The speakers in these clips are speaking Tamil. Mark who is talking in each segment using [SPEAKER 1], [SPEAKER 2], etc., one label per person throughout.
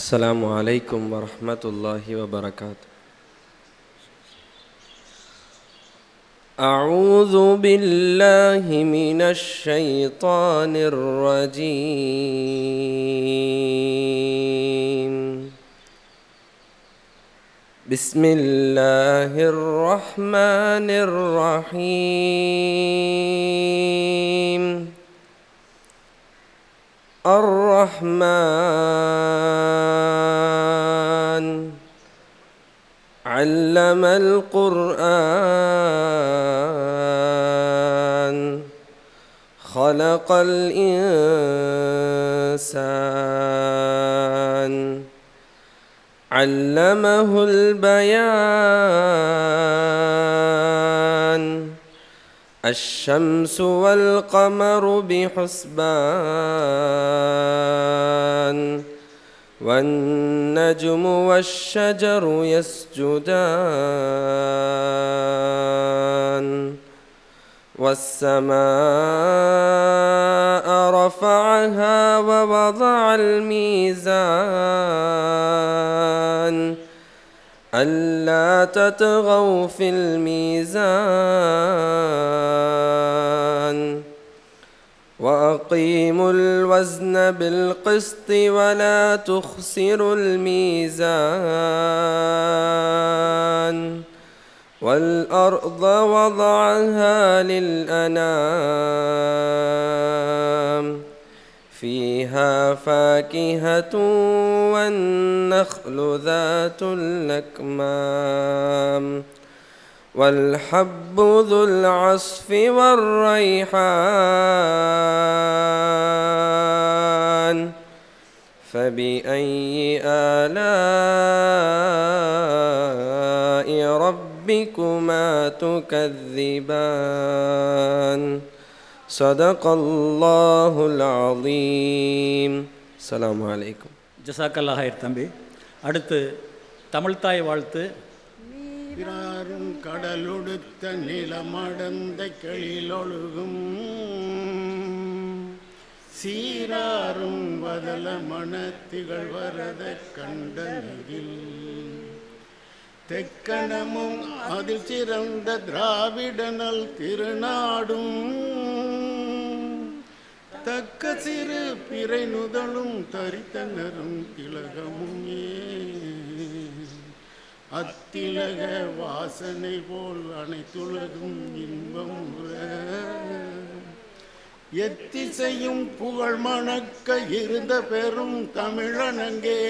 [SPEAKER 1] السلام عليكم ورحمة الله وبركاته أعوذ بالله من الشيطان الرجيم بسم الله الرحمن الرحيم الرحمن علم القرآن خلق الإنسان علمه البيان الشمس والقمر بحسبان والنجم والشجر يسجدان والسماء رفعها ووضع الميزان ألا تطغوا في الميزان وأقيموا الوزن بالقسط ولا تخسروا الميزان والأرض وضعها للأنام فيها فاكهة والنخل ذات الأكمام والحب ذو العصف والريحان فبأي آلاء ربكما تكذبان صدق الله العظيم السلام عليكم
[SPEAKER 2] ஜசாக்கல்லாஹிர் தம்பி அடுத்து தமிழ்தாய் வாழ்த்து
[SPEAKER 3] பிறாரும் கடலொடுத்த நிலமடந்த கெளிலொழுகும் சீராரும் வதல மனத்திகள் வரத கண்டனில் தெக்கணமும் அதில் சிறந்த திராவிடனல் திருநாடும் தக்க சிறு பிறை நுதலும் தரித்தனரும் திலகமும் ஏ அத்திலக வாசனை போல் அனைத்துலகும் இன்பம் உற எத்திசையும் புகழ் மணக்க இருந்த பெரும் தமிழனங்கே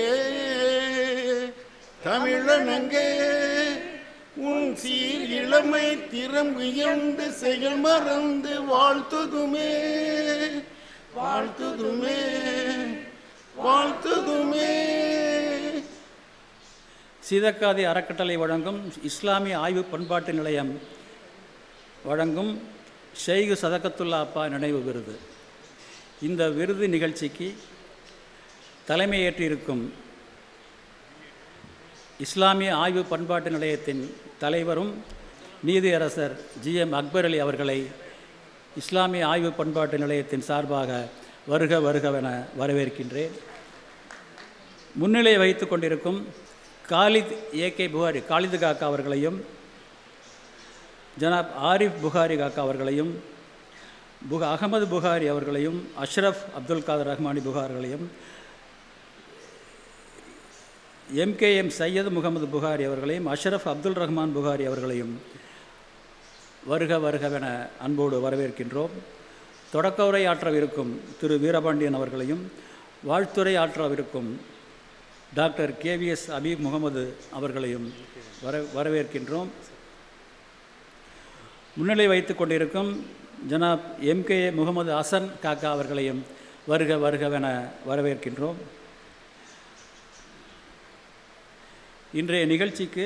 [SPEAKER 3] தமிழனங்கே உன் சீர் இளமை திறம் உயர்ந்து செயல் மறந்து வாழ்த்துதுமே வாழ்த்துதுமே வாழ்த்துதுமே
[SPEAKER 2] சீதக்காதி அறக்கட்டளை வழங்கும் இஸ்லாமிய ஆய்வு பண்பாட்டு நிலையம் வழங்கும் ஷெய்கு சதகத்துல்லா அப்பா நினைவு விருது இந்த விருது நிகழ்ச்சிக்கு தலைமையேற்றிருக்கும் இஸ்லாமிய ஆய்வு பண்பாட்டு நிலையத்தின் தலைவரும் நீதியரசர் ஜி எம் அக்பர் அலி அவர்களை இஸ்லாமிய ஆய்வு பண்பாட்டு நிலையத்தின் சார்பாக வருக வருகவென வரவேற்கின்றேன் முன்னிலை வைத்து கொண்டிருக்கும் காலித் ஏகே புகாரி காலிது காக்கா அவர்களையும் ஜனாப் ஆரிஃப் புகாரி காக்கா அவர்களையும் புக அகமது புகாரி அவர்களையும் அஷ்ரஃப் அப்துல் காதர் ரஹ்மானி புகார்களையும் எம்கேஎம் சையது முகமது புகாரி அவர்களையும் அஷ்ரஃப் அப்துல் ரஹ்மான் புகாரி அவர்களையும் வருக வருகவென அன்போடு வரவேற்கின்றோம் தொடக்க உரை ஆற்றவிருக்கும் திரு வீரபாண்டியன் அவர்களையும் வாழ்த்துரை ஆற்றவிருக்கும் டாக்டர் கேவிஎஸ் அபீப் முகமது அவர்களையும் வர வரவேற்கின்றோம் முன்னிலை வைத்து கொண்டிருக்கும் ஜனாப் எம்கே முகமது ஹசன் காக்கா அவர்களையும் வருக வருகவென வரவேற்கின்றோம் இன்றைய நிகழ்ச்சிக்கு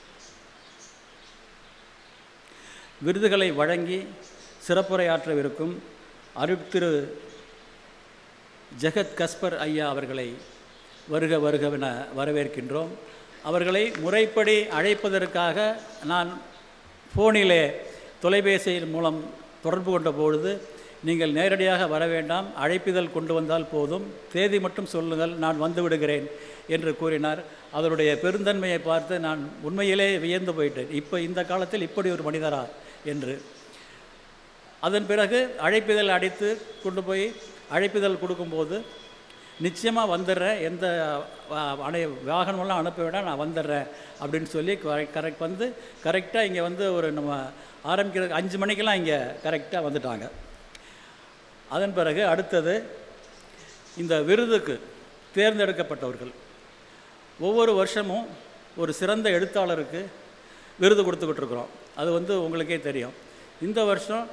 [SPEAKER 2] விருதுகளை வழங்கி சிறப்புரையாற்றவிருக்கும் அருட் திரு ஜெகத் கஸ்பர் ஐயா அவர்களை வருக வருகவென வரவேற்கின்றோம் அவர்களை முறைப்படி அழைப்பதற்காக நான் ஃபோனிலே தொலைபேசியின் மூலம் தொடர்பு கொண்ட பொழுது நீங்கள் நேரடியாக வர வேண்டாம் அழைப்பிதழ் கொண்டு வந்தால் போதும் தேதி மட்டும் சொல்லுங்கள் நான் வந்து விடுகிறேன் என்று கூறினார் அவருடைய பெருந்தன்மையை பார்த்து நான் உண்மையிலே வியந்து போயிட்டேன் இப்போ இந்த காலத்தில் இப்படி ஒரு மனிதரா என்று அதன் பிறகு அழைப்பிதழ் அடித்து கொண்டு போய் அழைப்பிதழ் கொடுக்கும்போது நிச்சயமாக வந்துடுறேன் எந்த அஹ், அணை வாகனமெல்லாம் அனுப்ப வேண்டாம் நான் வந்துடுறேன் அப்படின்னு சொல்லி கரெக்ட் வந்து கரெக்டாக இங்கே வந்து ஒரு நம்ம ஆரம்பிக்கிற அஞ்சு மணிக்கெல்லாம் இங்கே கரெக்டாக வந்துட்டாங்க அதன் பிறகு அடுத்தது இந்த விருதுக்கு தேர்ந்தெடுக்கப்பட்டவர்கள் ஒவ்வொரு வருஷமும் ஒரு சிறந்த எழுத்தாளருக்கு விருது கொடுத்துக்கிட்டு இருக்கிறோம் அது வந்து உங்களுக்கே தெரியும் இந்த வருஷம்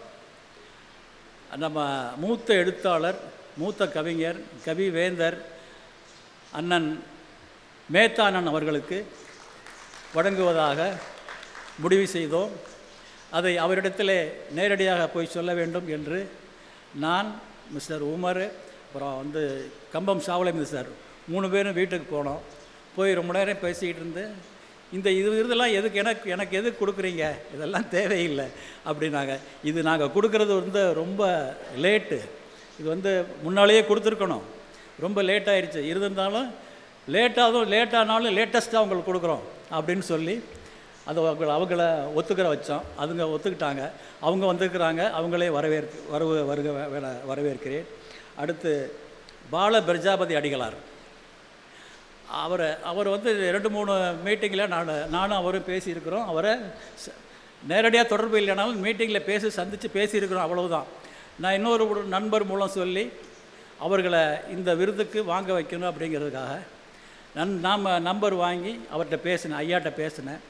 [SPEAKER 2] நம்ம மூத்த எழுத்தாளர் மூத்த கவிஞர் கவி வேந்தர் அண்ணன் மேத்தானன் அவர்களுக்கு வழங்குவதாக முடிவு செய்தோம் அதை அவரிடத்திலே நேரடியாக போய் சொல்ல வேண்டும் என்று நான் மிஸ்டர் உமர் அப்புறம் வந்து கம்பம் சாவலை சார் மூணு பேரும் வீட்டுக்கு போனோம் போய் ரொம்ப நேரம் பேசிக்கிட்டு இருந்து இந்த இது இதெல்லாம் எதுக்கு எனக்கு எனக்கு எதுக்கு கொடுக்குறீங்க இதெல்லாம் தேவையில்லை அப்படின்னாங்க இது நாங்கள் கொடுக்குறது வந்து ரொம்ப லேட்டு இது வந்து முன்னாலேயே கொடுத்துருக்கணும் ரொம்ப லேட் ஆயிடுச்சு இருந்தாலும் லேட்டாகவும் லேட்டானாலும் லேட்டஸ்ட்டாக அவங்களுக்கு கொடுக்குறோம் அப்படின்னு சொல்லி அதை அவங்கள அவங்கள ஒத்துக்கிற வச்சோம் அதுங்க ஒத்துக்கிட்டாங்க அவங்க வந்திருக்கிறாங்க அவங்களே வரவேற்கு வரவு வருக வேண- வரவேற்கிறேன் அடுத்து பால பிரஜாபதி அடிகளார் அவரை அவர் வந்து ரெண்டு மூணு மீட்டிங்கில் நான் நானும் அவரும் பேசியிருக்கிறோம் அவரை ச- நேரடியாக தொடர்பு இல்லைனாலும் மீட்டிங்கில் பேசி சந்தித்து பேசியிருக்கிறோம் அவ்வளவுதான் நான் இன்னொரு ஒரு நண்பர் மூலம் சொல்லி அவர்களை இந்த விருதுக்கு வாங்க வைக்கணும் அப்படிங்கிறதுக்காக நன் நாம் நம்பர் வாங்கி அவர்கிட்ட பேசினேன் ஐயாட்ட பேசினேன்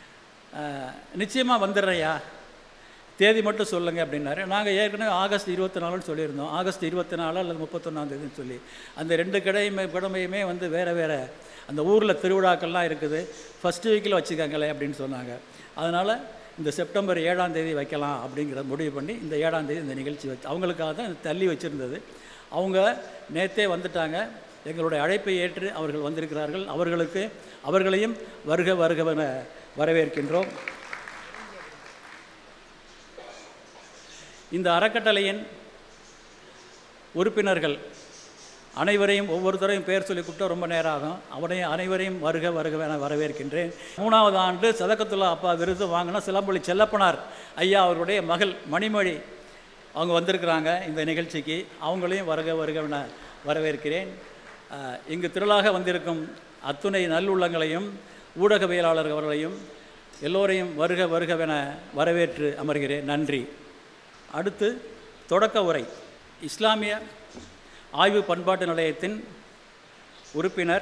[SPEAKER 2] நிச்சயமாக வந்துடுறேன்யா தேதி மட்டும் சொல்லுங்கள் அப்படின்னாரு நாங்கள் ஏற்கனவே ஆகஸ்ட் இருபத்தி நாலுன்னு சொல்லியிருந்தோம் ஆகஸ்ட் இருபத்தி நாலு அல்லது முப்பத்தொன்னாம் தேதின்னு சொல்லி அந்த ரெண்டு கடையுமே கிழமையுமே வந்து வேறு வேறு அந்த ஊரில் திருவிழாக்கள்லாம் இருக்குது ஃபஸ்ட்டு வீக்கில் வச்சுக்கங்களே அப்படின்னு சொன்னாங்க அதனால் இந்த செப்டம்பர் ஏழாம் தேதி வைக்கலாம் அப்படிங்கிற முடிவு பண்ணி இந்த ஏழாம் தேதி இந்த நிகழ்ச்சி வச்சு அவங்களுக்காக தான் இது தள்ளி வச்சுருந்தது அவங்க நேத்தே வந்துட்டாங்க எங்களுடைய அழைப்பை ஏற்று அவர்கள் வந்திருக்கிறார்கள் அவர்களுக்கு அவர்களையும் வருக வருகவென வரவேற்கின்றோம் இந்த அறக்கட்டளையின் உறுப்பினர்கள் அனைவரையும் ஒவ்வொருத்தரையும் பேர் சொல்லி கூப்பிட்டா ரொம்ப நேரம் ஆகும் அவனையும் அனைவரையும் வருக வருகவென வரவேற்கின்றேன் மூணாவது ஆண்டு சதகத்துல்லா அப்பா விருது வாங்கின சிலம்பொலி செல்லப்பனார் ஐயா அவருடைய மகள் மணிமொழி அவங்க வந்திருக்கிறாங்க இந்த நிகழ்ச்சிக்கு அவங்களையும் வருக வருகவென வரவேற்கிறேன் அஹ், இங்கு திரளாக வந்திருக்கும் அத்துணை நல்லுள்ளங்களையும் ஊடகவியலாளர் அவர்களையும் எல்லோரையும் வருக வருகவென வரவேற்று அமர்கிறேன் நன்றி அடுத்து தொடக்க உரை இஸ்லாமிய ஆய்வு பண்பாட்டு நிலையத்தின் உறுப்பினர்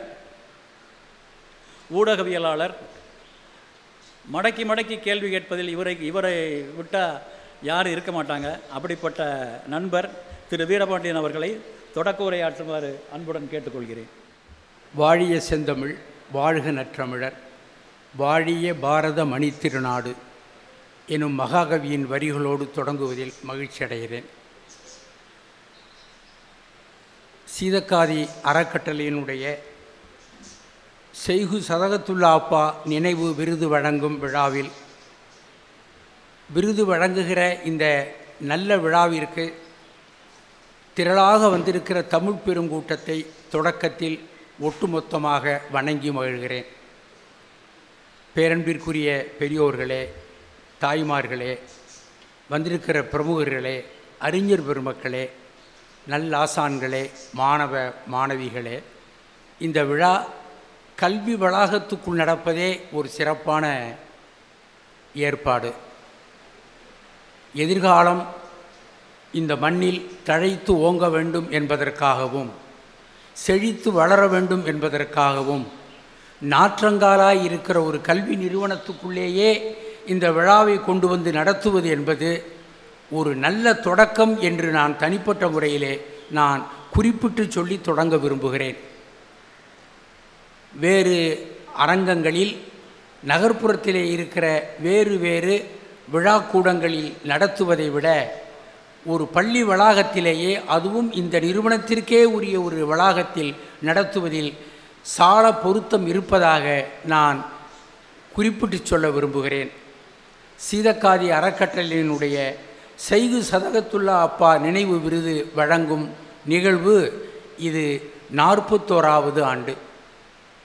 [SPEAKER 2] ஊடகவியலாளர் மடக்கி மடக்கி கேள்வி கேட்பதில் இவரை இவரை விட்டால் யாரும் இருக்க மாட்டாங்க அப்படிப்பட்ட நண்பர் திரு வீரபாண்டியன் அவர்களை தொடக்க உரையாற்றுமாறு அன்புடன் கேட்டுக்கொள்கிறேன்
[SPEAKER 4] வாழிய செந்தமிழ் வாழ்க நற்றமிழர் வாழிய பாரத மணித்திருநாடு எனும் மகாகவியின் வரிகளோடு தொடங்குவதில் மகிழ்ச்சி அடைகிறேன் சீதக்காதி அறக்கட்டளையினுடைய செய்கு சதகத்துல்லா அப்பா நினைவு விருது வழங்கும் விழாவில் விருது வழங்குகிற இந்த நல்ல விழாவிற்கு திரளாக வந்திருக்கிற தமிழ் பெருங்கூட்டத்தை தொடக்கத்தில் ஒட்டுமொத்தமாக வணங்கி மகிழ்கிறேன் பேரன்பிற்குரிய பெரியோர்களே தாய்மார்களே வந்திருக்கிற பிரமுகர்களே அறிஞர் பெருமக்களே நல்லாசான்களே மாணவ மாணவிகளே இந்த விழா கல்வி வளாகத்துக்குள் நடப்பதே ஒரு சிறப்பான ஏற்பாடு எதிர்காலம் இந்த மண்ணில் தழைத்து ஓங்க வேண்டும் என்பதற்காகவும் செழித்து வளர வேண்டும் என்பதற்காகவும் நாற்றங்காலாய் இருக்கிற ஒரு கல்வி நிறுவனத்துக்குள்ளேயே இந்த விழாவை கொண்டு வந்து நடத்துவது என்பது ஒரு நல்ல தொடக்கம் என்று நான் தனிப்பட்ட முறையிலே நான் குறிப்பிட்டு சொல்லி தொடங்க விரும்புகிறேன் வேறு அரங்கங்களில் நகர்ப்புறத்திலே இருக்கிற வேறு வேறு விழாக்கூடங்களில் நடத்துவதை விட ஒரு பள்ளி வளாகத்திலேயே அதுவும் இந்த நிறுவனத்திற்கே உரிய ஒரு வளாகத்தில் நடத்துவதில் சால பொருத்தம் இருப்பதாக நான் குறிப்பிட்டு சொல்ல விரும்புகிறேன் சீதக்காதி அறக்கட்டளையினுடைய செய்கு சதகத்துல்லா அப்பா நினைவு விருது வழங்கும் நிகழ்வு இது நாற்பத்தோராவது ஆண்டு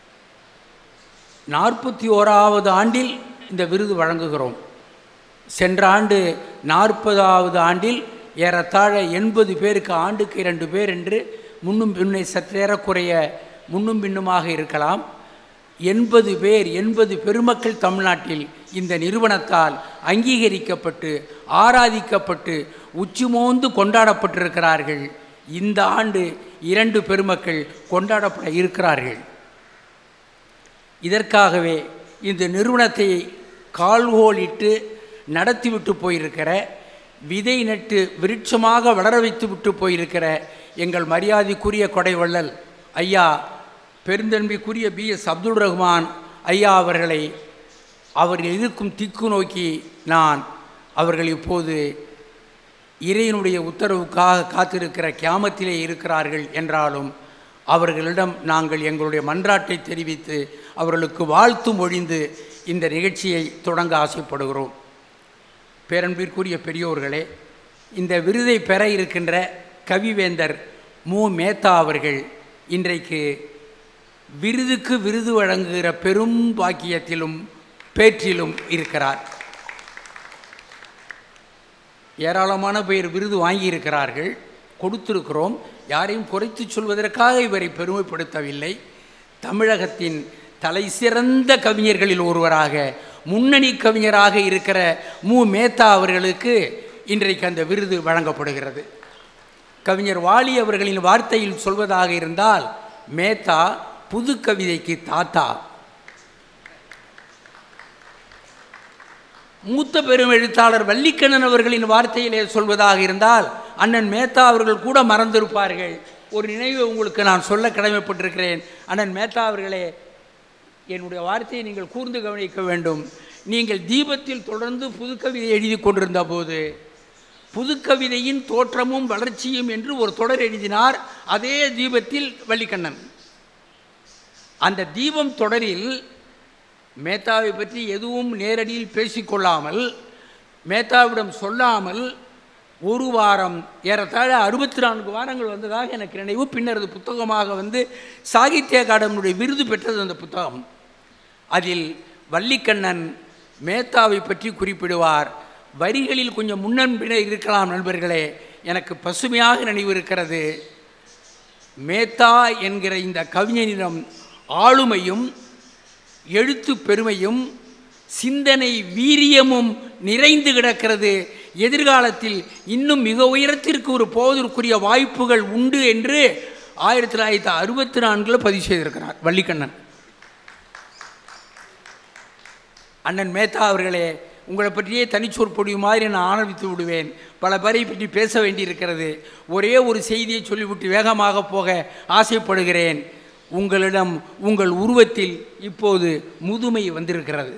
[SPEAKER 4] நாற்பத்தி ஓராவது ஆண்டில் இந்த விருது வழங்குகிறோம் சென்ற ஆண்டு நாற்பதாவது ஆண்டில் ஏறத்தாழ எண்பது பேருக்கு ஆண்டுக்கு இரண்டு பேர் என்று முன்னும் பின்னை சற்றேறக்குறைய முன்னும் பின்னுமாக இருக்கலாம் எண்பது பேர் எண்பது பெருமக்கள் தமிழ்நாட்டில் இந்த நிறுவனத்தால் அங்கீகரிக்கப்பட்டு ஆராதிக்கப்பட்டு உச்சிமோந்து கொண்டாடப்பட்டிருக்கிறார்கள் இந்த ஆண்டு இரண்டு பெருமக்கள் கொண்டாடப்பட இருக்கிறார்கள் இதற்காகவே இந்த நிறுவனத்தை கால்கோலிட்டு நடத்திவிட்டு போயிருக்கிற விதை நட்டு விருட்சமாக வளர வைத்து விட்டு போயிருக்கிற எங்கள் மரியாதைக்குரிய கொடைவள்ளல் ஐயா பெருந்தன்மைக்குரிய பி எஸ் அப்துல் ரஹ்மான் ஐயா அவர்களை அவர்கள் இருக்கும் திக்கு நோக்கி நான் அவர்கள் இப்போது இறைவனுடைய உத்தரவுக்காக காத்திருக்கிற கியாமத்திலே இருக்கிறார்கள் என்றாலும் அவர்களிடம் நாங்கள் எங்களுடைய மன்றாட்டை தெரிவித்து அவர்களுக்கு வாழ்த்து மொழிந்து இந்த நிகழ்ச்சியை தொடங்க ஆசைப்படுகிறோம் பேரன்பிற்குரிய பெரியோர்களே இந்த விருதை பெற இருக்கின்ற கவிவேந்தர் மு மேத்தா அவர்கள் இன்றைக்கு விருதுக்கு விருது வழங்குகிற பெரும் பாக்கியத்திலும் பேற்றிலும் இருக்கிறார் ஏராளமான பேர் விருது வாங்கியிருக்கிறார்கள் கொடுத்திருக்கிறோம் யாரையும் குறைத்து சொல்வதற்காக இவரை பெருமைப்படுத்தவில்லை தமிழகத்தின் தலை சிறந்த கவிஞர்களில் ஒருவராக முன்னணி கவிஞராக இருக்கிற மு மேத்தா அவர்களுக்கு இன்றைக்கு அந்த விருது வழங்கப்படுகிறது கவிஞர் வாலி அவர்களின் வார்த்தையில் சொல்வதாக இருந்தால் மேத்தா புது கவிதைக்கு தாத்தா மூத்த பெரும் எழுத்தாளர் வள்ளிக்கண்ணன் அவர்களின் வார்த்தையிலே சொல்வதாக இருந்தால் அண்ணன் மேத்தா அவர்கள் கூட மறந்திருப்பார்கள் ஒரு நினைவை உங்களுக்கு நான் சொல்ல கடமைப்பட்டிருக்கிறேன் அண்ணன் மேத்தா அவர்களே என்னுடைய வார்த்தையை நீங்கள் கூர்ந்து கவனிக்க வேண்டும் நீங்கள் தீபத்தில் தொடர்ந்து புதுக்கவிதை எழுதி கொண்டிருந்த போது புதுக்கவிதையின் தோற்றமும் வளர்ச்சியும் என்று ஒரு தொடர் எழுதினார் அதே தீபத்தில் வள்ளிக்கண்ணன் அந்த தீபம் தொடரில் மேத்தாவை பற்றி எதுவும் நேரடியில் பேசிக்கொள்ளாமல் மேத்தாவிடம் சொல்லாமல் ஒரு வாரம் ஏறத்தாழ அறுபத்தி நான்கு வாரங்கள் வந்ததாக எனக்கு நினைவு பின்னர் அது புத்தகமாக வந்து சாகித்ய அகாடமியுடைய விருது பெற்றது அந்த புத்தகம் அதில் வள்ளிக்கண்ணன் மேத்தாவை பற்றி குறிப்பிடுவார் வரிகளில் கொஞ்சம் முன்னன்பின இருக்கலாம் நண்பர்களே எனக்கு பசுமையாக நினைவு இருக்கிறது மேத்தா என்கிற இந்த கவிஞனிடம் ஆளுமையும் எழுத்து பெருமையும் சிந்தனை வீரியமும் நிறைந்து கிடக்கிறது எதிர்காலத்தில் இன்னும் மிக உயரத்திற்கு ஒரு போவதற்குரிய வாய்ப்புகள் உண்டு என்று ஆயிரத்தி தொள்ளாயிரத்தி அறுபத்தி நான்கில் பதிவு செய்திருக்கிறார் வள்ளிக்கண்ணன் அண்ணன் மேத்தா அவர்களே உங்களை பற்றியே தனிச்சொற்பொடி மாதிரி நான் ஆரம்பித்து விடுவேன் பல பேரை பற்றி பேச வேண்டியிருக்கிறது ஒரே ஒரு செய்தியை சொல்லிவிட்டு வேகமாக போக ஆசைப்படுகிறேன் உங்களிடம் உங்கள் உருவத்தில் இப்போது முதுமை வந்திருக்கிறது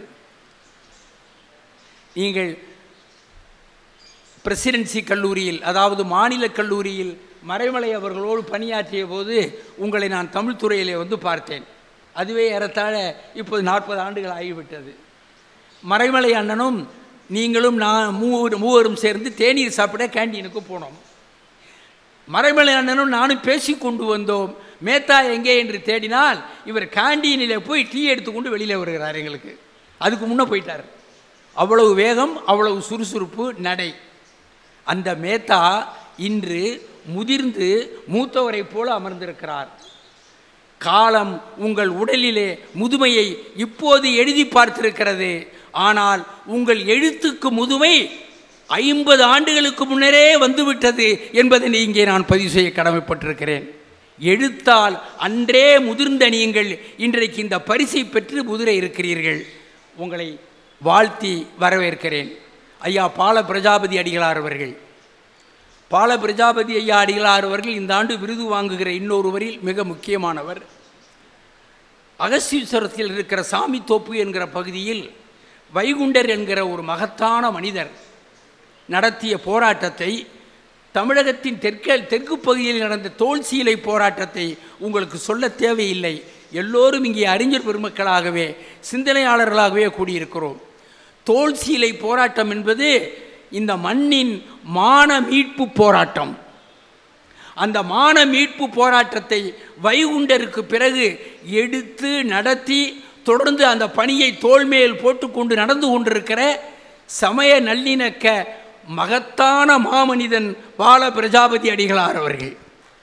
[SPEAKER 4] நீங்கள் பிரசிடென்சி கல்லூரியில் அதாவது மாநில கல்லூரியில் மறைமலை அவர்களோடு பணியாற்றிய போது உங்களை நான் தமிழ் துறையிலே வந்து பார்த்தேன் அதுவே ஏறத்தாழ இப்போது நாற்பது ஆண்டுகள் ஆகிவிட்டது மறைமலை அண்ணனும் நீங்களும் நான் மூவர் மூவரும் சேர்ந்து தேநீர் சாப்பிட கேண்டீனுக்கு போனோம் மறைமலை அண்ணனும் நானும் பேசி கொண்டு வந்தோம் மேத்தா எங்கே என்று தேடினால் இவர் கேண்டீனில் போய் டீ எடுத்துக்கொண்டு வெளியில் வருகிறார் எங்களுக்கு அதுக்கு முன்னே போயிட்டார் அவ்வளவு வேகம் அவ்வளவு சுறுசுறுப்பு நடை அந்த மேத்தா இன்று முதிர்ந்து மூத்தவரைப் போல அமர்ந்திருக்கிறார் காலம் உங்கள் உடலிலே முதுமையை இப்போது எழுதி பார்த்திருக்கிறது ஆனால் உங்கள் எழுத்துக்கு முதுமை ஐம்பது ஆண்டுகளுக்கு முன்னரே வந்துவிட்டது என்பதனை இங்கே நான் பதிவு செய்ய கடமைப்பட்டிருக்கிறேன் எழுத்தால் அன்றே முதிர்ந்த நீங்கள் இன்றைக்கு இந்த பரிசை பெற்று முதிர இருக்கிறீர்கள் உங்களை வாழ்த்தி வரவேற்கிறேன் ஐயா பால பிரஜாபதி அடிகளார் அவர்கள் பால பிரஜாபதி ஐயா அடிகளார் அவர்கள் இந்த ஆண்டு விருது வாங்குகிற இன்னொருவரில் மிக முக்கியமானவர் அகஸ்தீஸ்வரத்தில் இருக்கிற சாமி தோப்பு என்கிற பகுதியில் வைகுண்டர் என்கிற ஒரு மகத்தான மனிதர் நடத்திய போராட்டத்தை தமிழகத்தின் தெற்க தெற்கு பகுதியில் நடந்த தோல் சீலை போராட்டத்தை உங்களுக்கு சொல்ல தேவையில்லை எல்லோரும் இங்கே அறிஞர் பெருமக்களாகவே சிந்தனையாளர்களாகவே கூடியிருக்கிறோம் தோல் சீலை போராட்டம் என்பது இந்த மண்ணின் மான மீட்பு போராட்டம் அந்த மான மீட்பு போராட்டத்தை வைகுண்டருக்கு பிறகு எடுத்து நடத்தி தொடர்ந்து அந்த பணியை தோள்மேல் போட்டுக்கொண்டு நடந்து கொண்டிருக்கிற சமய நல்லிணக்க மகத்தான மாமனிதன் பால பிரஜாபதி அடிகளார் அவர்கள்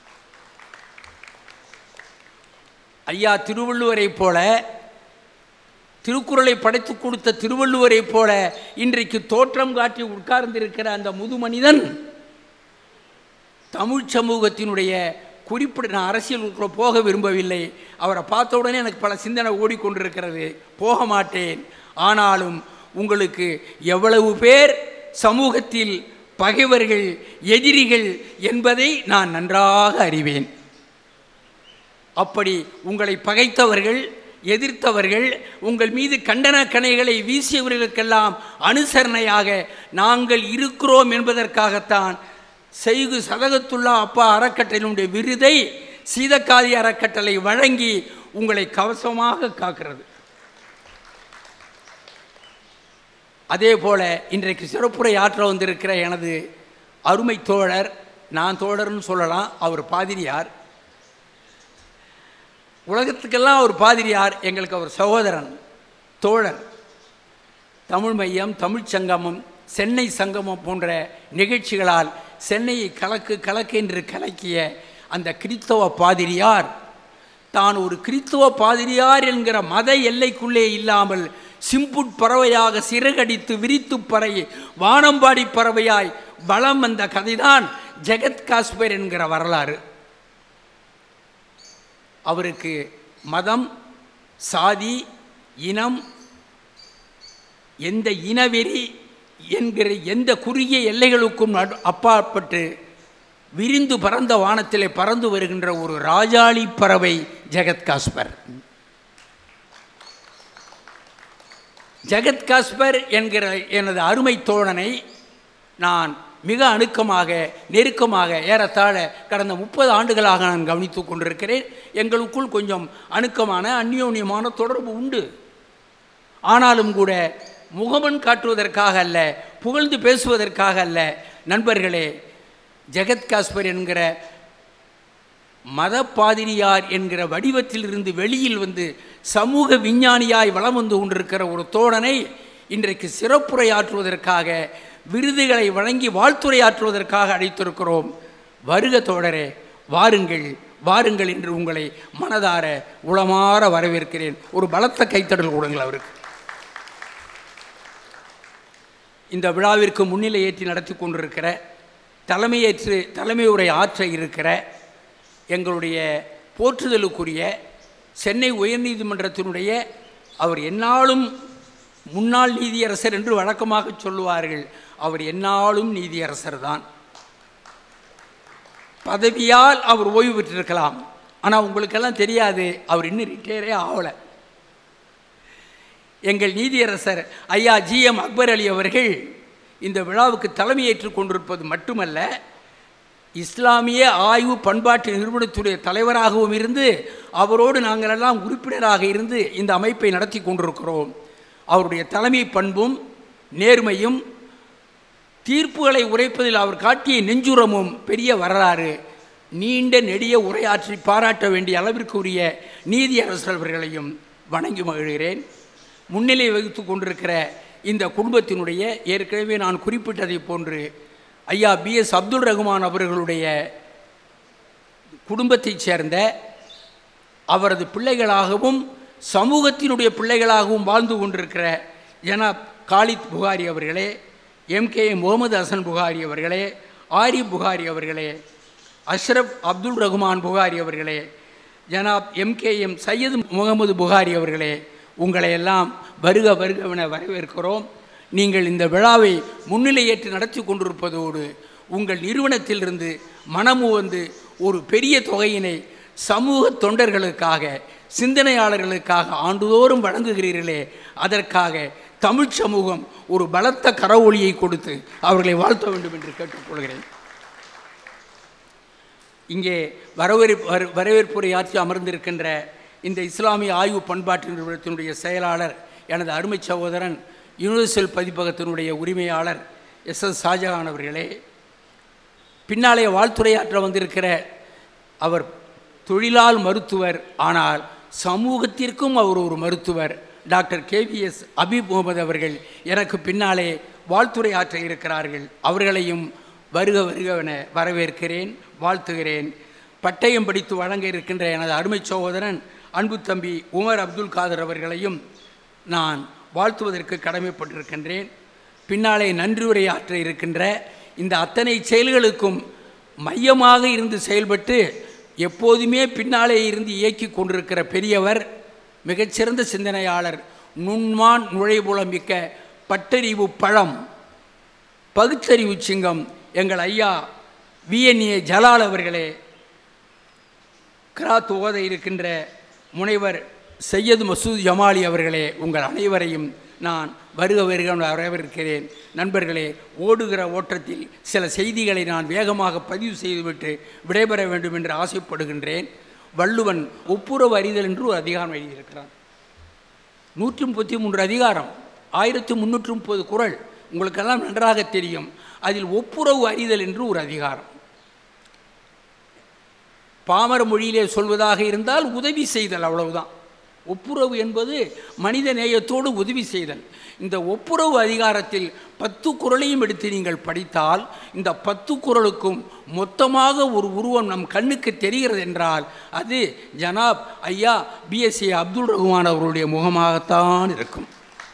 [SPEAKER 4] ஐயா திருவள்ளுவரைப் போல திருக்குறளை படைத்து கொடுத்த திருவள்ளுவரைப் போல இன்றைக்கு தோற்றம் காட்டி உட்கார்ந்திருக்கிற அந்த முதுமனிதன் தமிழ் சமூகத்தினுடைய குறிப்பிட நான் அரசியலுக்குள்ள போக விரும்பவில்லை அவரை பார்த்த உடனே எனக்கு பல சிந்தனை ஓடிக்கொண்டிருக்கிறது போக மாட்டேன் ஆனாலும் உங்களுக்கு எவ்வளவு பேர் சமூகத்தில் பகைவர்கள் எதிரிகள் என்பதை நான் நன்றாக அறிவேன் அப்படி உங்களை பகைத்தவர்கள் எதிர்த்தவர்கள் உங்கள் மீது கண்டன கணைகளை வீசியவர்களுக்கெல்லாம் அனுசரணையாக நாங்கள் இருக்கிறோம் என்பதற்காகத்தான் செய்கு சதகத்துல்லா அப்பா அறக்கட்டளையினுடைய விருதை சீதக்காதி அறக்கட்டளை வழங்கி உங்களை கவசமாக காக்கிறது அதே போல இன்றைக்கு சிறப்புரை ஆற்ற வந்திருக்கிற எனது அருமை தோழர் நான் தோழர்னு சொல்லலாம் அவர் பாதிரியார் உலகத்துக்கெல்லாம் அவர் பாதிரியார் எங்களுக்கு அவர் சகோதரன் தோழர் தமிழ் மையம் தமிழ்ச் சங்கமம் சென்னை சங்கமம் போன்ற நிகழ்ச்சிகளால் சென்னையை கலக்கு கலக்கு என்று கலக்கிய அந்த கிறித்தவ பாதிரியார் தான் ஒரு கிறித்துவ பாதிரியார் என்கிற மத எல்லைக்குள்ளே இல்லாமல் சிம்புட் பறவையாக சிறகடித்து விரித்து பறை வானம்பாடி பறவையாய் வளம் வந்த கதைதான் ஜெகத் காஸ்பர் என்கிற வரலாறு அவருக்கு மதம் சாதி இனம் எந்த இனவெறி என்கிற எந்த குறுகிய எல்லைகளுக்கும் நடு அப்பாற்பட்டு விரிந்து பறந்த வானத்திலே பறந்து வருகின்ற ஒரு ராஜாளி பறவை ஜெகத் காஸ்பர் ஜெகத் காஸ்பர் என்கிற எனது அருமை தோழனை நான் மிக அணுக்கமாக நெருக்கமாக ஏறத்தாழ கடந்த முப்பது ஆண்டுகளாக நான் கவனித்து கொண்டிருக்கிறேன் எங்களுக்குள் கொஞ்சம் அணுக்கமான அந்யோன்யமான தொடர்பு உண்டு ஆனாலும் கூட முகமன் காட்டுவதற்காக அல்ல புகழ்ந்து பேசுவதற்காக அல்ல நண்பர்களே ஜெகத் காஸ்பர் என்கிற மத பாதிரியார் என்கிற வடிவத்திலிருந்து வெளியில் வந்து சமூக விஞ்ஞானியாய் வலம் வந்து கொண்டிருக்கிற ஒரு தோழனை இன்றைக்கு சிறப்புரையாற்றுவதற்காக விருதுகளை வழங்கி வாழ்த்துரையாற்றுவதற்காக அழைத்திருக்கிறோம் வருக தோழரே வாருங்கள் வாருங்கள் என்று உங்களை மனதார உளமாற வரவேற்கிறேன் ஒரு பலத்த கைத்தடல் கொடுங்கள் அவருக்கு இந்த விழாவிற்கு முன்னிலை ஏற்றி நடத்தி கொண்டிருக்கிற தலைமையேற்று தலைமை உரை ஆற்ற இருக்கிற எங்களுடைய போற்றுதலுக்குரிய சென்னை உயர்நீதிமன்றத்தினுடைய அவர் எந்நாளும் முன்னாள் நீதியரசர் என்று வழக்கமாக சொல்லுவார்கள் அவர் எந்நாளும் நீதியரசர் தான் பதவியால் அவர் ஓய்வு பெற்றிருக்கலாம் ஆனால் உங்களுக்கெல்லாம் தெரியாது அவர் இன்னும் ரிட்டையரே ஆகலை எங்கள் நீதியரசர் ஐயா ஜி எம் அக்பர் அலி அவர்கள் இந்த விழாவுக்கு தலைமையேற்றுக் கொண்டிருப்பது மட்டுமல்ல இஸ்லாமிய ஆய்வு பண்பாட்டு நிறுவனத்துடைய தலைவராகவும் இருந்து அவரோடு நாங்கள் எல்லாம் உறுப்பினராக இருந்து இந்த அமைப்பை நடத்தி கொண்டிருக்கிறோம் அவருடைய தலைமை பண்பும் நேர்மையும் தீர்ப்புகளை உரைப்பதில் அவர் காட்டிய நெஞ்சுரமும் பெரிய வரலாறு நீண்ட நெடிய உரையாற்றி பாராட்ட வேண்டிய அளவிற்குரிய நீதியரசர் அவர்களையும் வணங்கி மகிழ்கிறேன் முன்னிலை வகித்து கொண்டிருக்கிற இந்த குடும்பத்தினுடைய ஏற்கனவே நான் குறிப்பிட்டதைப் போன்று ஐயா பி எஸ் அப்துல் ரகுமான் அவர்களுடைய குடும்பத்தைச் சேர்ந்த அவரது பிள்ளைகளாகவும் சமூகத்தினுடைய பிள்ளைகளாகவும் வாழ்ந்து கொண்டிருக்கிற ஜனாப் காலித் புகாரி அவர்களே எம்கே முகமது ஹசன் புகாரி அவர்களே ஆரிப் புகாரி அவர்களே அஷ்ரப் அப்துல் ரகுமான் புகாரி அவர்களே ஜனாப் எம்கேஎம் சையது முகமது புகாரி அவர்களே உங்களை எல்லாம் வருக வருகவென வரவேற்கிறோம் நீங்கள் இந்த விழாவை முன்னிலையேற்று நடத்தி கொண்டிருப்பதோடு உங்கள் நிறுவனத்திலிருந்து மனமு வந்து ஒரு பெரிய தொகையினை சமூக தொண்டர்களுக்காக சிந்தனையாளர்களுக்காக ஆண்டுதோறும் வழங்குகிறீர்களே அதற்காக தமிழ் சமூகம் ஒரு பலத்த கரவொலியை கொடுத்து அவர்களை வாழ்த்த வேண்டும் என்று கேட்டுக்கொள்கிறேன் இங்கே வரவேற்பு வர- வரவேற்புரை ஆற்றி அமர்ந்திருக்கின்ற இந்த இஸ்லாமிய ஆய்வு பண்பாட்டு நிறுவனத்தினுடைய செயலாளர் எனது அருமை சகோதரன் யூனிவர்சல் பதிப்பகத்தினுடைய உரிமையாளர் எஸ் எஸ் ஷாஜகான் அவர்களே பின்னாலே வாழ்த்துரையாற்ற வந்திருக்கிற அவர் தொழிலால் மருத்துவர் ஆனால் சமூகத்திற்கும் அவர் ஒரு மருத்துவர் டாக்டர் கேவிஎஸ் அபீப் முகமது அவர்கள் எனக்கு பின்னாலே வாழ்த்துரை ஆற்ற இருக்கிறார்கள் அவர்களையும் வருக வருகவென வரவேற்கிறேன் வாழ்த்துகிறேன் பட்டயம் படித்து வழங்க இருக்கின்ற எனது அருமை சகோதரன் அன்பு தம்பி உமர் அப்துல் காதர் அவர்களையும் நான் வாழ்த்துவதற்கு கடமைப்பட்டிருக்கின்றேன் பின்னாலே நன்றியுரை ஆற்ற இருக்கின்ற இந்த அத்தனை செயல்களுக்கும் மையமாக இருந்து செயல்பட்டு எப்போதுமே பின்னாலே இருந்து இயக்கி கொண்டிருக்கிற பெரியவர் மிகச்சிறந்த சிந்தனையாளர் நுண்மான் நுழைபுலம் மிக்க பட்டறிவு பழம் பகுத்தறிவு சிங்கம் எங்கள் ஐயா விஎன்ஏ ஜலால் அவர்களே கிராத் ஓத இருக்கின்ற முனைவர் சையது மசூத் ஜமாலி அவர்களே உங்கள் அனைவரையும் நான் வருக வருக வரவேற்கிறேன் நண்பர்களே ஓடுகிற ஓட்டத்தில் சில செய்திகளை நான் வேகமாக பதிவு செய்துவிட்டு விடைபெற வேண்டும் என்று ஆசைப்படுகின்றேன் வள்ளுவன் ஒப்புரவு அறிதல் என்று ஒரு அதிகாரம் எழுதியிருக்கிறான் நூற்றி முப்பத்தி மூன்று அதிகாரம் ஆயிரத்தி முந்நூற்றி முப்பது குறள் உங்களுக்கெல்லாம் நன்றாக தெரியும் அதில் ஒப்புரவு அறிதல் என்று ஒரு அதிகாரம் பாமர மொழியிலே சொல்வதாக இருந்தால் உதவி செய்தல் அவ்வளவுதான் ஒப்புரவு என்பது மனித நேயத்தோடு உதவி செய்தல் இந்த ஒப்புரவு அதிகாரத்தில் பத்து குறளையும் எடுத்து நீங்கள் படித்தால் இந்த பத்து குறளுக்கும் மொத்தமாக ஒரு உருவம் நம் கண்ணுக்கு தெரிகிறது என்றால் அது ஜனாப் ஐயா பிஎஸ்சி அப்துல் ரஹ்மான் அவருடைய முகமாகத்தான் இருக்கும்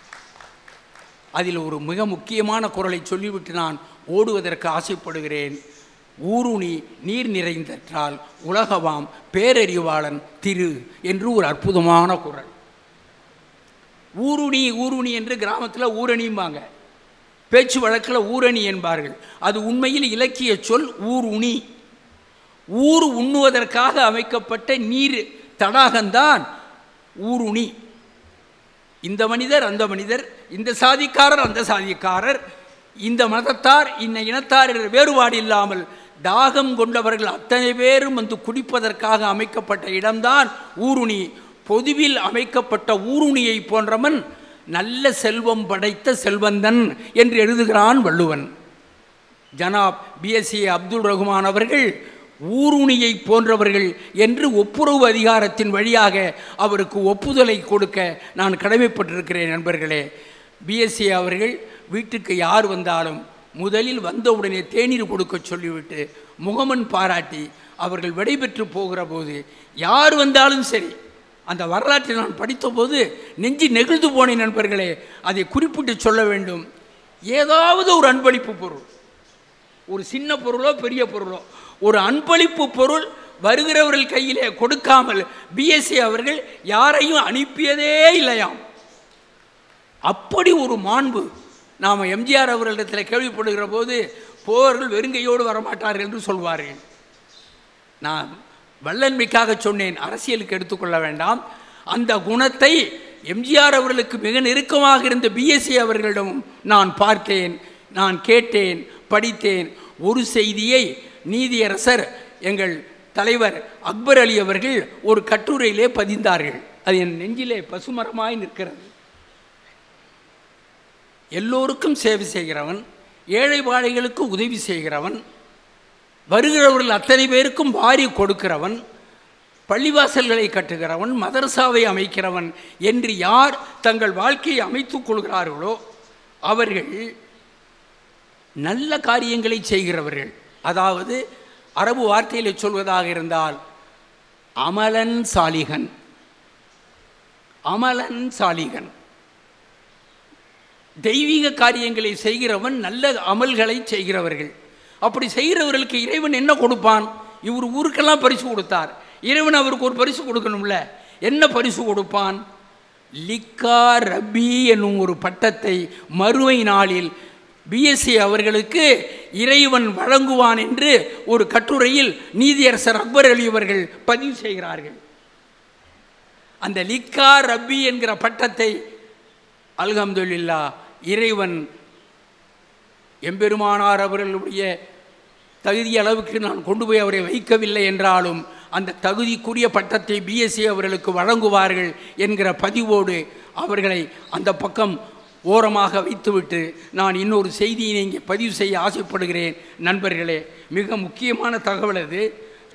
[SPEAKER 4] அதில் ஒரு மிக முக்கியமான குறளை சொல்லிவிட்டு நான் ஓடுவதற்கு ஆசைப்படுகிறேன் ஊருணி நீர் நிறைந்தற்றால் உலகவாம் பேரறிவாளன் திரு என்று ஒரு அற்புதமான குறள் ஊருணி ஊருணி என்று கிராமத்தில் ஊரணிம்பாங்க பேச்சு வழக்கில் ஊரணி என்பார்கள் அது உண்மையில் இலக்கிய சொல் ஊருணி ஊர் உண்ணுவதற்காக அமைக்கப்பட்ட நீர் தடாகம்தான் ஊருணி இந்த மனிதர் அந்த மனிதர் இந்த சாதிக்காரர் அந்த சாதிக்காரர் இந்த மதத்தார் இந்த இனத்தார் என்ற வேறுபாடு இல்லாமல் தாகம் கொண்டவர்கள் அத்தனை பேரும் வந்து குடிப்பதற்காக அமைக்கப்பட்ட இடம்தான் ஊருணி பொதுவில் அமைக்கப்பட்ட ஊருணியை போன்றவன் நல்ல செல்வம் படைத்த செல்வந்தன் என்று எழுதுகிறான் வள்ளுவன் ஜனாப் பிஎஸ்சி அப்துல் ரகுமான் அவர்கள் ஊருணியை போன்றவர்கள் என்று ஒப்புரவு அதிகாரத்தின் வழியாக அவருக்கு ஒப்புதலை கொடுக்க நான் கடமைப்பட்டிருக்கிறேன் நண்பர்களே பிஎஸ்சி அவர்கள் வீட்டுக்கு யார் வந்தாலும் முதலில் வந்தவுடனே தேநீர் கொடுக்க சொல்லிவிட்டு முகமன் பாராட்டி அவர்கள் விடைபெற்று போகிற போது யார் வந்தாலும் சரி அந்த வரலாற்றை நான் படித்தபோது நெஞ்சு நெகிழ்ந்து போனேன் நண்பர்களே அதை குறிப்பிட்டு சொல்ல வேண்டும் ஏதாவது ஒரு அன்பளிப்பு பொருள் ஒரு சின்ன பொருளோ பெரிய பொருளோ ஒரு அன்பளிப்பு பொருள் வருகிறவர்கள் கையிலே கொடுக்காமல் பிஎஸ்சி அவர்கள் யாரையும் அனுப்பியதே இல்லையாம் அப்படி ஒரு மாண்பு நாம் எம்ஜிஆர் அவர்களிடத்தில் கேள்விப்படுகிற போது போவர்கள் வெறுங்கையோடு வரமாட்டார்கள் என்று சொல்வார்கள் நான் வல்லன்மைக்காக சொன்னேன் அரசியலுக்கு எடுத்துக்கொள்ள வேண்டாம் அந்த குணத்தை எம்ஜிஆர் அவர்களுக்கு மிக நெருக்கமாக இருந்த பிஎஸ்சி அவர்களிடமும் நான் பார்த்தேன் நான் கேட்டேன் படித்தேன் ஒரு செய்தியை நீதியரசர் எங்கள் தலைவர் அக்பர் அலி அவர்கள் ஒரு கட்டுரையிலே பதிந்தார்கள் அது என் நெஞ்சிலே பசுமரமாய் நிற்கிறது எல்லோருக்கும் சேவை செய்கிறவன் ஏழை வாழைகளுக்கு உதவி செய்கிறவன் வருகிறவர்கள் அத்தனை பேருக்கும் வாரி கொடுக்கிறவன் பள்ளிவாசல்களை கட்டுகிறவன் மதரசாவை அமைக்கிறவன் என்று யார் தங்கள் வாழ்க்கையை அமைத்துக் கொள்கிறார்களோ அவர்கள் நல்ல காரியங்களை செய்கிறவர்கள் அதாவது அரபு வார்த்தையில் சொல்வதாக இருந்தால் அமலன் சாலிகன் அமலன் சாலிகன் தெய்வீக காரியங்களை செய்கிறவன் நல்ல அமல்களை செய்கிறவர்கள் அப்படி செய்கிறவர்களுக்கு இறைவன் என்ன கொடுப்பான் இவர் ஊருக்கெல்லாம் பரிசு கொடுத்தார் இறைவன் அவருக்கு ஒரு பரிசு கொடுக்கணும்ல என்ன பரிசு கொடுப்பான் லிக்கா ரபி என்னும் ஒரு பட்டத்தை மறுமை நாளில் பிஎஸ்சி அவர்களுக்கு இறைவன் வழங்குவான் என்று ஒரு கட்டுரையில் நீதியரசர் அக்பர் அலி அவர்கள் பதிவு செய்கிறார்கள் அந்த லிக்கா ரப்பி என்கிற பட்டத்தை அல்ஹம்துலில்லா இறைவன் எம்பெருமானார் அவர்களுடைய தகுதி அளவுக்கு நான் கொண்டு போய் அவரை வைக்கவில்லை என்றாலும் அந்த தகுதிக்குரிய பட்டத்தை பிஎஸ்சி அவர்களுக்கு வழங்குவார்கள் என்கிற பதிவோடு அவர்களை அந்த பக்கம் ஓரமாக வைத்துவிட்டு நான் இன்னொரு செய்தியை இங்கே பதிவு செய்ய ஆசைப்படுகிறேன் நண்பர்களே மிக முக்கியமான தகவல் அது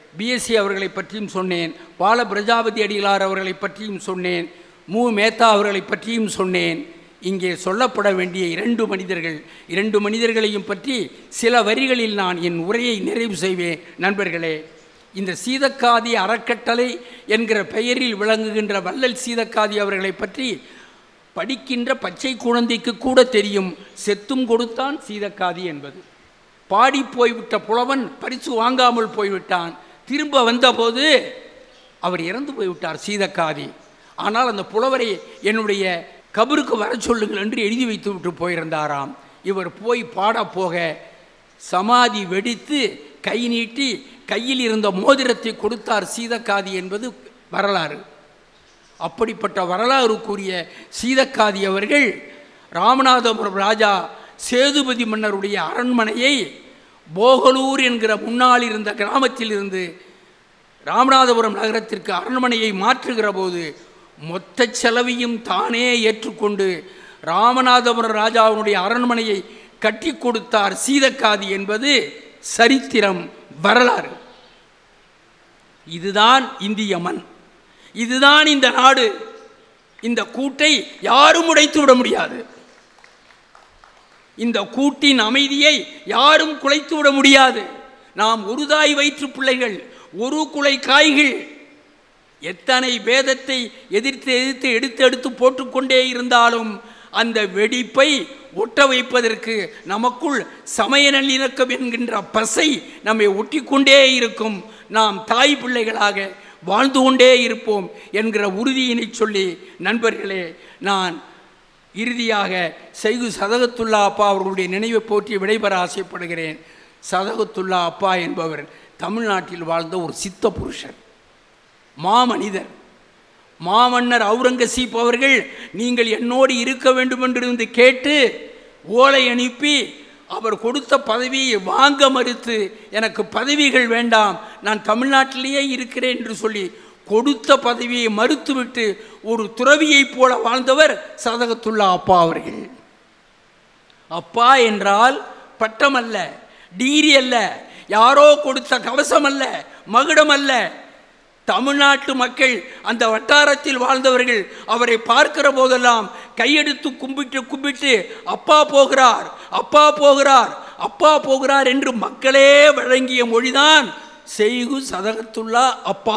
[SPEAKER 4] பிஎஸ்சி அவர்களை பற்றியும் சொன்னேன் பால பிரஜாபதி அடிகளார் அவர்களை பற்றியும் சொன்னேன் மு மேத்தா அவர்களை பற்றியும் சொன்னேன் இங்கே சொல்லப்பட வேண்டிய இரண்டு மனிதர்கள் இரண்டு மனிதர்களையும் பற்றி சில வரிகளில் நான் என் உரையை நிறைவு செய்வேன் நண்பர்களே இந்த சீதக்காதி அறக்கட்டளை என்கிற பெயரில் விளங்குகின்ற வள்ளல் சீதக்காதி அவர்களை பற்றி படிக்கின்ற பச்சை குழந்தைக்கு கூட தெரியும் செத்தும் கொடுத்தான் சீதக்காதி என்பது பாடி போய்விட்ட புலவன் பரிசு வாங்காமல் போய்விட்டான் திரும்ப வந்தபோது அவர் இறந்து போய்விட்டார் சீதக்காதி ஆனால் அந்த புலவரை என்னுடைய கபருக்கு வர சொல்லுங்கள் என்று எழுதி வைத்து விட்டு போயிருந்தாராம் இவர் போய் பாட போக சமாதி வெடித்து கை நீட்டி கையில் இருந்த மோதிரத்தை கொடுத்தார் சீதக்காதி என்பது வரலாறு அப்படிப்பட்ட வரலாறுக்குரிய சீதக்காதி அவர்கள் ராமநாதபுரம் ராஜா சேதுபதி மன்னருடைய அரண்மனையை போகலூர் என்கிற முன்னால் இருந்த கிராமத்தில் இருந்து ராமநாதபுரம் நகரத்திற்கு அரண்மனையை மாற்றுகிற போது மொத்த செலவையும் தானே ஏற்றுக்கொண்டு ராமநாதபுரம் ராஜாவினுடைய அரண்மனையை கட்டி கொடுத்தார் சீதக்காதி என்பது சரித்திரம் வரலாறு இதுதான் இந்திய மண் இதுதான் இந்த நாடு இந்த கூட்டை யாரும் உடைத்து விட முடியாது இந்த கூட்டின் அமைதியை யாரும் குலைத்து விட முடியாது நாம் ஒரு தாய் வயிற்று பிள்ளைகள் ஒரு குலை காய்கள் எத்தனை பேதத்தை எதிர்த்து எதிர்த்து எடுத்து எடுத்து போட்டுக்கொண்டே இருந்தாலும் அந்த வெடிப்பை ஒட்ட வைப்பதற்கு நமக்குள் சமய நல்லிணக்கம் என்கின்ற பசை நம்மை ஒட்டிக்கொண்டே இருக்கும் நாம் தாய் பிள்ளைகளாக வாழ்ந்து கொண்டே இருப்போம் என்கிற உறுதியினை சொல்லி நண்பர்களே நான் இறுதியாக செய்கு சதகத்துல்லா அப்பா அவர்களுடைய நினைவை போற்றி விடைபெற ஆசைப்படுகிறேன் சதகத்துல்லா அப்பா என்பவர் தமிழ்நாட்டில் வாழ்ந்த ஒரு சித்த புருஷர் மாமனிதர் மாமன்னர் அவுரங்கசீப் அவர்கள் நீங்கள் என்னோடு இருக்க வேண்டும் என்று இருந்து கேட்டு ஓலை அனுப்பி அவர் கொடுத்த பதவியை வாங்க மறுத்து எனக்கு பதவிகள் வேண்டாம் நான் தமிழ்நாட்டிலேயே இருக்கிறேன் என்று சொல்லி கொடுத்த பதவியை மறுத்துவிட்டு ஒரு துறவியைப் போல வாழ்ந்தவர் சதகத்துல்லா அப்பா அவர்கள் அப்பா என்றால் பட்டம் அல்ல டிகிரி அல்ல யாரோ கொடுத்த கவசம் அல்ல மகுடம் அல்ல தமிழ்நாட்டு மக்கள் அந்த வட்டாரத்தில் வாழ்ந்தவர்கள் அவரை பார்க்கிற போதெல்லாம் கையெடுத்து கும்பிட்டு கும்பிட்டு அப்பா போகிறார் அப்பா போகிறார் அப்பா போகிறார் என்று மக்களே வழங்கிய மொழிதான் செய்கு சதகத்துல்லா அப்பா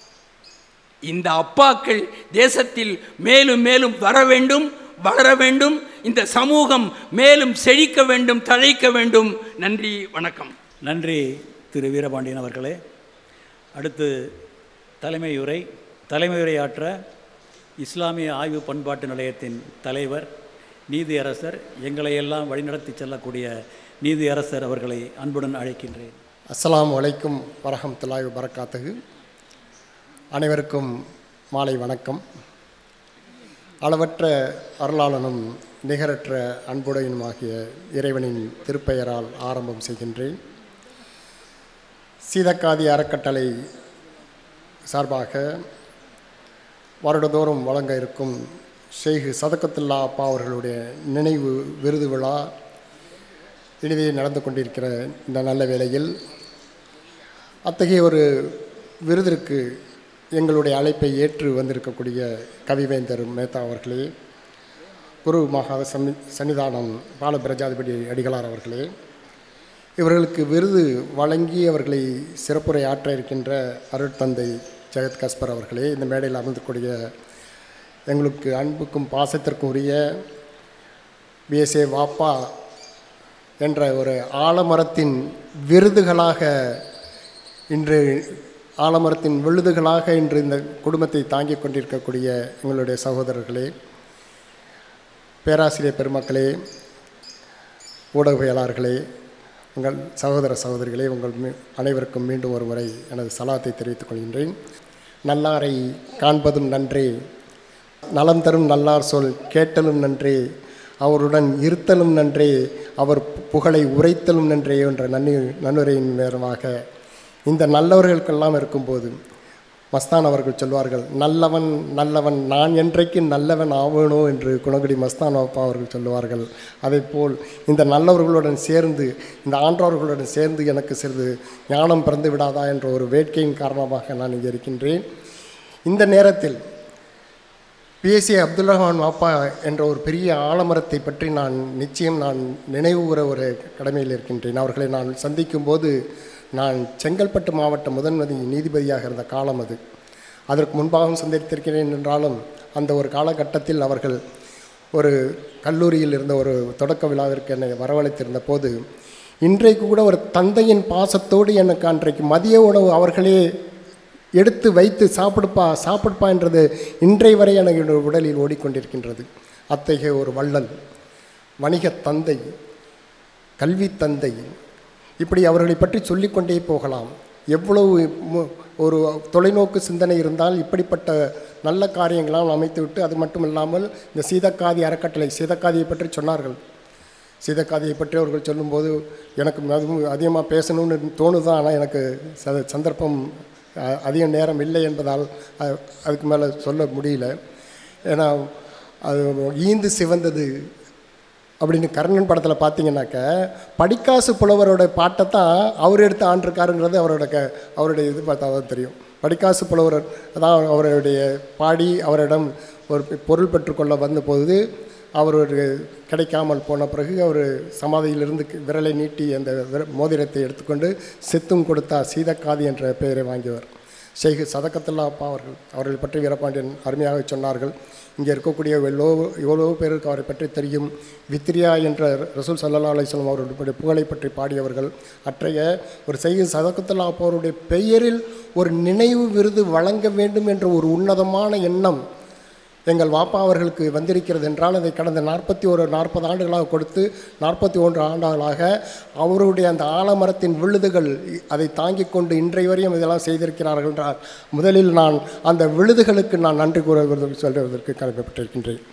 [SPEAKER 4] இந்த அப்பாக்கள் தேசத்தில் மேலும் மேலும் வர வேண்டும் வளர வேண்டும் இந்த சமூகம் மேலும் செழிக்க வேண்டும் தழைக்க வேண்டும் நன்றி வணக்கம்
[SPEAKER 2] நன்றி திரு வீரபாண்டியன் அவர்களே அடுத்து தலைமையுரை தலைமையுரையாற்ற இஸ்லாமிய ஆய்வு பண்பாட்டு நிலையத்தின் தலைவர் நீதியரசர் எங்களையெல்லாம் வழிநடத்தி செல்லக்கூடிய நீதியரசர் அவர்களை அன்புடன் அழைக்கின்றேன்
[SPEAKER 5] அஸ்ஸலாமு அலைக்கும் வரஹமத்துல்லாஹி வரகாத்துகு அனைவருக்கும் மாலை வணக்கம் அளவற்ற அருளாளனும் நிகரற்ற அன்புடையனுமாகிய இறைவனின் திருப்பெயரால் ஆரம்பம் செய்கின்றேன் சீதக்காதி அறக்கட்டளை சார்பாக வருடந்தோறும் வழங்க இருக்கும் ஷெய்கு சதக்கத்துல்லா அப்பா அவர்களுடைய நினைவு விருது விழா இனிதே நடந்து கொண்டிருக்கிற இந்த நல்ல வேளையில் அத்தகைய ஒரு விருதிற்கு எங்களுடைய அழைப்பை ஏற்று வந்திருக்கக்கூடிய கவிவேந்தர் மேத்தா அவர்களே குரு மகா சமி சன்னிதானம் பால பிரஜாதிபதி அடிகளார் அவர்களே இவர்களுக்கு விருது வழங்கி அவர்களை சிறப்புரை ஆற்ற இருக்கின்ற அருட்தந்தை ஜெகத் கஸ்பர் அவர்களே இந்த மேடையில் அமர்ந்தக்கூடிய எங்களுக்கு அன்புக்கும் பாசத்திற்கும் உரிய பிஎஸ்ஏ வாப்பா என்ற ஒரு ஆலமரத்தின் விருதுகளாக இன்று ஆலமரத்தின் விழுதுகளாக இன்று இந்த குடும்பத்தை தாங்கிக் கொண்டிருக்கக்கூடிய எங்களுடைய சகோதரர்களே பேராசிரியர் பெருமக்களே ஊடகவியலாளர்களே உங்கள் சகோதர சகோதரிகளே உங்கள் மீ அனைவருக்கும் மீண்டும் ஒரு முறை எனது சலாத்தை தெரிவித்துக் கொள்கின்றேன் நல்லாரை காண்பதும் நன்றே நலம் தரும் நல்லார் சொல் கேட்டலும் நன்றே அவருடன் இருத்தலும் நன்றே அவர் புகழை உரைத்தலும் நன்றே என்ற நன்னி நன்னுரையின் நேரமாக இந்த நல்லவர்களுக்கெல்லாம் இருக்கும்போது மஸ்தான் அவர்கள் சொல்வார்கள் நல்லவன் நல்லவன் நான் என்றைக்கு நல்லவன் ஆவேனோ என்று குணகுடி மஸ்தான் அப்பா அவர்கள் சொல்லுவார்கள் அதேபோல் இந்த நல்லவர்களுடன் சேர்ந்து இந்த ஆன்றவர்களுடன் சேர்ந்து எனக்கு சிறிது ஞானம் பிறந்து விடாதா என்ற ஒரு வேட்கையின் காரணமாக நான் இங்கே இருக்கின்றேன் இந்த நேரத்தில் பிஎஸ்சி அப்துல் ரஹ்மான் வாப்பா என்ற ஒரு பெரிய ஆலமரத்தை பற்றி நான் நிச்சயம் நான் நினைவுகூர ஒரு கடமையில் இருக்கின்றேன் அவர்களை நான் சந்திக்கும் போது நான் செங்கல்பட்டு மாவட்ட முதன்மதி நீதிபதியாக இருந்த காலம் அது அதற்கு முன்பாகவும் சந்தித்திருக்கிறேன் என்றாலும் அந்த ஒரு காலகட்டத்தில் அவர்கள் ஒரு கல்லூரியில் இருந்த ஒரு தொடக்க விழாவிற்கு என்னை வரவழைத்திருந்த போது இன்றைக்கு கூட ஒரு தந்தையின் பாசத்தோடு எனக்கு அன்றைக்கு மதிய உணவு அவர்களே எடுத்து வைத்து சாப்பிடுப்பா சாப்பிடுப்பா என்றது இன்றை வரை எனக்கு உடலில் ஓடிக்கொண்டிருக்கின்றது அத்தகைய ஒரு வள்ளல் வணிகத் தந்தை கல்வி தந்தை இப்படி அவர்களை பற்றி சொல்லிக்கொண்டே போகலாம் எவ்வளவு மு- ஒரு தொலைநோக்கு சிந்தனை இருந்தால் இப்படிப்பட்ட நல்ல காரியங்களாம் அமைத்துவிட்டு அது மட்டும் இல்லாமல் இந்த சீதக்காதி அறக்கட்டளை சீதக்காதியை பற்றி சொன்னார்கள் சீதக்காதியை பற்றி அவர்கள் சொல்லும்போது எனக்கு அதுவும் அதிகமாக பேசணும்னு தோணுதான் ஆனால் எனக்கு ச- சந்தர்ப்பம் அ- அதிக நேரம் இல்லை என்பதால் அ- அதுக்கு மேலே சொல்ல முடியல ஏன்னா அது ஈந்து சிவந்தது அப்படின்னு கர்ணன் படத்தில் பார்த்தீங்கன்னாக்க படிக்காசு புலவரோட பாட்டை தான் அவர் எடுத்து ஆண்டிருக்காருங்கிறது அவரோட க அவருடைய இது பார்த்தா தான் தெரியும் படிக்காசு புலவர் தான் அவருடைய பாடி அவரிடம் ஒரு பொருள் பெற்றுக்கொள்ள வந்தபோது அவர் ஒரு கிடைக்காமல் போன பிறகு அவர் சமாதியிலிருந்து விரலை நீட்டி அந்த விர- மோதிரத்தை எடுத்துக்கொண்டு செத்தும் கொடுத்தா சீதக்காதி என்ற பெயரை வாங்கியவர் ஷேக் சதக்கத்துல்லா அப்பா அவர்கள் அவர்களை பற்றி வீரபாண்டியன் அருமையாக சொன்னார்கள் இங்கே இருக்கக்கூடிய எவ்வளோ எவ்வளோ பேருக்கு அவரை பற்றி தெரியும் வித்ரியா என்ற ரசூல் சல்லா அலிஸ்லாம் அவர்களுடைய புகழை பற்றி பாடியவர்கள் அற்றைய ஒரு செய்தி சதக்கத்துல்லா அப்பா அவருடைய பெயரில் ஒரு நினைவு விருது வழங்க வேண்டும் என்ற ஒரு உன்னதமான எண்ணம் எங்கள் வாப்பா அவர்களுக்கு வந்திருக்கிறது என்றால் அதை கடந்த நாற்பத்தி ஒரு நாற்பது ஆண்டுகளாக கொடுத்து நாற்பத்தி ஒன்று ஆண்டுகளாக அவருடைய அந்த ஆலமரத்தின் விழுதுகள் அதை தாங்கிக் கொண்டு இன்றைய வரையும் இதெல்லாம் செய்திருக்கிறார்கள் என்றால் முதலில் நான் அந்த விழுதுகளுக்கு நான் நன்றி கூறுவதற்கு சொல்வதற்கு கடமைப்பட்டிருக்கின்றேன்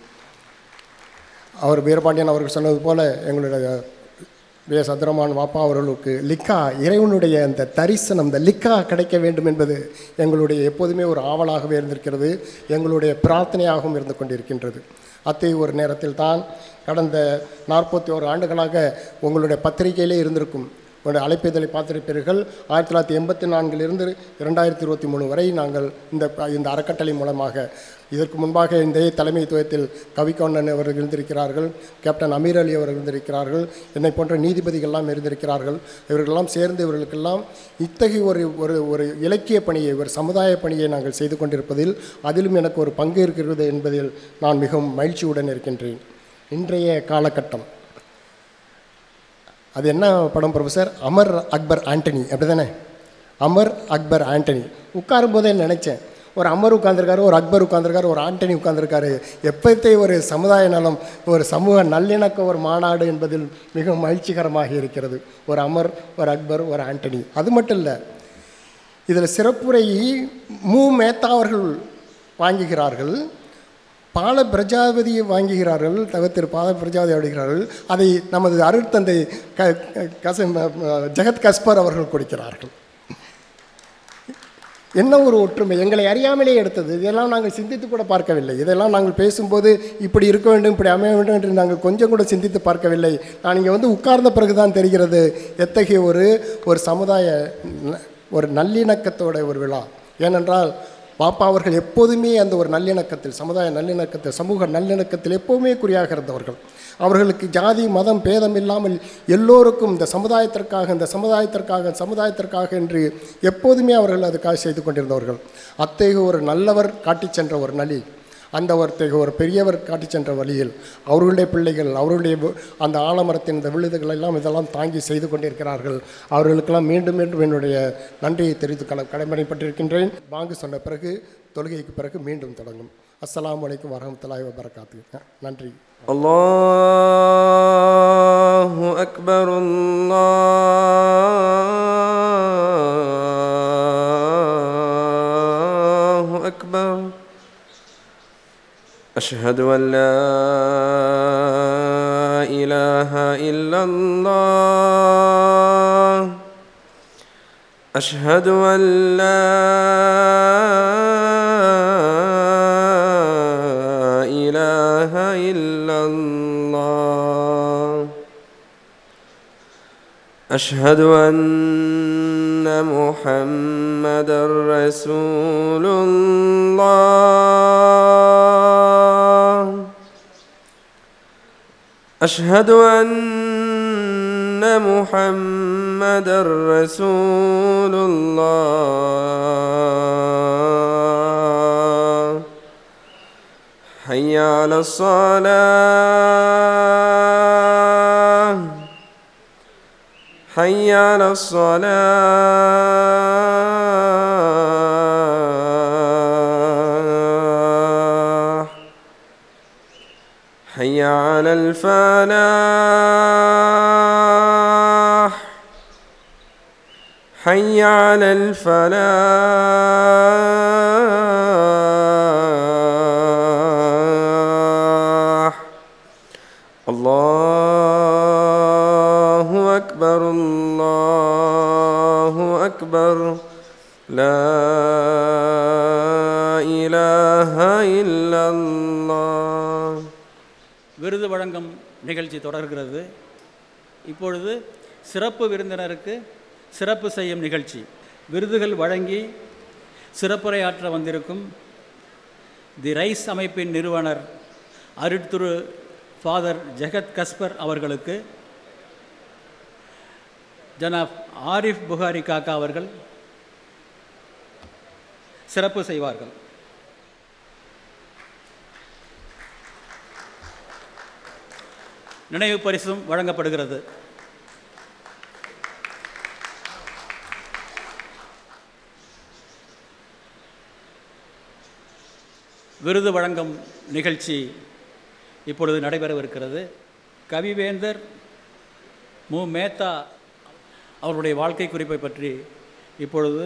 [SPEAKER 5] அவர் வீரபாண்டியன் அவர்கள் சொன்னது போல எங்களுடைய வி எஸ் அப்துரமான் வாப்பா அவர்களுக்கு லிக்கா இறைவனுடைய அந்த தரிசனம் இந்த லிக்கா கிடைக்க வேண்டும் என்பது எங்களுடைய எப்போதுமே ஒரு ஆவலாகவே இருந்திருக்கிறது எங்களுடைய பிரார்த்தனையாகவும் இருந்து கொண்டிருக்கின்றது அத்தகைய ஒரு நேரத்தில் தான் கடந்த நாற்பத்தி ஓரு ஆண்டுகளாக உங்களுடைய பத்திரிகையிலே இருந்திருக்கும் உங்களுடைய அழைப்பிதழை பார்த்திருப்பீர்கள் ஆயிரத்தி தொள்ளாயிரத்தி எண்பத்தி நான்கிலிருந்து இரண்டாயிரத்தி இருபத்தி மூணு வரை நாங்கள் இந்த இந்த அறக்கட்டளை மூலமாக இதற்கு முன்பாக இந்த தலைமைத்துவத்தில் கவிக்கொண்ணன் அவர்கள் இருந்திருக்கிறார்கள் கேப்டன் அமீர் அலி அவர்கள் இருந்திருக்கிறார்கள் என்னை போன்ற நீதிபதிகள்லாம் இருந்திருக்கிறார்கள் இவர்களெல்லாம் சேர்ந்து இவர்களுக்கெல்லாம் இத்தகைய ஒரு ஒரு ஒரு இலக்கிய பணியை ஒரு சமுதாய பணியை நாங்கள் செய்து கொண்டிருப்பதில் அதிலும் எனக்கு ஒரு பங்கு இருக்கிறது என்பதில் நான் மிகவும் மகிழ்ச்சியுடன் இருக்கின்றேன் இன்றைய காலகட்டம் அது என்ன படம் ப்ரொஃபஸர் அமர் அக்பர் ஆண்டனி அப்படி தானே அமர் அக்பர் ஆண்டனி உட்காரும் போதே நினச்சேன் ஒரு அமர் உட்கார்ந்திருக்காரு ஒரு அக்பர் உட்கார்ந்திருக்காரு ஒரு ஆண்டனி உட்கார்ந்திருக்காரு எப்பத்தை ஒரு சமுதாய நலம் ஒரு சமூக நல்லிணக்க ஒரு மாநாடு என்பதில் மிகவும் மகிழ்ச்சிகரமாக இருக்கிறது ஒரு அமர் ஒரு அக்பர் ஒரு ஆண்டனி அது மட்டும் இல்லை இதில் சிறப்புரை மு மேத்தா அவர்கள் வாங்குகிறார்கள் பால பிரஜாபதியை வாங்குகிறார்கள் தவிர்த்து பால பிரஜாபதி அடைகிறார்கள் அதை நமது அருட்தந்தை க கச ஜெகத் கஸ்பர் அவர்கள் கொடுக்கிறார்கள் என்ன ஒரு ஒற்றுமை எங்களை அறியாமலே எடுத்தது இதெல்லாம் நாங்கள் சிந்தித்து கூட பார்க்கவில்லை இதெல்லாம் நாங்கள் பேசும்போது இப்படி இருக்க வேண்டும் இப்படி அமைய வேண்டும் என்று நாங்கள் கொஞ்சம் கூட சிந்தித்து பார்க்கவில்லை நான் இங்கே வந்து உட்கார்ந்த பிறகு தான் தெரிகிறது எத்தகைய ஒரு ஒரு சமுதாய ந- ஒரு நல்லிணக்கத்தோட ஒரு விழா ஏனென்றால் பாப்பா அவர்கள் எப்போதுமே அந்த ஒரு நல்லிணக்கத்தில் சமுதாய நல்லிணக்கத்தில் சமூக நல்லிணக்கத்தில் எப்போதுமே குறியாக இருந்தவர்கள் அவர்களுக்கு ஜாதி மதம் பேதம் இல்லாமல் எல்லோருக்கும் இந்த சமுதாயத்திற்காக இந்த சமுதாயத்திற்காக சமுதாயத்திற்காக என்று எப்போதுமே அவர்கள் அதுக்காக செய்து கொண்டிருந்தவர்கள் அத்தகைய ஒரு நல்லவர் காட்டிச் சென்ற ஒரு நலி அந்த ஒருத்தக ஒரு பெரியவர் காட்டிச் சென்ற வழியில் அவர்களுடைய பிள்ளைகள் அவர்களுடைய வி- அந்த ஆலமரத்தின் இந்த விழுதுகள் எல்லாம் இதெல்லாம் தாங்கி செய்து கொண்டிருக்கிறார்கள் அவர்களுக்கெல்லாம் மீண்டும் மீண்டும் என்னுடைய நன்றியை தெரிவித்து கட கடமைப்பட்டிருக்கின்றேன் பாங்கு சொன்ன பிறகு தொழுகைக்கு பிறகு மீண்டும் தொடங்கும் அஸ்ஸலாமு அலைக்கும் வரஹ்மத்துல்லாஹி வபரகாத்து நன்றி
[SPEAKER 1] الله أكبر الله أكبر أشهد أن لا إله إلا الله أشهد أن لا إله إلا الله أشهد أن محمدا رسول الله أشهد أن محمدا رسول الله حي على الصلاة حي على الصلاة حي على الفلاح حي على الفلاح الله أكبر الله أكبر لا إله إلا الله
[SPEAKER 2] விருது வழங்கும் நிகழ்ச்சி தொடர்கிறது இப்பொழுது சிறப்பு விருந்தினருக்கு சிறப்பு செய்யும் நிகழ்ச்சி விருதுகள் வழங்கி சிறப்புரையாற்ற வந்திருக்கும் தி ரைஸ் அமைப்பின் நிறுவனர் அருட்திரு ஃபாதர் ஜெகத் கஸ்பர் அவர்களுக்கு ஜனாப் ஆரிஃப் புகாரி காக்கா அவர்கள் சிறப்பு செய்வார்கள் நினைவு பரிசும் வழங்கப்படுகிறது விருது வழங்கும் நிகழ்ச்சி இப்பொழுது நடைபெறவிருக்கிறது கவிவேந்தர் மு மேத்தா அவருடைய வாழ்க்கை குறிப்பை பற்றி இப்பொழுது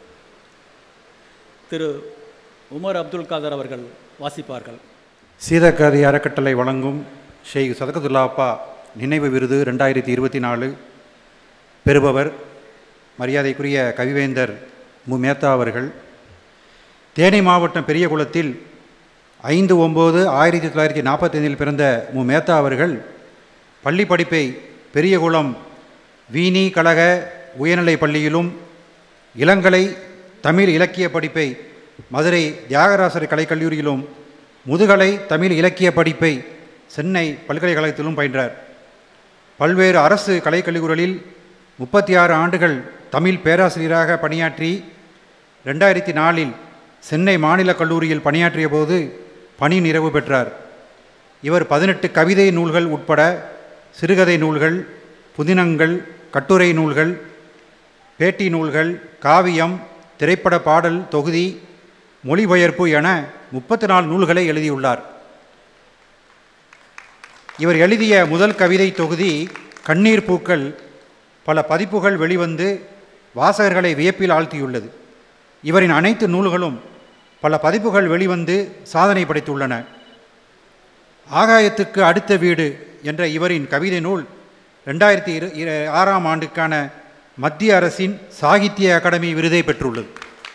[SPEAKER 2] திரு உமர் அப்துல் காதர் அவர்கள் வாசிப்பார்கள்
[SPEAKER 6] சீதக்காதி அறக்கட்டளை வழங்கும் ஷேக் சதகதுல்லாப்பா நினைவு விருது ரெண்டாயிரத்தி இருபத்தி நாலு பெறுபவர் மரியாதைக்குரிய கவிவேந்தர் மு மேத்தா அவர்கள் தேனி மாவட்டம் பெரியகுளத்தில் ஐந்து ஒம்பது ஆயிரத்தி தொள்ளாயிரத்தி நாற்பத்தைந்தில் பிறந்த மு மேத்தா அவர்கள் பள்ளி படிப்பை பெரியகுளம் வீணி கழக உயர்நிலைப் பள்ளியிலும் இளங்கலை தமிழ் இலக்கிய படிப்பை மதுரை தியாகராசர் கலைக்கல்லூரியிலும் முதுகலை தமிழ் இலக்கிய படிப்பை சென்னை பல்கலைக்கழகத்திலும் பயின்றார் பல்வேறு அரசு கலைக்கல்லூரிகளில் முப்பத்தி ஆறு ஆண்டுகள் தமிழ் பேராசிரியராக பணியாற்றி ரெண்டாயிரத்தி நாலில் சென்னை மாநில கல்லூரியில் பணியாற்றிய போது பணி நிறைவு பெற்றார் இவர் பதினெட்டு கவிதை நூல்கள் உட்பட சிறுகதை நூல்கள் புதினங்கள் கட்டுரை நூல்கள் பேட்டி நூல்கள் காவியம் திரைப்பட பாடல் தொகுதி மொழிபெயர்ப்பு என முப்பத்தி நாலு நூல்களை எழுதியுள்ளார் இவர் எழுதிய முதல் கவிதை தொகுதி கண்ணீர் பூக்கள் பல பதிப்புகள் வெளிவந்து வாசகர்களை வியப்பில் ஆழ்த்தியுள்ளது இவரின் அனைத்து நூல்களும் பல பதிப்புகள் வெளிவந்து சாதனை படைத்துள்ளன ஆகாயத்துக்கு அடுத்த வீடு என்ற இவரின் கவிதை நூல் ரெண்டாயிரத்தி இரு இரு- ஆறாம் ஆண்டுக்கான மத்திய அரசின் சாகித்ய அகாடமி விருதை பெற்றுள்ளது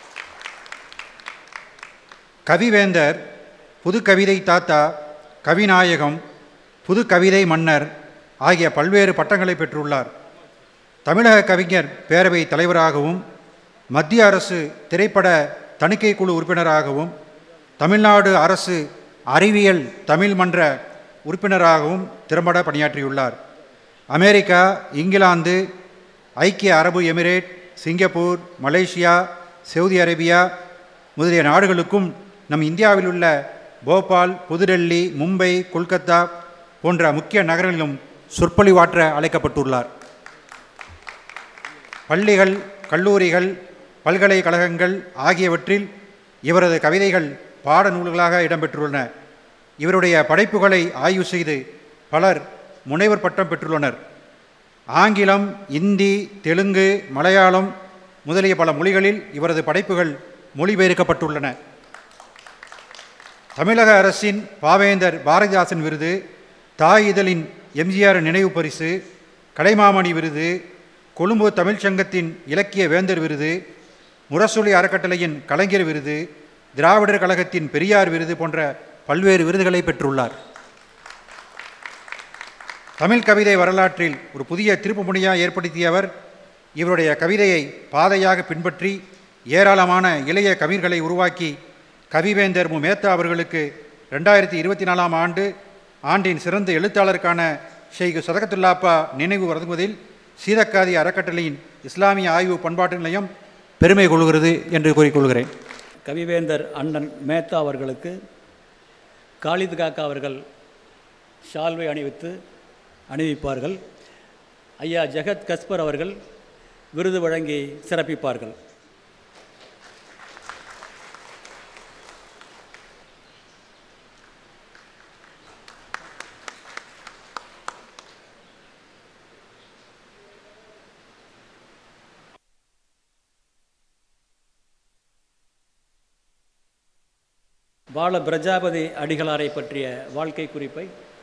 [SPEAKER 6] கவிவேந்தர் புது கவிதை தாத்தா கவிநாயகம் புது கவிதை மன்னர் ஆகிய பல்வேறு பட்டங்களை பெற்றுள்ளார் தமிழக கவிஞர் பேரவை தலைவராகவும் மத்திய அரசு திரைப்பட தணிக்கை குழு உறுப்பினராகவும் தமிழ்நாடு அரசு அறிவியல் தமிழ் மன்ற உறுப்பினராகவும் திறம்பட பணியாற்றியுள்ளார் அமெரிக்கா இங்கிலாந்து ஐக்கிய அரபு Emirate Singapore Malaysia Saudi Arabia முதலிய நாடுகளுக்கும் நம் இந்தியாவில் உள்ள போபால் புதுடெல்லி மும்பை கொல்கத்தா போன்ற முக்கிய நகரங்களிலும் சொற்பொழிவாற்ற அழைக்கப்பட்டுள்ளார் பள்ளிகள் கல்லூரிகள் பல்கலைக்கழகங்கள் ஆகியவற்றில் இவரது கவிதைகள் பாடநூல்களாக இடம்பெற்றுள்ளன இவருடைய படைப்புகளை ஆய்வு செய்து பலர் முனைவர் பட்டம் பெற்றுள்ளனர் ஆங்கிலம் இந்தி தெலுங்கு மலையாளம் முதலிய பல மொழிகளில் இவரது படைப்புகள் மொழிபெயர்க்கப்பட்டுள்ளன தமிழக அரசின் பாவேந்தர் பாரதிதாசன் விருது தாய் இதழின் எம்ஜிஆர் நினைவு பரிசு கலைமாமணி விருது கொழும்பு தமிழ்ச் சங்கத்தின் இலக்கிய வேந்தர் விருது முரசொலி அறக்கட்டளையின் கலைஞர் விருது திராவிடர் கழகத்தின் பெரியார் விருது போன்ற பல்வேறு விருதுகளை பெற்றுள்ளார் தமிழ் கவிதை வரலாற்றில் ஒரு புதிய திருப்புமுனையாக ஏற்படுத்தியவர் இவருடைய கவிதையை பாதையாக பின்பற்றி ஏராளமான இளைய கவிஞர்களை உருவாக்கி கவிவேந்தர் மு மேத்தா அவர்களுக்கு ரெண்டாயிரத்தி இருபத்தி நாலாம் ஆண்டு ஆண்டின் சிறந்த எழுத்தாளருக்கான ஷெய்கு சதகத்துல்லாப்பா நினைவு வழங்குவதில் சீதக்காதி அறக்கட்டளையின் இஸ்லாமிய ஆய்வு பண்பாட்டு நிலையம் பெருமை கொள்கிறது என்று கூறிக்கொள்கிறேன்
[SPEAKER 2] கவிவேந்தர் அண்ணன் மேத்தா அவர்களுக்கு காலித் காக்கா அவர்கள் ஷால்வை அணிவித்து அணிவிப்பார்கள் ஐயா ஜெகத் கஸ்பர் அவர்கள் விருது வழங்கி சிறப்பிப்பார்கள் பால பிரஜாபதி அடிகளாரை பற்றிய வாழ்க்கை குறிப்பை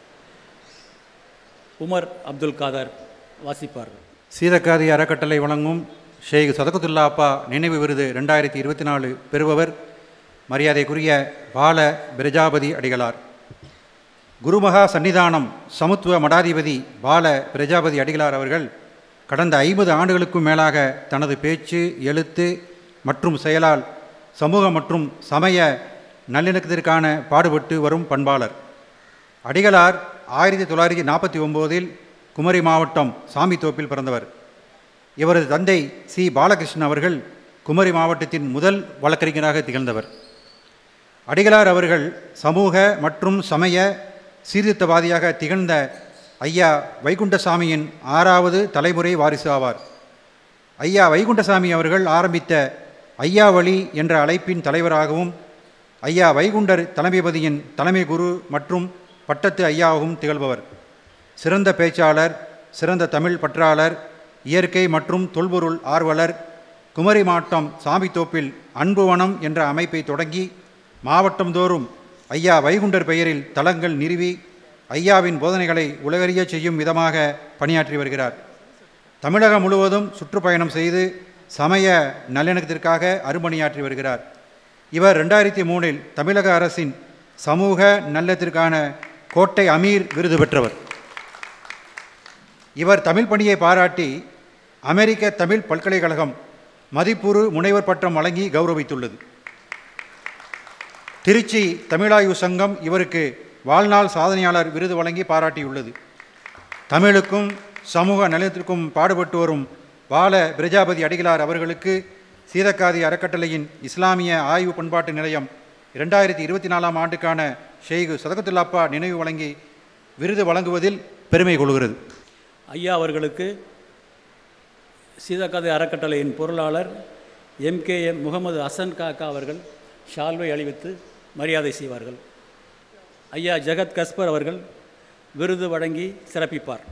[SPEAKER 2] உமர் அப்துல் காதர் வாசிப்பார்கள்
[SPEAKER 6] சீதக்காதி அறக்கட்டளை வழங்கும் ஷேக் சதகத்துல்லா அப்பா நினைவு விருது ரெண்டாயிரத்தி இருபத்தி நாலு பெறுபவர் மரியாதைக்குரிய பால பிரஜாபதி அடிகளார் குருமகா சன்னிதானம் சமத்துவ மடாதிபதி பால பிரஜாபதி அடிகளார் அவர்கள் கடந்த ஐம்பது ஆண்டுகளுக்கும் மேலாக தனது பேச்சு எழுத்து மற்றும் செயலால் சமூக மற்றும் சமய நல்லிணக்கத்திற்கான பாடுபட்டு வரும் பண்பாளர் அடிகளார் ஆயிரத்தி தொள்ளாயிரத்தி நாற்பத்தி ஒம்போதில் குமரி மாவட்டம் சாமித்தோப்பில் பிறந்தவர் இவரது தந்தை சி பாலகிருஷ்ணன் அவர்கள் குமரி மாவட்டத்தின் முதல் வழக்கறிஞராக திகழ்ந்தவர் அடிகளார் அவர்கள் சமூக மற்றும் சமய சீர்திருத்தவாதியாக திகழ்ந்த ஐயா வைகுண்டசாமியின் ஆறாவது தலைமுறை வாரிசு ஆவார் ஐயா வைகுண்டசாமி அவர்கள் ஆரம்பித்த ஐயா வழி என்ற அழைப்பின் தலைவராகவும் ஐயா வைகுண்டர் தலைமைபதியின் தலைமை குரு மற்றும் பட்டத்து ஐயாவும் திகழ்பவர் சிறந்த பேச்சாளர் சிறந்த தமிழ் பற்றாளர் இயற்கை மற்றும் தொல்பொருள் ஆர்வலர் குமரி மாவட்டம் சாமித்தோப்பில் அன்புவனம் என்ற அமைப்பை தொடங்கி மாவட்டந்தோறும் ஐயா வைகுண்டர் பெயரில் தலங்கள் நிறுவி ஐயாவின் போதனைகளை உலகறியச் செய்யும் விதமாக பணியாற்றி வருகிறார் தமிழகம் முழுவதும் சுற்றுப்பயணம் செய்து சமய நல்லிணக்கத்திற்காக அரும்பணியாற்றி வருகிறார் இவர் ரெண்டாயிரத்தி மூணில் தமிழக அரசின் சமூக நல்லத்திற்கான கோட்டை அமீர் விருது பெற்றவர் இவர் தமிழ் பணியை பாராட்டி அமெரிக்க தமிழ் பல்கலைக்கழகம் மதிப்புறு முனைவர் பட்டம் வழங்கி கௌரவித்துள்ளது திருச்சி தமிழாய்வு சங்கம் இவருக்கு வாழ்நாள் சாதனையாளர் விருது வழங்கி பாராட்டியுள்ளது தமிழுக்கும் சமூக நலத்திற்கும் பாடுபட்டு வரும் பால பிரஜாபதி அடிகளார் அவர்களுக்கு சீதக்காதி அறக்கட்டளையின் இஸ்லாமிய ஆய்வு பண்பாட்டு நிலையம் இரண்டாயிரத்தி இருபத்தி நாலாம் ஆண்டுக்கான ஷெய்கு சதகத்துல்லாப்பா நினைவு வழங்கி விருது வழங்குவதில் பெருமை கொள்கிறது
[SPEAKER 2] ஐயா அவர்களுக்கு சீதக்காதை அறக்கட்டளையின் பொருளாளர் எம்கேஎம் முகமது ஹசன் காக்கா அவர்கள் ஷால்வை அணிவித்து மரியாதை செய்வார்கள் ஐயா ஜெகத் கஸ்பர் அவர்கள் விருது வழங்கி சிறப்பிப்பார்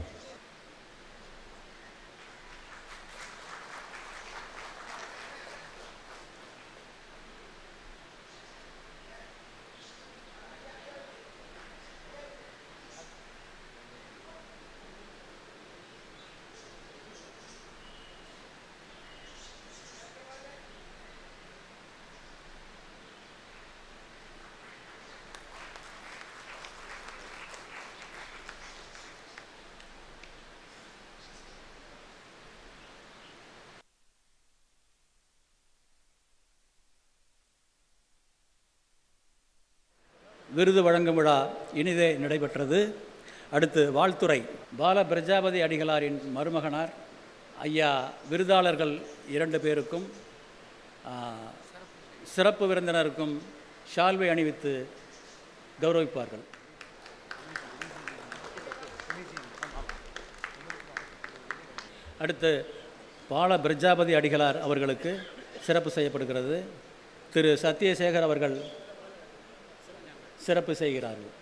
[SPEAKER 2] விருது வழங்கும் விழா இனிதே நடைபெற்றது அடுத்து வாழ்த்துறை பால பிரஜாபதி அடிகளாரின் மருமகனார் ஐயா விருதாளர்கள் இரண்டு பேருக்கும் ஆ, சிறப்பு விருந்தினருக்கும் ஷால்வை அணிவித்து கௌரவிப்பார்கள் அடுத்து பால பிரஜாபதி அடிகளார் அவர்களுக்கு சிறப்பு செய்யப்படுகிறது திரு சத்யசேகர் அவர்கள் சிறப்பு செய்கிறார்கள்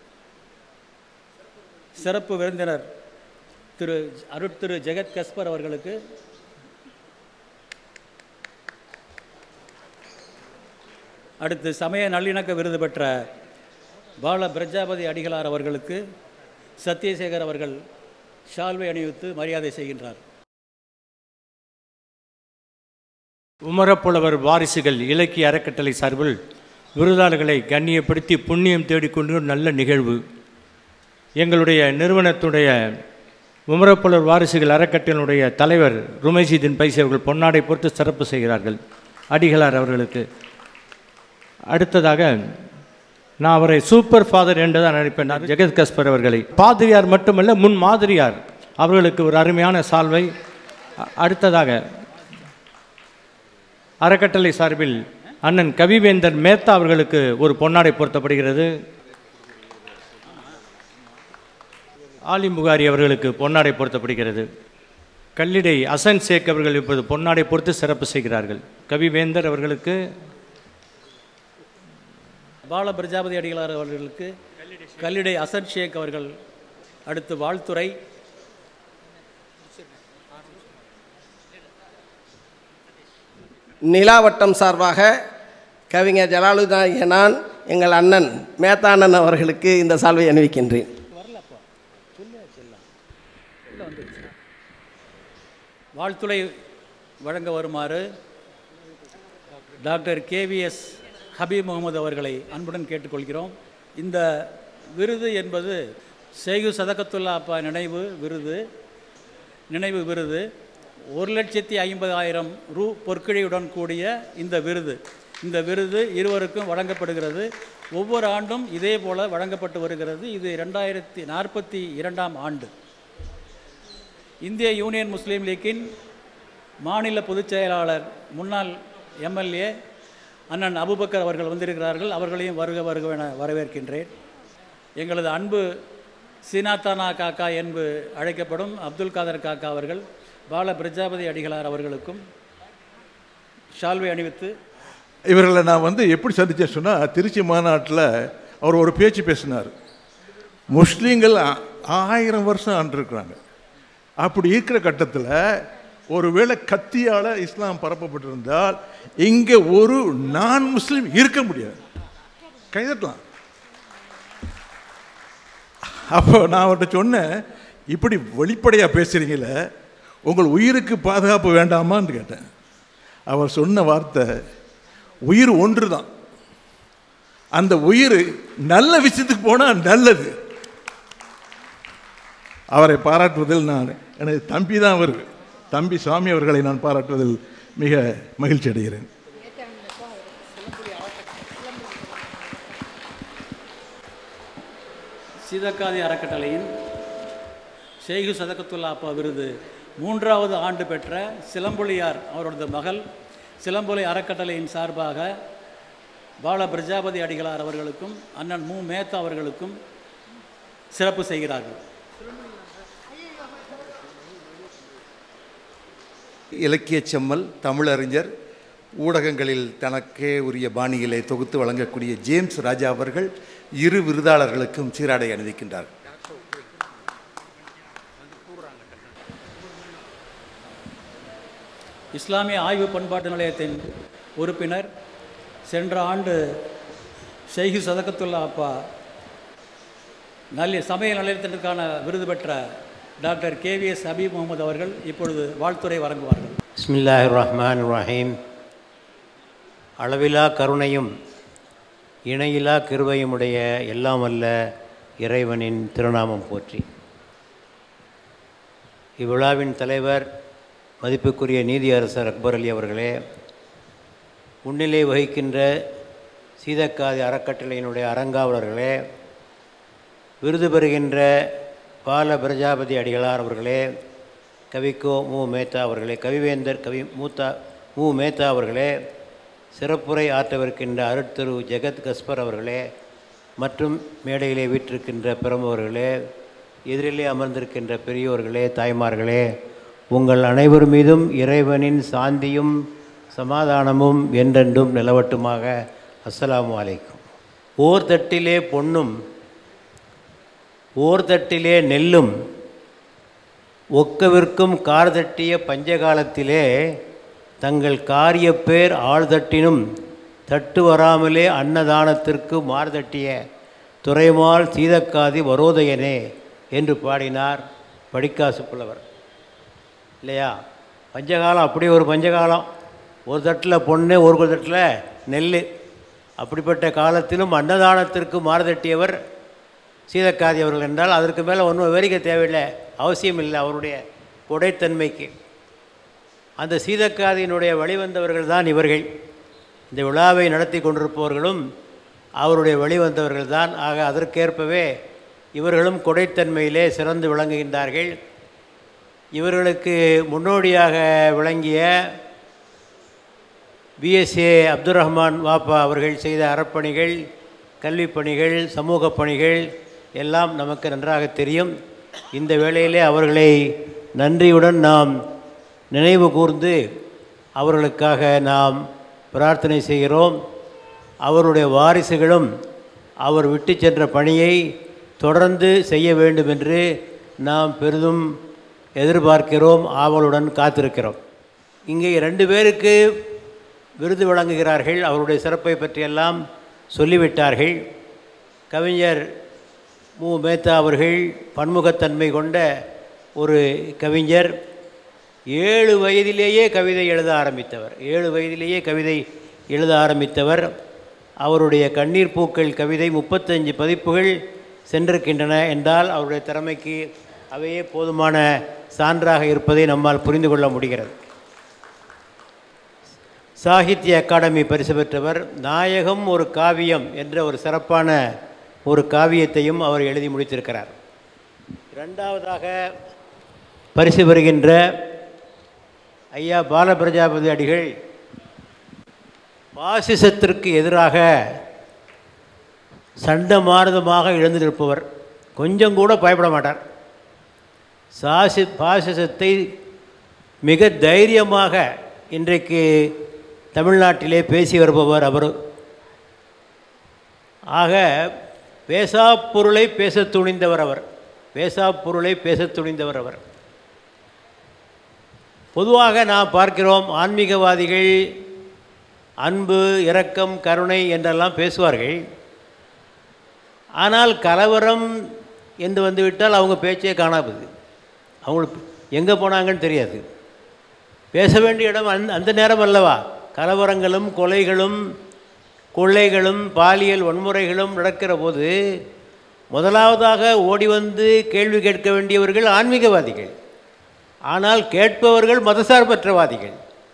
[SPEAKER 2] சிறப்பு விருந்தினர் திரு அருட்திரு ஜெகத் கஸ்பர் அவர்களுக்கு அடுத்து சமய நல்லிணக்க விருது பெற்ற பால பிரஜாபதி அடிகளார் அவர்களுக்கு சத்யசேகர் அவர்கள் ஷால்வை அணிவித்து மரியாதை செய்கின்றார்
[SPEAKER 7] உமரப்புலவர் வாரிசுகள் இலக்கிய அறக்கட்டளை சார்பில் விருதாளர்களை கண்ணியப்படுத்தி புண்ணியம் தேடிக்கொண்டு ஒரு நல்ல நிகழ்வு எங்களுடைய நிறுவனத்துடைய உமரப்புலர் வாரிசுகள் அறக்கட்டளையினுடைய தலைவர் ருமைஜிதின் பைசி அவர்கள் பொன்னாடை பொறுத்து சிறப்பு செய்கிறார்கள் அடிகளார் அவர்களுக்கு அடுத்ததாக நான் அவரை சூப்பர் ஃபாதர் என்று தான் நினைப்பேன் நான் ஜெகத் கஸ்பர் அவர்களை பாதிரியார் மட்டுமல்ல முன் மாதிரியார் அவர்களுக்கு ஒரு அருமையான சால்வை அ- அடுத்ததாக அறக்கட்டளை சார்பில் அண்ணன் கவிவேந்தர் மேத்தா அவர்களுக்கு ஒரு பொன்னாடை பொருத்தப்படுகிறது ஆலி புகாரி அவர்களுக்கு பொன்னாடை பொருத்தப்படுகிறது கல்லிடை அசன் சேக் அவர்கள் இப்போது பொன்னாடை பொறுத்து சிறப்பு செய்கிறார்கள் கவிவேந்தர் அவர்களுக்கு
[SPEAKER 2] பால பிரஜாபதி அடிகளார் அவர்களுக்கு கல்லிடை அசன் ஷேக் அவர்கள் அடுத்து வாழ்த்துறை
[SPEAKER 8] நிலாவட்டம் சார்பாக கவிஞர் ஜலாலுதீன் நான் எங்கள் அண்ணன் மேத்தானன் அவர்களுக்கு இந்த சால்வை அணிவிக்கின்றேன்
[SPEAKER 2] வாழ்த்துறை வழங்க வருமாறு டாக்டர் கேவிஎஸ் ஹபீப் முகமது அவர்களை அன்புடன் கேட்டுக்கொள்கிறோம் இந்த விருது என்பது செய்கு சதகத்துல்லா அப்பா நினைவு விருது நினைவு விருது ஒரு லட்சத்தி ஐம்பதாயிரம் ரூ பொற்கிழியுடன் கூடிய இந்த விருது இந்த விருது இருவருக்கும் வழங்கப்படுகிறது ஒவ்வொரு ஆண்டும் இதே போல வழங்கப்பட்டு வருகிறது இது ரெண்டாயிரத்தி நாற்பத்தி இரண்டாம் ஆண்டு இந்திய யூனியன் முஸ்லீம் லீக்கின் மாநில பொதுச் செயலாளர் முன்னாள் எம்எல்ஏ அண்ணன் அபுபக்கர் அவர்கள் வந்திருக்கிறார்கள் அவர்களையும் வருக வருக என வரவேற்கின்றேன் எங்களது அன்பு சீனாத்தானா காக்கா என்பு அழைக்கப்படும் அப்துல் காதர் காக்கா அவர்கள் பால பிரஜாபதி அடிகளார் அவர்களுக்கும் ஷால்வை அணிவித்து
[SPEAKER 9] இவர்களை நான் வந்து எப்படி சந்திச்சேன் சொன்னால் திருச்சி மாநாட்டில் அவர் ஒரு பேச்சு பேசினார் முஸ்லீம்கள் ஆ- ஆயிரம் வருஷம் ஆண்டிருக்கிறாங்க அப்படி இருக்கிற கட்டத்தில் ஒருவேளை கத்தியால் இஸ்லாம் பரப்பப்பட்டிருந்தால் இங்கே ஒரு நான் முஸ்லீம் இருக்க முடியாது கைதட்டலாம் அப்போ நான் அவர்கிட்ட சொன்னேன் இப்படி வெளிப்படையாக பேசுகிறீங்களே உங்கள் உயிருக்கு பாதுகாப்பு வேண்டாமான்னு கேட்டேன் அவர் சொன்ன வார்த்தை உயிர் ஒன்று தான் அந்த உயிர் நல்ல விஷயத்துக்கு போனால் நல்லது அவரை பாராட்டுவதில் நான் எனது தம்பி தான் அவர் தம்பி சுவாமி அவர்களை நான் பாராட்டுவதில் மிக மகிழ்ச்சி அடைகிறேன்
[SPEAKER 2] சீதக்காதி அறக்கட்டளையின் ஷேகு சதகத்துல்லா அப்பா விருது மூன்றாவது ஆண்டு பெற்ற சிலம்பொலியார் அவரது மகள் சிலம்பொலி அறக்கட்டளையின் சார்பாக பால பிரஜாபதி அடிகளார் அவர்களுக்கும் அண்ணன் மு மேத்தா அவர்களுக்கும் சிறப்பு செய்கிறார்கள்
[SPEAKER 10] இலக்கியச் செம்மல் தமிழறிஞர் ஊடகங்களில் தனக்கே உரிய பாணியிலே தொகுத்து வழங்கக்கூடிய ஜேம்ஸ் ராஜா அவர்கள் இரு விருதாளர்களுக்கும் சீராடை அணிவிக்கின்றார்
[SPEAKER 2] இஸ்லாமிய ஆய்வு பண்பாட்டு நிலையத்தின் உறுப்பினர் சென்ற ஆண்டு ஷெய்கு சதகத்துல்லா அப்பா நல்ல சமய நிலையத்திற்கான விருது பெற்ற டாக்டர் கேவிஎஸ் ஹபீப் முகமது அவர்கள் இப்பொழுது வாழ்த்துரை வழங்குவார்கள்
[SPEAKER 11] பிஸ்மில்லாஹிர் ரஹ்மான் ரஹீம் அளவிலா கருணையும் இணையிலா கிருபையுமுடைய எல்லாம் வல்ல இறைவனின் திருநாமம் போற்றி இவ்விழாவின் தலைவர் மதிப்புக்குரிய நீதியரசர் அக்பர் அலி அவர்களே முன்னிலை வகிக்கின்ற சீதக்காதி அறக்கட்டளையினுடைய அரங்காவலர்களே விருது பெறுகின்ற பால பிரஜாபதி அடிகளார் அவர்களே கவிக்கோ மு மேத்தா அவர்களே கவிவேந்தர் கவி மூத்தா மு மேத்தா அவர்களே சிறப்புரை ஆற்றவிருக்கின்ற அருட்திரு ஜெகத் கஸ்பர் அவர்களே மற்றும் மேடையிலே வீற்றிருக்கின்ற பிரமுகர்களே எதிரிலே அமர்ந்திருக்கின்ற பெரியோர்களே தாய்மார்களே உங்கள் அனைவர் மீதும் இறைவனின் சாந்தியும் சமாதானமும் என்றென்றும் நிலவட்டுமாக அஸ்ஸலாமு அலைக்கும் ஓர் தட்டிலே பொன்னும் ஓர் தட்டிலே நெல்லும் ஒக்கவிற்கும் கார் தட்டிய பஞ்சகாலத்திலே தங்கள் காரிய பேர் ஆழ்தட்டினும் தட்டு வராமலே அன்னதானத்திற்கு மார்தட்டிய துறைமால் சீதக்காதி வரோதயனே என்று பாடினார் படிக்காசு புலவர் இல்லையா பஞ்சகாலம் அப்படி ஒரு பஞ்சகாலம் ஒரு தட்டில் பொண்ணு ஒரு தட்டில் நெல் அப்படிப்பட்ட காலத்திலும் அன்னதானத்திற்கு மாறுதட்டியவர் சீதக்காதி அவர்கள் என்றால் அதற்கு மேலே ஒன்றும் விவரிக்க தேவையில்லை அவசியம் இல்லை அவருடைய கொடைத்தன்மைக்கு அந்த சீதக்காதியினுடைய வழிவந்தவர்கள் தான் இவர்கள் இந்த விழாவை நடத்தி கொண்டிருப்பவர்களும் அவருடைய வழிவந்தவர்கள் தான் ஆக அதற்கேற்பவே இவர்களும் கொடைத்தன்மையிலே சிறந்து விளங்குகின்றார்கள் இவர்களுக்கு முன்னோடியாக விளங்கிய பிஎஸ்ஏ அப்துல் ரஹ்மான் வாப்பா அவர்கள் செய்த அறப்பணிகள் கல்விப் பணிகள் சமூக பணிகள் எல்லாம் நமக்கு நன்றாக தெரியும் இந்த வேளையிலே அவர்களை நன்றியுடன் நாம் நினைவு கூர்ந்து அவர்களுக்காக நாம் பிரார்த்தனை செய்கிறோம் அவருடைய வாரிசுகளும் அவர் விட்டு சென்ற பணியை தொடர்ந்து செய்ய வேண்டும் என்று நாம் பெரிதும் எதிர்பார்க்கிறோம் ஆவலுடன் காத்திருக்கிறோம் இங்கே ரெண்டு பேருக்கு விருது வழங்குகிறார்கள் அவருடைய சிறப்பை பற்றியெல்லாம் சொல்லிவிட்டார்கள் கவிஞர் மு மேத்தா அவர்கள் பன்முகத்தன்மை கொண்ட ஒரு கவிஞர் ஏழு வயதிலேயே கவிதை எழுத ஆரம்பித்தவர் ஏழு வயதிலேயே கவிதை எழுத ஆரம்பித்தவர் அவருடைய கண்ணீர் பூக்கள் கவிதை முப்பத்தஞ்சு பதிப்புகள் சென்றிருக்கின்றன என்றால் அவருடைய திறமைக்கு அவையே போதுமான சான்றாக இருப்பதை நம்மால் புரிந்து கொள்ள முடிகிறது சாகித்ய அகாடமி பரிசு பெற்றவர் நாயகம் ஒரு காவியம் என்ற ஒரு சிறப்பான ஒரு காவியத்தையும் அவர் எழுதி முடித்திருக்கிறார் இரண்டாவதாக பரிசு பெறுகின்ற ஐயா பாலபிரஜாபதி அடிகள் பாசிசத்திற்கு எதிராக சண்டமாரதமாக எழுந்து நிற்பவர் கொஞ்சம் கூட பயப்பட மாட்டார் சாசி பாசிசத்தை மிக தைரியமாக இன்றைக்கு தமிழ்நாட்டிலே பேசி வருபவர் அவர் ஆக பேசா பொருளை பேசத் துணிந்தவர் அவர் பேசா பொருளை பேசத் துணிந்தவர் அவர் பொதுவாக நாம் பார்க்கிறோம் ஆன்மீகவாதிகள் அன்பு இரக்கம் கருணை என்றெல்லாம் பேசுவார்கள் ஆனால் கலவரம் என்று வந்துவிட்டால் அவங்க பேச்சே காணாது அவங்களுக்கு எங்கே போனாங்கன்னு தெரியாது பேச வேண்டிய இடம் அந்த அந்த நேரம் அல்லவா கலவரங்களும் கொலைகளும் கொள்ளைகளும் பாலியல் வன்முறைகளும் நடக்கிற போது முதலாவதாக ஓடி வந்து கேள்வி கேட்க வேண்டியவர்கள் ஆன்மீகவாதிகள் ஆனால் கேட்பவர்கள் மதசார்பற்றவாதிகள்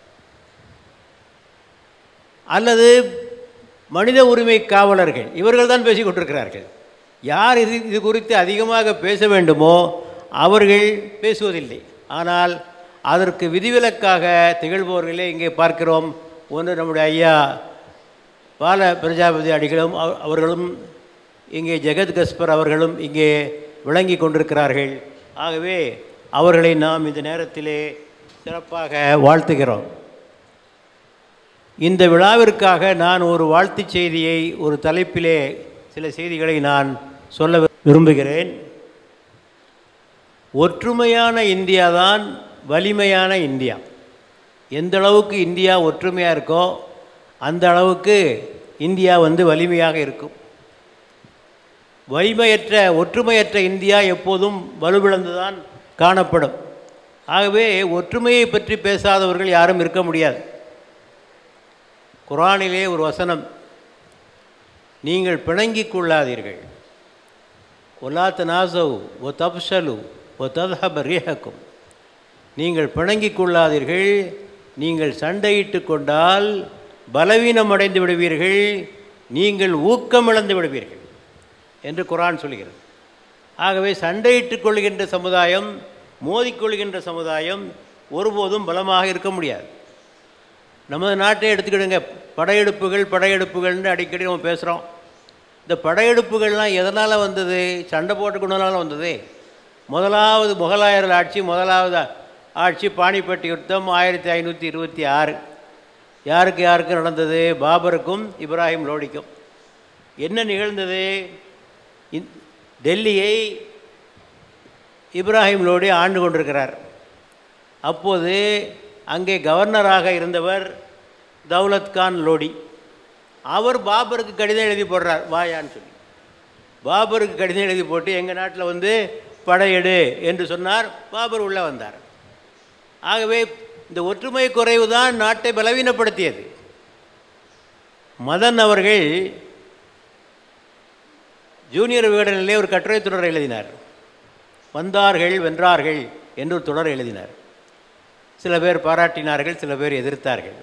[SPEAKER 11] அல்லது மனித உரிமை காவலர்கள் இவர்கள் தான் பேசிக் கொண்டிருக்கிறார்கள் யார் இது இது குறித்து அதிகமாக பேச வேண்டுமோ அவர்கள் பேசுவதில்லை ஆனால் அதற்கு விதிவிலக்காக திகழ்பவர்களே இங்கே பார்க்கிறோம் ஒன்று நம்முடைய ஐயா பால பிரஜாபதி அடிகளும் அவ- அவர்களும் இங்கே ஜெகத் கஸ்பர் அவர்களும் இங்கே விளங்கி கொண்டிருக்கிறார்கள் ஆகவே அவர்களை நாம் இந்த நேரத்திலே சிறப்பாக வாழ்த்துகிறோம் இந்த விழாவிற்காக நான் ஒரு வாழ்த்துச் செய்தியை ஒரு தலைப்பிலே சில செய்திகளை நான் சொல்ல விரும்புகிறேன் ஒற்றுமையான இந்தியா தான் வலிமையான இந்தியா எந்த அளவுக்கு இந்தியா ஒற்றுமையாக இருக்கோ அந்த அளவுக்கு இந்தியா வந்து வலிமையாக இருக்கும் வலிமையற்ற ஒற்றுமையற்ற இந்தியா எப்போதும் வலுவிழந்து தான் காணப்படும் ஆகவே ஒற்றுமையை பற்றி பேசாதவர்கள் யாரும் இருக்க முடியாது குரானிலே ஒரு வசனம் நீங்கள் பிணங்கிக் கொள்ளாதீர்கள் ஒலா தனாசவு ஒ தப்சலு ஒ தத்ஹப ரீஹக்கும் நீங்கள் பிணங்கிக் கொள்ளாதீர்கள் நீங்கள் சண்டையிட்டு கொண்டால் பலவீனம் அடைந்து விடுவீர்கள் நீங்கள் ஊக்கம் இழந்து விடுவீர்கள் என்று குரான் சொல்கிறது ஆகவே சண்டையிட்டுக் கொள்கின்ற சமுதாயம் மோதிக்கொள்கின்ற சமுதாயம் ஒருபோதும் பலமாக இருக்க முடியாது நமது நாட்டை எடுத்துக்கிடுங்க படையெடுப்புகள் படையெடுப்புகள்னு அடிக்கடி நம்ம பேசுகிறோம் இந்த படையெடுப்புகள்லாம் எதனால் வந்தது சண்டை போட்டுக்கொண்டனால வந்தது முதலாவது முகலாயர்கள் ஆட்சி முதலாவது ஆட்சி பானிப்பட்டி யுத்தம் ஆயிரத்தி ஐநூற்றி இருபத்தி ஆறு யாருக்கு யாருக்கு நடந்தது பாபருக்கும் இப்ராஹிம் லோடிக்கும் என்ன நிகழ்ந்தது இந்- டெல்லியை இப்ராஹிம் லோடி ஆண்டு கொண்டிருக்கிறார் அப்போது அங்கே கவர்னராக இருந்தவர் தௌலத் கான் லோடி அவர் பாபருக்கு கடிதம் எழுதி போடுறார் வாயான்னு சொல்லி பாபருக்கு கடிதம் எழுதி போட்டு எங்கள் நாட்டில் வந்து படையெடு என்று சொன்னார் பாபர் உள்ளே வந்தார் ஆகவே இந்த ஒற்றுமை குறைவு தான் நாட்டை பலவீனப்படுத்தியது மதன் அவர்கள் ஜூனியர் விகடனிலே ஒரு கட்டுரை தொடர் எழுதினார் வந்தார்கள் வென்றார்கள் என்று ஒரு தொடர் எழுதினார் சில பேர் பாராட்டினார்கள் சில பேர் எதிர்த்தார்கள்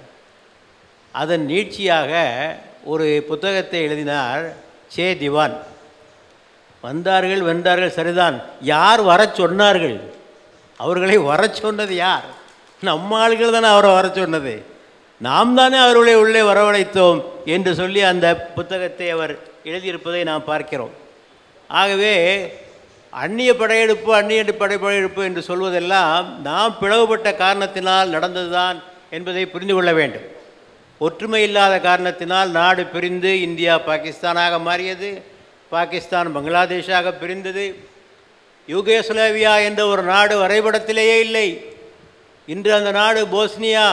[SPEAKER 11] அதன் நீட்சியாக ஒரு புத்தகத்தை எழுதினார் சே திவான் வந்தார்கள் வென்றார்கள் சரிதான் யார் வரச் சொன்னார்கள் அவர்களை வரச் சொன்னது யார் நம்ம ஆள்கள் தானே அவரை வரச் சொன்னது நாம் தானே அவர்களை உள்ளே வரவழைத்தோம் என்று சொல்லி அந்த புத்தகத்தை அவர் எழுதியிருப்பதை நாம் பார்க்கிறோம் ஆகவே அந்நிய படையெடுப்பு அந்நிய படை படையெடுப்பு என்று சொல்வதெல்லாம் நாம் பிளவுபட்ட காரணத்தினால் நடந்ததுதான் என்பதை புரிந்து கொள்ள வேண்டும் ஒற்றுமை இல்லாத காரணத்தினால் நாடு பிரிந்து இந்தியா பாகிஸ்தானாக மாறியது பாகிஸ்தான் பங்களாதேஷாக பிரிந்தது யூகேஸ்லேவியா என்ற ஒரு நாடு வரைபடத்திலேயே இல்லை இன்று அந்த நாடு போஸ்னியா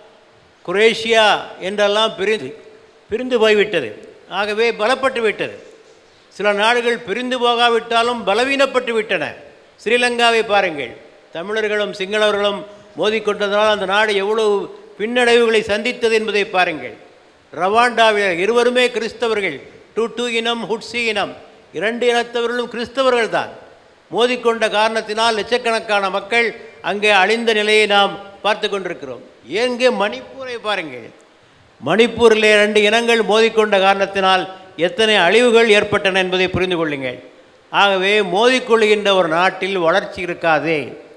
[SPEAKER 11] குரேஷியா என்றெல்லாம் பிரிந்து பிரிந்து போய்விட்டது ஆகவே பலப்பட்டு விட்டது சில நாடுகள் பிரிந்து போகாவிட்டாலும் பலவீனப்பட்டு விட்டன ஸ்ரீலங்காவை பாருங்கள் தமிழர்களும் சிங்களவர்களும் மோதிக்கொண்டதனால் அந்த நாடு எவ்வளவு பின்னடைவுகளை சந்தித்தது என்பதை பாருங்கள் ரவாண்டாவில் இருவருமே கிறிஸ்தவர்கள் டூ டூ இனம் ஹுட்சி இனம் இரண்டு இனத்தவர்களும் கிறிஸ்தவர்கள் தான் மோதிக்கொண்ட காரணத்தினால் லட்சக்கணக்கான மக்கள் அங்கே அழிந்த நிலையை நாம் பார்த்து கொண்டிருக்கிறோம் எங்கே மணிப்பூரை பாருங்கள் மணிப்பூரிலே ரெண்டு இனங்கள் மோதிக்கொண்ட காரணத்தினால் எத்தனை அழிவுகள் ஏற்பட்டன என்பதை புரிந்து கொள்ளுங்கள் ஆகவே மோதிக்கொள்கின்ற ஒரு நாட்டில் வளர்ச்சி இருக்காது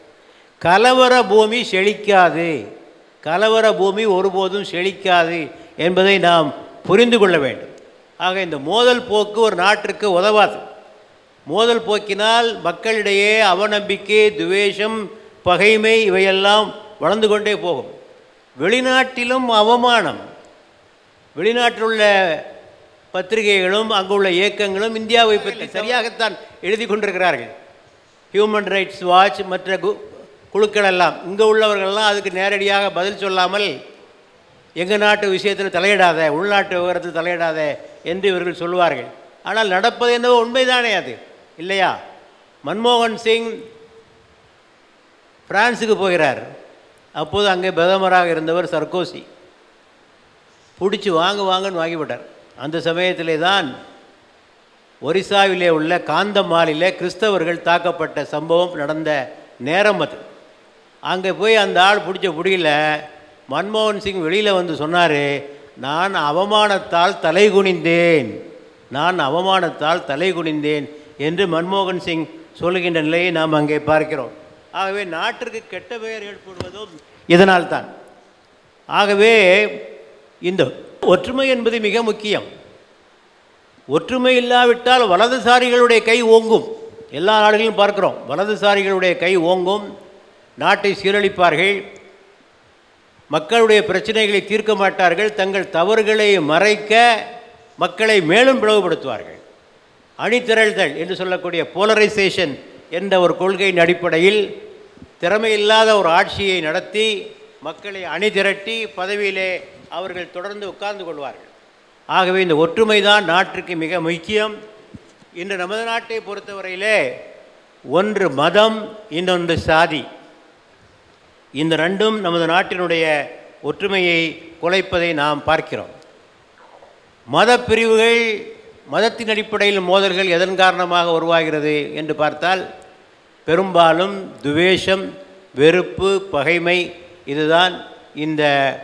[SPEAKER 11] கலவர பூமி செழிக்காது கலவர பூமி ஒருபோதும் செழிக்காது என்பதை நாம் புரிந்து கொள்ள வேண்டும் ஆக இந்த மோதல் போக்கு ஒரு நாட்டிற்கு உதவாது மோதல் போக்கினால் மக்களிடையே அவநம்பிக்கை துவேஷம் பகைமை இவையெல்லாம் வளர்ந்து கொண்டே போகும் வெளிநாட்டிலும் அவமானம் வெளிநாட்டில் உள்ள பத்திரிகைகளும் அங்குள்ள இயக்கங்களும் இந்தியாவை பற்றி சரியாகத்தான் எழுதி கொண்டிருக்கிறார்கள் ஹியூமன் ரைட்ஸ் வாட்ச் மற்ற கு குழுக்கள் எல்லாம் இங்கே உள்ளவர்கள்லாம் அதுக்கு நேரடியாக பதில் சொல்லாமல் எங்கள் நாட்டு விஷயத்தில் தலையிடாத உள்நாட்டு விவகாரத்தில் தலையிடாத என்று இவர்கள் சொல்வார்கள் ஆனால் நடப்பது என்னவோ உண்மைதானே அது இல்லையா மன்மோகன் சிங் பிரான்ஸுக்கு போகிறார் அப்போது அங்கே பிரதமராக இருந்தவர் சர்கோசி பிடிச்சி வாங்க வாங்கன்னு வாங்கிவிட்டார் அந்த சமயத்திலே தான் ஒரிசாவிலே உள்ள காந்தமாலிலே கிறிஸ்தவர்கள் தாக்கப்பட்ட சம்பவம் நடந்த நேரம் அது அங்கே போய் அந்த ஆள் பிடிச்ச பிடியில மன்மோகன் சிங் வெளியில் வந்து சொன்னார் நான் அவமானத்தால் தலை குனிந்தேன் நான் அவமானத்தால் தலை குனிந்தேன் என்று மன்மோகன் சிங் சொல்லுகின்ற நிலையை நாம் அங்கே பார்க்கிறோம் ஆகவே நாட்டிற்கு கெட்ட பெயர் ஏற்படுவதும் இதனால் தான் ஆகவே இந்த ஒற்றுமை என்பது மிக முக்கியம் ஒற்றுமை இல்லாவிட்டால் வலதுசாரிகளுடைய கை ஓங்கும் எல்லா நாடுகளிலும் பார்க்கிறோம் வலதுசாரிகளுடைய கை ஓங்கும் நாட்டை சீரழிப்பார்கள் மக்களுடைய பிரச்சனைகளை தீர்க்க மாட்டார்கள் தங்கள் தவறுகளை மறைக்க மக்களை மேலும் பிளவுபடுத்துவார்கள் அணிதிரள்தல் என்று சொல்லக்கூடிய போலரைசேஷன் என்ற ஒரு கொள்கையின் அடிப்படையில் திறமையில்லாத ஒரு ஆட்சியை நடத்தி மக்களை அணிதிரட்டி பதவியிலே அவர்கள் தொடர்ந்து உட்கார்ந்து கொள்வார்கள் ஆகவே இந்த ஒற்றுமை தான் நாட்டிற்கு மிக முக்கியம் இன்று நமது நாட்டை பொறுத்தவரையிலே ஒன்று மதம் இன்னொன்று சாதி இந்த ரெண்டும் நமது நாட்டினுடைய ஒற்றுமையை குலைப்பதை நாம் பார்க்கிறோம் மத பிரிவுகள் மதத்தின் அடிப்படையில் மோதல்கள் எதன் காரணமாக உருவாகிறது என்று பார்த்தால் பெரும்பாலும் துவேஷம் வெறுப்பு பகைமை இதுதான் இந்த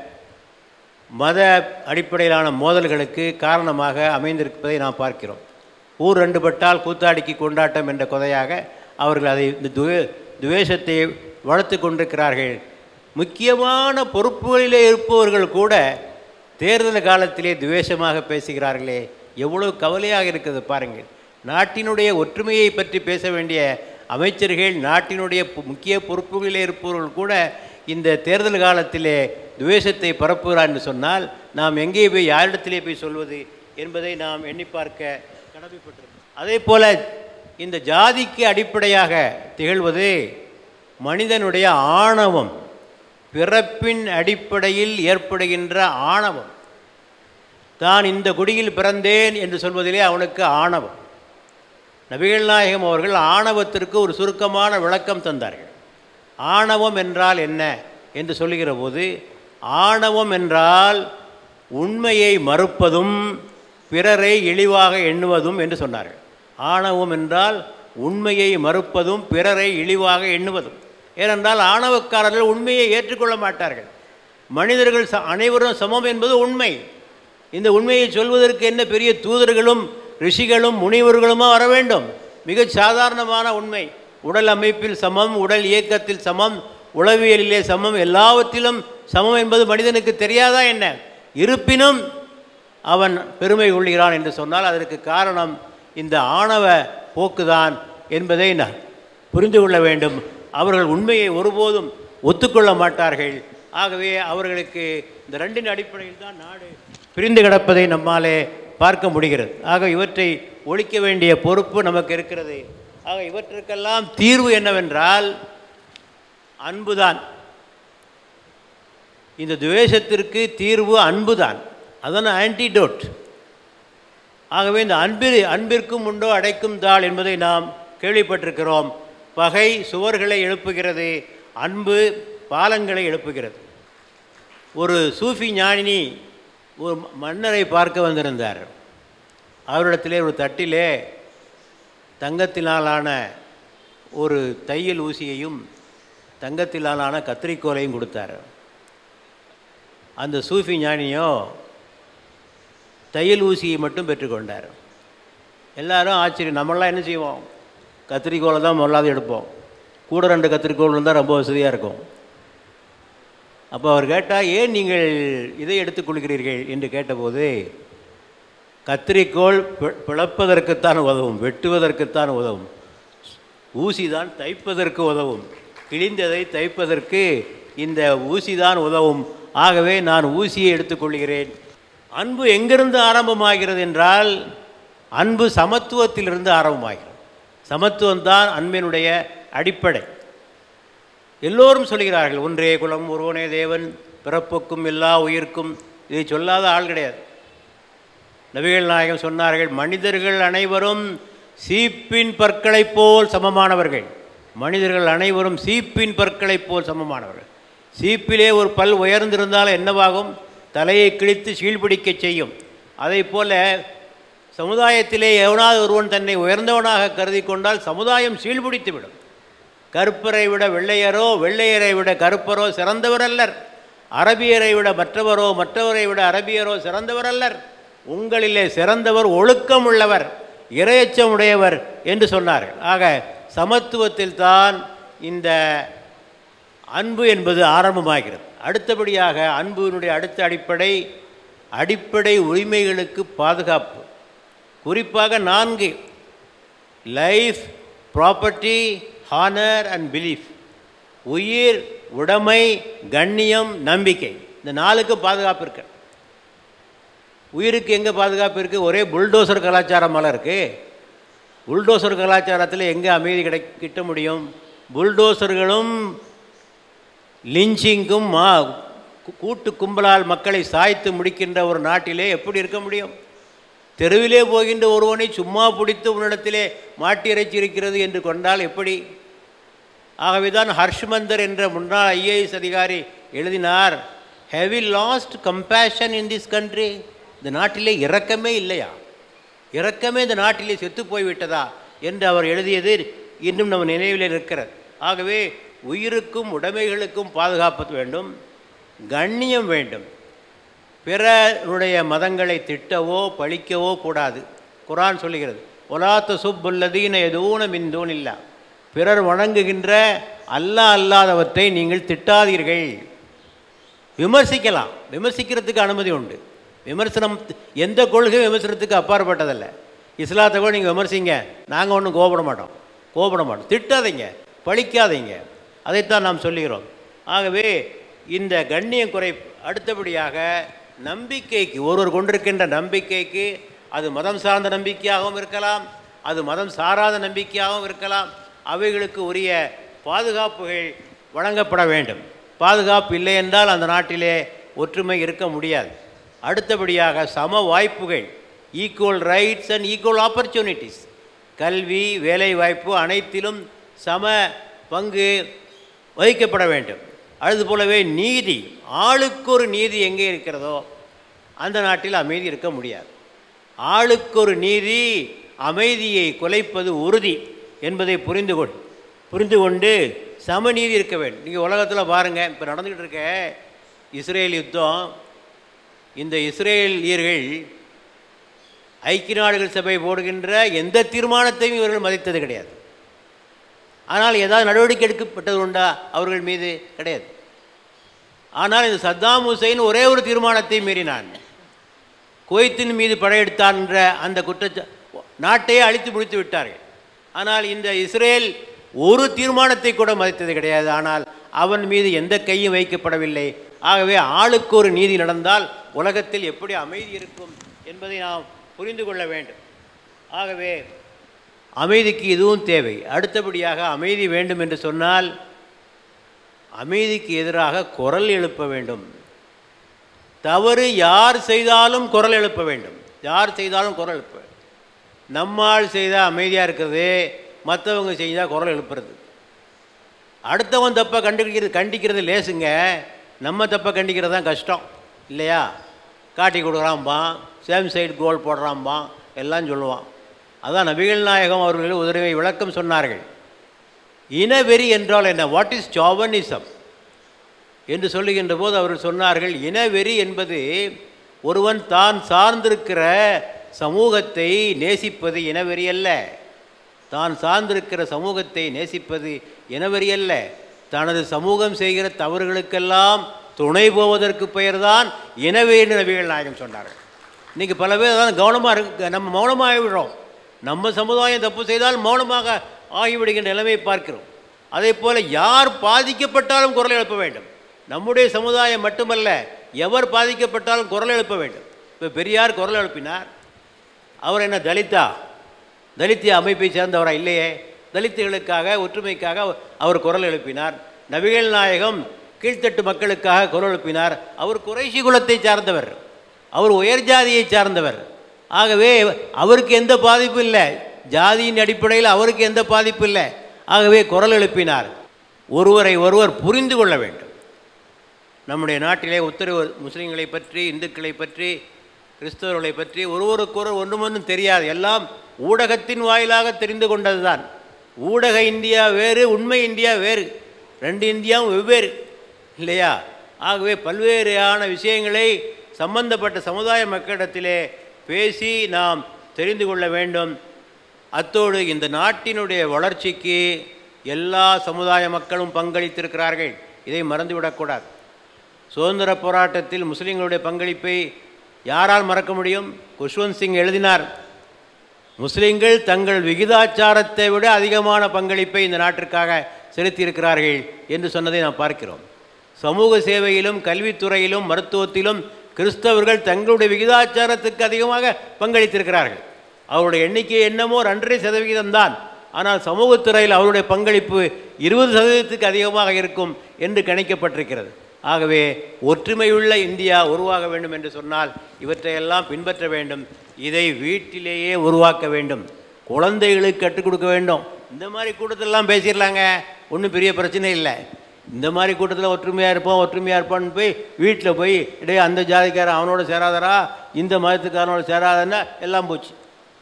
[SPEAKER 11] மத அடிப்படையிலான மோதல்களுக்கு காரணமாக அமைந்திருப்பதை நாம் பார்க்கிறோம் ஊர் ரெண்டு பட்டால் கூத்தாடிக்கு கொண்டாட்டம் என்ற கொதையாக அவர்கள் அதை இந்த துவே துவேஷத்தை வளர்த்து கொண்டிருக்கிறார்கள் முக்கியமான பொறுப்புகளிலே இருப்பவர்கள் கூட தேர்தல் காலத்திலே துவேஷமாக பேசுகிறார்களே எவ்வளவு கவலையாக இருக்கிறது பாருங்கள் நாட்டினுடைய ஒற்றுமையை பற்றி பேச வேண்டிய அமைச்சர்கள் நாட்டினுடைய பு- முக்கிய பொறுப்புகளிலே இருப்பவர்கள் கூட இந்த தேர்தல் காலத்திலே துவேஷத்தை பரப்புகிறார் என்று சொன்னால் நாம் எங்கே போய் யாரிடத்திலே போய் சொல்வது என்பதை நாம் எண்ணி பார்க்க கடமைப்பட்டிருக்கிறோம் அதே போல இந்த ஜாதிக்கு அடிப்படையாக திகழ்வது மனிதனுடைய ஆணவம் பிறப்பின் அடிப்படையில் ஏற்படுகின்ற ஆணவம் தான் இந்த குடியில் பிறந்தேன் என்று சொல்வதிலே அவனுக்கு ஆணவம் நபிகள் நாயகம் அவர்கள் ஆணவத்திற்கு ஒரு சுருக்கமான விளக்கம் தந்தார்கள் ஆணவம் என்றால் என்ன என்று சொல்லுகிற போது ஆணவம் என்றால் உண்மையை மறுப்பதும் பிறரை இழிவாக எண்ணுவதும் என்று சொன்னார்கள் ஆணவம் என்றால் உண்மையை மறுப்பதும் பிறரை இழிவாக எண்ணுவதும் ஏனென்றால் ஆணவக்காரர்கள் உண்மையை ஏற்றுக்கொள்ள மாட்டார்கள் மனிதர்கள் ச அனைவரும் சமம் என்பது உண்மை இந்த உண்மையை சொல்வதற்கு என்ன பெரிய தூதர்களும் ரிஷிகளும் முனிவர்களுமா வர வேண்டும் மிகச் சாதாரணமான உண்மை உடல் அமைப்பில் சமம் உடல் இயக்கத்தில் சமம் உளவியலிலே சமம் எல்லாவற்றிலும் சமம் என்பது மனிதனுக்கு தெரியாதா என்ன இருப்பினும் அவன் பெருமை கொள்கிறான் என்று சொன்னால் அதற்கு காரணம் இந்த ஆணவ போக்குதான் என்பதை நான் புரிந்து கொள்ள வேண்டும் அவர்கள் உண்மையை ஒருபோதும் ஒத்துக்கொள்ள மாட்டார்கள் ஆகவே அவர்களுக்கு இந்த ரெண்டின் அடிப்படையில் தான் நாடு பிரிந்து கிடப்பதை நம்மாலே பார்க்க முடிகிறது ஆக இவற்றை ஒழிக்க வேண்டிய பொறுப்பு நமக்கு இருக்கிறது ஆக இவற்றுக்கெல்லாம் தீர்வு என்னவென்றால் அன்புதான் இந்த துவேஷத்திற்கு தீர்வு அன்புதான் அதான் ஆன்டிடோட் ஆகவே இந்த அன்பில் அன்பிற்கும் உண்டோ அடைக்கும் தாள் என்பதை நாம் கேள்விப்பட்டிருக்கிறோம் பகை சுவர்களை எழுப்புகிறது அன்பு பாலங்களை எழுப்புகிறது ஒரு சூஃபி ஞானினி ஒரு மன்னரை பார்க்க வந்திருந்தார் அவரிடத்திலே ஒரு தட்டிலே தங்கத்தினாலான ஒரு தையல் ஊசியையும் தங்கத்தினாலான கத்திரிக்கோலையும் கொடுத்தார் அந்த சூஃபி ஞானியோ தையல் ஊசியை மட்டும் பெற்றுக்கொண்டார் எல்லாரும் ஆச்சரியம் நம்மளாம் என்ன செய்வோம் கத்திரிக்கோலை தான் முதலாவது எடுப்போம் கூட ரெண்டு கத்திரிக்கோள் இருந்தால் ரொம்ப வசதியாக இருக்கும் அப்போ அவர் கேட்டால் ஏன் நீங்கள் இதை எடுத்துக்கொள்கிறீர்கள் என்று கேட்டபோது கத்திரிக்கோள் பி- பிளப்பதற்குத்தான் உதவும் வெட்டுவதற்குத்தான் உதவும் ஊசி தான் தைப்பதற்கு உதவும் கிழிந்ததை தைப்பதற்கு இந்த ஊசி தான் உதவும் ஆகவே நான் ஊசியை எடுத்துக்கொள்கிறேன் அன்பு எங்கிருந்து ஆரம்பமாகிறது என்றால் அன்பு சமத்துவத்திலிருந்து ஆரம்பமாகிறது சமத்துவம் தான் அன்பினுடைய அடிப்படை எல்லோரும் சொல்கிறார்கள் ஒன்றே குலம் ஒருவனே தேவன் பிறப்புக்கும் எல்லா உயிர்க்கும் இதை சொல்லாத ஆள் கிடையாது நபிகள் நாயகம் சொன்னார்கள் மனிதர்கள் அனைவரும் சீப்பின் பற்களைப் போல் சமமானவர்கள் மனிதர்கள் அனைவரும் சீப்பின் பற்களைப் போல் சமமானவர்கள் சீப்பிலே ஒரு பல் உயர்ந்திருந்தால் என்னவாகும் தலையை கிழித்து சீழ்பிடிக்கச் செய்யும் அதைப் போல சமுதாயத்திலே எவனாவது ஒருவன் தன்னை உயர்ந்தவனாக கருதி கொண்டால் சமுதாயம் சீழ்பிடித்து விடும் கருப்பரை விட வெள்ளையரோ வெள்ளையரை விட கருப்பரோ சிறந்தவர் அல்லர் அரபியரை விட மற்றவரோ மற்றவரை விட அரபியரோ சிறந்தவர் அல்லர் உங்களிலே சிறந்தவர் ஒழுக்கம் உள்ளவர் இரையச்சம் உடையவர் என்று சொன்னார்கள் ஆக சமத்துவத்தில் தான் இந்த அன்பு என்பது ஆரம்பமாகிறது அடுத்தபடியாக அன்புவினுடைய அடுத்த அடிப்படை அடிப்படை உரிமைகளுக்கு பாதுகாப்பு குறிப்பாக நான்கு life property honour and belief உயிர் உடைமை கண்ணியம் நம்பிக்கை இந்த நாலுக்கு பாதுகாப்பு இருக்கு உயிருக்கு எங்கே பாதுகாப்பு இருக்குது ஒரே புல்டோசர் கலாச்சாரமெல்லாம் இருக்குது புல்டோசர் கலாச்சாரத்தில் எங்கே அமைதி கிடை கிட்ட முடியும் புல்டோசர்களும் லிஞ்சிங்கும் மா கூ- கூட்டு கும்பலால் மக்களை சாய்த்து முடிக்கின்ற ஒரு நாட்டிலே எப்படி இருக்க முடியும் தெருவிலே போகின்ற ஒருவனை சும்மா பிடித்து உன்னிடத்திலே மாட்டி இறைச்சிருக்கிறது என்று கொண்டால் எப்படி ஆகவேதான் ஹர்ஷ்மந்தர் என்ற முன்னாள் ஐஏஎஸ் அதிகாரி எழுதினார் have we lost compassion in this country இந்த நாட்டிலே இரக்கமே இல்லையா இரக்கமே இந்த நாட்டிலே செத்து போய்விட்டதா என்று அவர் எழுதியது இன்னும் நம்ம நினைவில் இருக்கிறது ஆகவே உயிருக்கும் உடைமைகளுக்கும் பாதுகாப்பு வேண்டும் கண்ணியம் வேண்டும் பிறருடைய மதங்களை திட்டவோ பழிக்கவோ கூடாது குரான் சொல்லுகிறது ஒலாத்த சுப்புல்லதீன எதூன மின்தூன் இல்லா பிறர் வணங்குகின்ற அல்லாஹ் அல்லாதவற்றை நீங்கள் திட்டாதீர்கள் விமர்சிக்கலாம் விமர்சிக்கிறதுக்கு அனுமதி உண்டு விமர்சனம் எந்த கொள்கை விமர்சனத்துக்கு அப்பாற்பட்டதல்ல இஸ்லாத்தை கூட நீங்கள் விமர்சிங்க நாங்கள் ஒன்றும் கோபப்பட மாட்டோம் கோபப்பட மாட்டோம் திட்டாதீங்க பழிக்காதீங்க அதைத்தான் நாம் சொல்லுகிறோம் ஆகவே இந்த கண்ணியம் குறை அடுத்தபடியாக நம்பிக்கைக்கு ஒருவர் கொண்டிருக்கின்ற நம்பிக்கைக்கு அது மதம் சார்ந்த நம்பிக்கையாகவும் இருக்கலாம் அது மதம் சாராத நம்பிக்கையாகவும் இருக்கலாம் அவைகளுக்கு உரிய பாதுகாப்புகள் வழங்கப்பட வேண்டும் பாதுகாப்பு இல்லை என்றால் அந்த நாட்டிலே ஒற்றுமை இருக்க முடியாது அடுத்தபடியாக சம வாய்ப்புகள் equal rights and equal opportunities கல்வி வேலை வாய்ப்பு அனைத்திலும் சம பங்கு வகிக்கப்பட வேண்டும் அது போலவே நீதி ஆளுக்கு ஒரு நீதி எங்கே இருக்கிறதோ அந்த நாட்டில் அமைதி இருக்க முடியாது ஆளுக்கு ஒரு நீதி அமைதியை குலைப்பது உறுதி என்பதை புரிந்து கொள் புரிந்து கொண்டு சமநீதி இருக்க வேண்டும் நீங்கள் உலகத்தில் பாருங்கள் இப்போ நடந்துக்கிட்டு இருக்க இஸ்ரேல் யுத்தம் இந்த இஸ்ரேலியர்கள் ஐக்கிய நாடுகள் சபை போடுகின்ற எந்த தீர்மானத்தையும் இவர்கள் மதித்தது கிடையாது ஆனால் ஏதாவது நடவடிக்கை எடுக்கப்பட்டது உண்டா அவர்கள் மீது கிடையாது ஆனால் இந்த சத்தாம் ஹுசைன் ஒரே ஒரு தீர்மானத்தை மீறினான் குவைத்தின் மீது படையெடுத்தான் என்ற அந்த குற்றச்சா நாட்டையே அழித்து முடித்து விட்டார்கள் ஆனால் இந்த இஸ்ரேல் ஒரு தீர்மானத்தை கூட மதித்தது கிடையாது ஆனால் அவன் மீது எந்த கையும் வைக்கப்படவில்லை ஆகவே ஆளுக்கு ஒரு நீதி நடந்தால் உலகத்தில் எப்படி அமைதி இருக்கும் என்பதை நாம் புரிந்து கொள்ள வேண்டும் ஆகவே அமைதிக்கு இதுவும் தேவை அடுத்தபடியாக அமைதி வேண்டும் என்று சொன்னால் அமைதிக்கு எதிராக குரல் எழுப்ப வேண்டும் தவறு யார் செய்தாலும் குரல் எழுப்ப வேண்டும் யார் செய்தாலும் குரல் எழுப்ப வேண்டும் நம்மால் செய்தால் அமைதியாக இருக்கிறது மற்றவங்க செய்தால் குரல் எழுப்புறது அடுத்தவன் தப்பை கண்டுக்கிறது கண்டிக்கிறது லேசுங்க நம்ம தப்பை கண்டிக்கிறது தான் கஷ்டம் இல்லையா காட்டி கொடுக்குறான்பான் சேம் சைடு கோல் போடுறான்பான் எல்லாம் சொல்லுவான் அதான் நபிகள் நாயகம் அவர்கள் உதவி விளக்கம் சொன்னார்கள் இனவெறி என்றால் என்ன வாட் இஸ் சாவனிசம் என்று சொல்லுகின்ற போது அவர்கள் சொன்னார்கள் இனவெறி என்பது ஒருவன் தான் சார்ந்திருக்கிற சமூகத்தை நேசிப்பது இனவெறி அல்ல தான் சார்ந்திருக்கிற சமூகத்தை நேசிப்பது இனவெறி அல்ல தனது சமூகம் செய்கிற தவறுகளுக்கெல்லாம் துணை போவதற்கு பெயர்தான் இனவெறி நபிகள் நாயகம் சொன்னார்கள் இன்றைக்கி பல பேர் தான் கவனமாக இருக்கு நம்ம மௌனமாக விடுறோம் நம்ம சமுதாயம் தப்பு செய்தால் மௌனமாக ஆகிவிடுகின்ற நிலைமையை பார்க்கிறோம் அதே போல் யார் பாதிக்கப்பட்டாலும் குரல் எழுப்ப வேண்டும் நம்முடைய சமுதாயம் மட்டுமல்ல எவர் பாதிக்கப்பட்டாலும் குரல் எழுப்ப வேண்டும் இப்போ பெரியார் குரல் எழுப்பினார் அவர் என்ன தலித்தா தலித்திய அமைப்பை சேர்ந்தவரா இல்லையே தலித்துகளுக்காக ஒற்றுமைக்காக அவர் குரல் எழுப்பினார் நபிகள் நாயகம் கீழ்த்தட்டு மக்களுக்காக குரல் எழுப்பினார் அவர் குறைஷி குலத்தை சார்ந்தவர் அவர் உயர் ஜாதியை சார்ந்தவர் ஆகவே அவருக்கு எந்த பாதிப்பும் இல்லை ஜாதியின் அடிப்படையில் அவருக்கு எந்த பாதிப்பும் இல்லை ஆகவே குரல் எழுப்பினார் ஒருவரை ஒருவர் புரிந்து கொள்ள வேண்டும் நம்முடைய நாட்டிலே உத்தரவு முஸ்லீம்களை பற்றி இந்துக்களை பற்றி கிறிஸ்தவர்களை பற்றி ஒருவருக்கொரு ஒன்றும் ஒன்றும் தெரியாது எல்லாம் ஊடகத்தின் வாயிலாக தெரிந்து கொண்டது தான் ஊடக இந்தியா வேறு உண்மை இந்தியா வேறு ரெண்டு இந்தியாவும் வெவ்வேறு இல்லையா ஆகவே பல்வேறான விஷயங்களை சம்பந்தப்பட்ட சமுதாய மக்களிடத்திலே பேசி நாம் தெரிந்து கொள்ள வேண்டும் அத்தோடு இந்த நாட்டினுடைய வளர்ச்சிக்கு எல்லா சமுதாய மக்களும் பங்களித்திருக்கிறார்கள் இதை மறந்துவிடக்கூடாது சுதந்திர போராட்டத்தில் முஸ்லீம்களுடைய பங்களிப்பை யாரால் மறக்க முடியும் குஷ்வந்த் சிங் எழுதினார் முஸ்லீம்கள் தங்கள் விகிதாச்சாரத்தை விட அதிகமான பங்களிப்பை இந்த நாட்டிற்காக செலுத்தியிருக்கிறார்கள் என்று சொன்னதை நாம் பார்க்கிறோம் சமூக சேவையிலும் கல்வித்துறையிலும் மருத்துவத்திலும் கிறிஸ்தவர்கள் தங்களுடைய விகிதாச்சாரத்துக்கு அதிகமாக பங்களித்திருக்கிறார்கள் அவருடைய எண்ணிக்கை என்னமோ ரெண்டரை சதவிகிதம் தான் ஆனால் சமூகத்துறையில் அவருடைய பங்களிப்பு இருபது சதவீதத்துக்கு அதிகமாக இருக்கும் என்று கணிக்கப்பட்டிருக்கிறது ஆகவே ஒற்றுமையுள்ள இந்தியா உருவாக வேண்டும் என்று சொன்னால் இவற்றையெல்லாம் பின்பற்ற வேண்டும் இதை வீட்டிலேயே உருவாக்க வேண்டும் குழந்தைகளுக்கு கற்றுக் கொடுக்க வேண்டும் இந்த மாதிரி கூட்டத்திலலாம் பேசிடலாங்க ஒன்றும் பெரிய பிரச்சனை இல்லை இந்த மாதிரி கூட்டத்தில் ஒற்றுமையாக இருப்போம் ஒற்றுமையாக இருப்பான்னு போய் வீட்டில் போய் இடையே அந்த ஜாதிக்காரன் அவனோட சேராதரா இந்த மதத்துக்காரனோட சேராதன்னா எல்லாம் போச்சு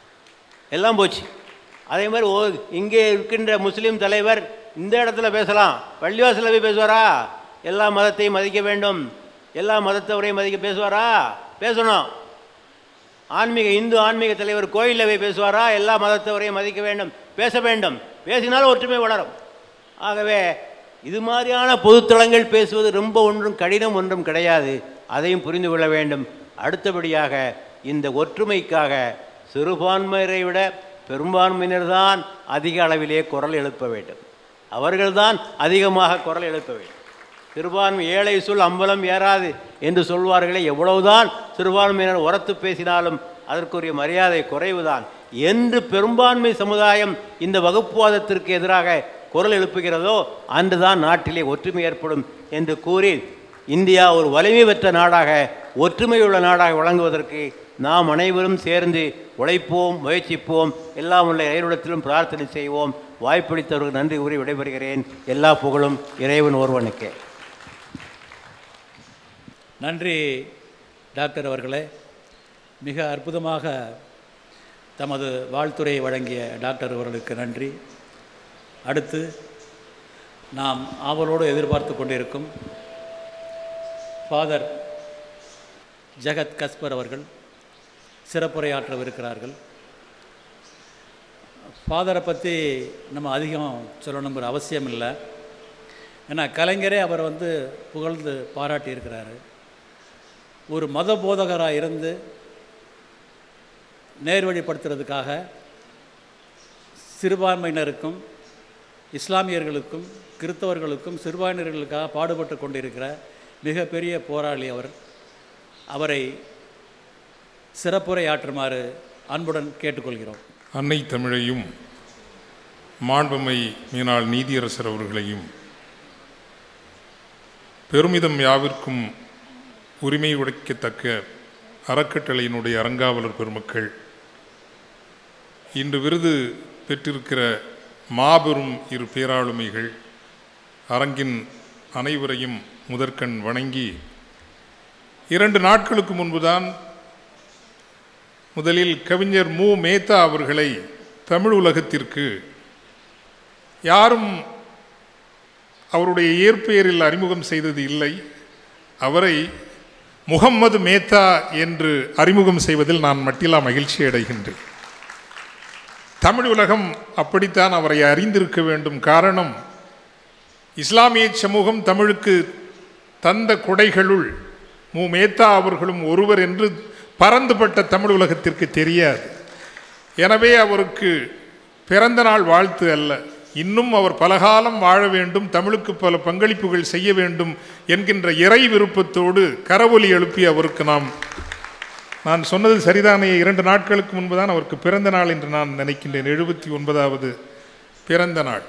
[SPEAKER 11] எல்லாம் போச்சு அதே மாதிரி ஓ இங்கே இருக்கின்ற முஸ்லீம் தலைவர் இந்த இடத்துல பேசலாம் பள்ளிவாசலில் போய் பேசுவாரா எல்லா மதத்தையும் மதிக்க வேண்டும் எல்லா மதத்தவரையும் மதிக்க பேசுவாரா பேசணும் ஆன்மீக இந்து ஆன்மீக தலைவர் கோயிலில் போய் பேசுவாரா எல்லா மதத்தவரையும் மதிக்க வேண்டும் பேச வேண்டும் பேசினாலும் ஒற்றுமை வளரும் ஆகவே இது மாதிரியான பொதுத்தளங்கள் பேசுவது ரொம்ப ஒன்றும் கடினம் ஒன்றும் கிடையாது அதையும் புரிந்து கொள்ள வேண்டும் அடுத்தபடியாக இந்த ஒற்றுமைக்காக சிறுபான்மையரை விட பெரும்பான்மையினர் தான் அதிக அளவிலே குரல் எழுப்ப வேண்டும் அவர்கள்தான் அதிகமாக குரல் எழுப்ப வேண்டும் சிறுபான்மை ஏழை சொல் அம்பலம் ஏறாது என்று சொல்வார்களே எவ்வளவுதான் சிறுபான்மையினர் உரத்து பேசினாலும் அதற்குரிய மரியாதை குறைவுதான் என்று பெரும்பான்மை சமுதாயம் இந்த வகுப்புவாதத்திற்கு எதிராக குரல் எழுப்புகிறதோ அன்றுதான் நாட்டிலே ஒற்றுமை ஏற்படும் என்று கூறி இந்தியா ஒரு வலிமை பெற்ற நாடாக ஒற்றுமையுள்ள நாடாக விளங்குவதற்கு நாம் அனைவரும் சேர்ந்து உழைப்போம் முயற்சிப்போம் எல்லாம் உள்ள இறைவனிடத்திலும் பிரார்த்தனை செய்வோம் வாய்ப்பளித்தவர்கள் நன்றி கூறி விடைபெறுகிறேன் எல்லா புகழும் இறைவன் ஒருவனுக்கே
[SPEAKER 2] நன்றி டாக்டர் அவர்களே மிக அற்புதமாக தமது வாழ்த்துறையை வழங்கிய டாக்டர் அவர்களுக்கு நன்றி அடுத்து நாம் ஆவலோடு எதிர்பார்த்து கொண்டிருக்கும் ஃபாதர் ஜெகத் கஸ்பர் அவர்கள் சிறப்புரையாற்றவிருக்கிறார்கள் ஃபாதரை பற்றி நம்ம அதிகம் சொல்லணுங்கிற அவசியம் இல்லை ஏன்னா கலைஞரே அவர் வந்து புகழ்ந்து பாராட்டியிருக்கிறாரு ஒரு மத போதகராக இருந்து நேர்வழிப்படுத்துறதுக்காக சிறுபான்மையினருக்கும் இஸ்லாமியர்களுக்கும் கிறிஸ்தவர்களுக்கும் சிறுபான்மையினர்களுக்காக பாடுபட்டு கொண்டிருக்கிற மிகப்பெரிய போராளி அவர் அவரை சிறப்புரையாற்றுமாறு அன்புடன் கேட்டுக்கொள்கிறோம்
[SPEAKER 12] அன்னை தமிழையும் மாண்புமை மீனாள் நீதியரசர் அவர்களையும் பெருமிதம் யாவிற்கும் உரிமை உடைக்கத்தக்க அறக்கட்டளையினுடைய அறங்காவலர் பெருமக்கள் இன்று விருது பெற்றிருக்கிற மாபெரும் இரு பேராளுமைகள் அரங்கின் அனைவரையும் முதற்கண் வணங்கி இரண்டு நாட்களுக்கு முன்புதான் முதலில் கவிஞர் மு மேத்தா அவர்களை தமிழ் உலகத்திற்கு யாரும் அவருடைய இயற்பெயரில் அறிமுகம் செய்தது இல்லை அவரை முகம்மது மேத்தா என்று அறிமுகம் செய்வதில் நான் மட்டிலா மகிழ்ச்சி அடைகின்றேன் தமிழ் உலகம் அப்படித்தான் அவரை அறிந்திருக்க வேண்டும் காரணம் இஸ்லாமிய சமூகம் தமிழுக்கு தந்த கொடைகளுள் மு மேத்தா அவர்களும் ஒருவர் என்று பறந்துபட்ட தமிழ் உலகத்திற்கு தெரியாது எனவே அவருக்கு பிறந்த நாள் வாழ்த்து அல்ல இன்னும் அவர் பலகாலம் வாழ வேண்டும் தமிழுக்கு பல பங்களிப்புகள் செய்ய வேண்டும் என்கின்ற இறை விருப்பத்தோடு கரவொலி எழுப்பி அவருக்கு நாம் நான் சொன்னது சரிதானே இரண்டு நாட்களுக்கு முன்புதான் அவருக்கு பிறந்த நாள் என்று நான் நினைக்கின்றேன் எழுபத்தி ஒன்பதாவது பிறந்த நாள்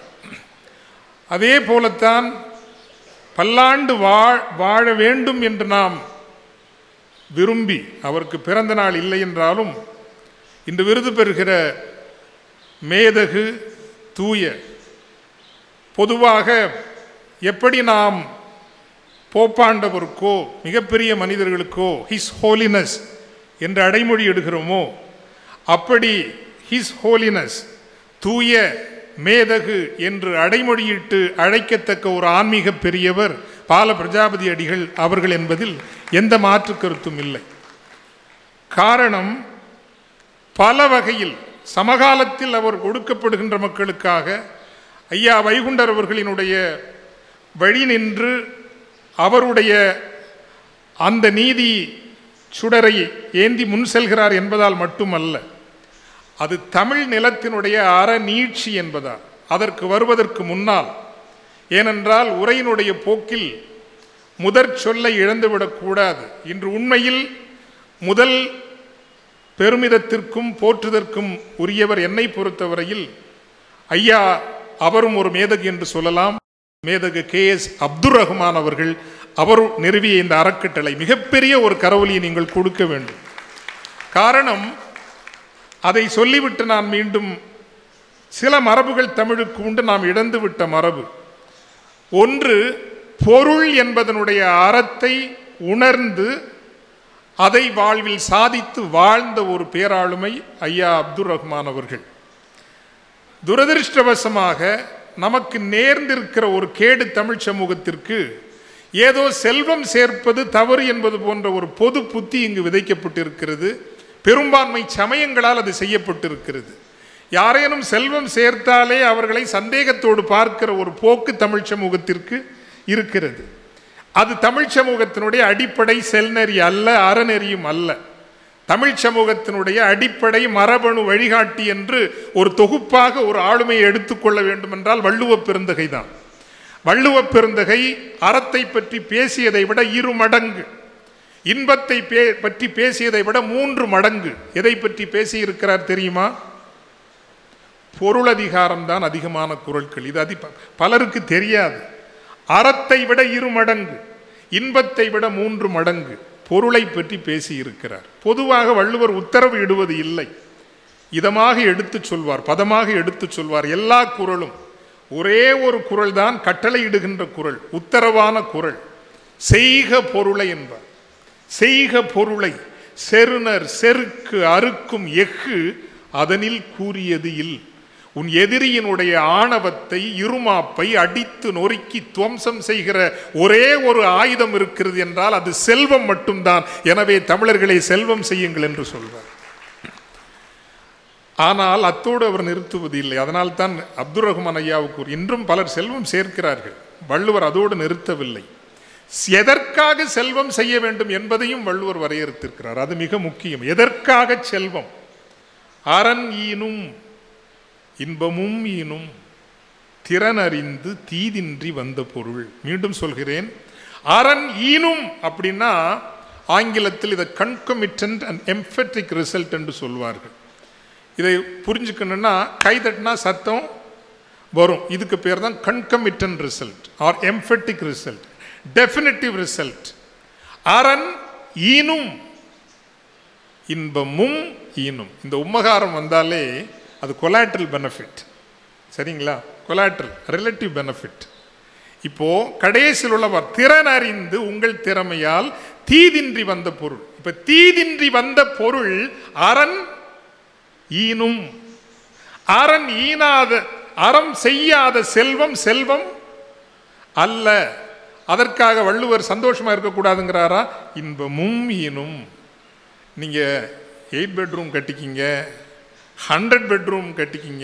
[SPEAKER 12] அதே போலத்தான் பல்லாண்டு வாழ் வாழ வேண்டும் என்று நாம் விரும்பி அவருக்கு பிறந்த நாள் இல்லை என்றாலும் இன்று விருது பெறுகிற மேதகு தூய பொதுவாக எப்படி நாம் போப்பாண்டவருக்கோ மிகப்பெரிய மனிதர்களுக்கோ ஹிஸ் ஹோலினஸ் என்று அடைமொழி எடுக்கிறோமோ அப்படி ஹிஸ் ஹோலினஸ் தூய மேதகு என்று அடைமொழியிட்டு அழைக்கத்தக்க ஒரு ஆன்மீக பெரியவர் பால பிரஜாபதி அடிகள் அவர்கள் என்பதில் எந்த மாற்று கருத்தும் இல்லை காரணம் பல வகையில் சமகாலத்தில் அவர் ஒடுக்கப்படுகின்ற மக்களுக்காக ஐயா வைகுண்டர் அவர்களினுடைய வழி நின்று அவருடைய அந்த நீதி சுடரை ஏந்தி முன் செல்கிறார் என்பதால் மட்டுமல்ல அது தமிழ் நிலத்தினுடைய அறநீட்சி என்பதால் அதற்கு வருவதற்கு முன்னால் ஏனென்றால் உரையினுடைய போக்கில் முதற் சொல்லை இழந்துவிடக்கூடாது இன்று உண்மையில் முதல் பெருமிதத்திற்கும் போற்றுதற்கும் உரியவர் என்னை பொறுத்தவரையில் ஐயா அவரும் ஒரு மேதகு என்று சொல்லலாம் மேதகு கே எஸ் அப்துல் ரஹ்மான் அவர்கள் அவர் நிறுவிய இந்த அறக்கட்டளை மிகப்பெரிய ஒரு கரவொலியை நீங்கள் கொடுக்க வேண்டும் காரணம் அதை சொல்லிவிட்டு நான் மீண்டும் சில மரபுகள் தமிழுக்கு உண்டு நாம் இழந்து விட்ட மரபு ஒன்று பொருள் என்பதனுடைய அறத்தை உணர்ந்து அதை வாழ்வில் சாதித்து வாழ்ந்த ஒரு பேராளுமை ஐயா அப்துல் ரஹ்மான் அவர்கள் துரதிருஷ்டவசமாக நமக்கு நேர்ந்திருக்கிற ஒரு கேடு தமிழ் சமூகத்திற்கு ஏதோ செல்வம் சேர்ப்பது தவறு என்பது போன்ற ஒரு பொது புத்தி இங்கு விதைக்கப்பட்டிருக்கிறது பெரும்பான்மை சமயங்களால் அது செய்யப்பட்டிருக்கிறது யாரேனும் செல்வம் சேர்த்தாலே அவர்களை சந்தேகத்தோடு பார்க்கிற ஒரு போக்கு தமிழ் சமூகத்திற்கு இருக்கிறது அது தமிழ் சமூகத்தினுடைய அடிப்படை செல்நெறி அல்ல அறநெறியும் அல்ல தமிழ் சமூகத்தினுடைய அடிப்படை மரபணு வழிகாட்டி என்று ஒரு தொகுப்பாக ஒரு ஆளுமையை எடுத்துக்கொள்ள வேண்டும் என்றால் வள்ளுவ பெருந்தகை தான் வள்ளுவ பெருந்தகை அறத்தை பற்றி பேசியதை விட இரு மடங்கு இன்பத்தை பே பற்றி பேசியதை விட மூன்று மடங்கு எதை பற்றி பேசியிருக்கிறார் தெரியுமா பொருளதிகாரம் தான் அதிகமான குரல்கள் இது அதி பலருக்கு தெரியாது அறத்தை விட இரு மடங்கு இன்பத்தை விட மூன்று மடங்கு பொருளை பற்றி பேசியிருக்கிறார் பொதுவாக வள்ளுவர் உத்தரவு இடுவது இல்லை இதமாக எடுத்துச் சொல்வார் பதமாக எடுத்துச் சொல்வார் எல்லா குரலும் ஒரே ஒரு குரல் தான் கட்டளை இடுகின்ற குரல் உத்தரவான குரல் செய்க பொருளை என்பார் செய்க பொருளை செருணர் செருக்கு அறுக்கும் எஃகு அதனில் கூறியது இல் உன் எதிரியினுடைய ஆணவத்தை இருமாப்பை அடித்து நொறுக்கி துவம்சம் செய்கிற ஒரே ஒரு ஆயுதம் இருக்கிறது என்றால் அது செல்வம் மட்டும்தான் எனவே தமிழர்களை செல்வம் செய்யுங்கள் என்று சொல்வார் ஆனால் அத்தோடு அவர் நிறுத்துவது இல்லை அதனால் தான் அப்துல் ரஹ்மான் ஐயாவுக்கு இன்றும் பலர் செல்வம் சேர்க்கிறார்கள் வள்ளுவர் அதோடு நிறுத்தவில்லை எதற்காக செல்வம் செய்ய வேண்டும் என்பதையும் வள்ளுவர் வரையறுத்திருக்கிறார் அது மிக முக்கியம் எதற்காக செல்வம் அரண் ஈனும் இன்பமும் ஈனும் திறனறிந்து தீதின்றி வந்த பொருள் மீண்டும் சொல்கிறேன் அரண் ஈனும் அப்படின்னா ஆங்கிலத்தில் இதை கன்கமிட்டன்ட் அண்ட் எம்பெட்டிக் ரிசல்ட் என்று சொல்வார்கள் இதை புரிஞ்சுக்கணும்னா கை தட்டினா சத்தம் வரும் இதுக்கு பேர் தான் concomitant result or emphatic result definitive result அரண் ஈனும் இன்பமும் ஈனும் இந்த உம்மகாரம் வந்தாலே அது கொலாட்ரல் பெனிஃபிட் சரிங்களா கொலாட்ரல் ரிலேட்டிவ் பெனிஃபிட் இப்போ கடைசியில் உள்ளவர் திறன் அறிந்து உங்கள் திறமையால் தீதின்றி வந்த பொருள் இப்ப தீதின்றி வந்த பொருள் அரண் ஈனும் அரண் ஈனாத அறம் செய்யாத செல்வம் செல்வம் அல்ல அதற்காக வள்ளுவர் சந்தோஷமா இருக்கக்கூடாதுங்கிறாரா இன்பமும் ஈனும் நீங்க எயிட் பெட்ரூம் கட்டிக்கிங்க ஹண்ட்ரட் பெட்ரூம் கட்டிக்கிங்க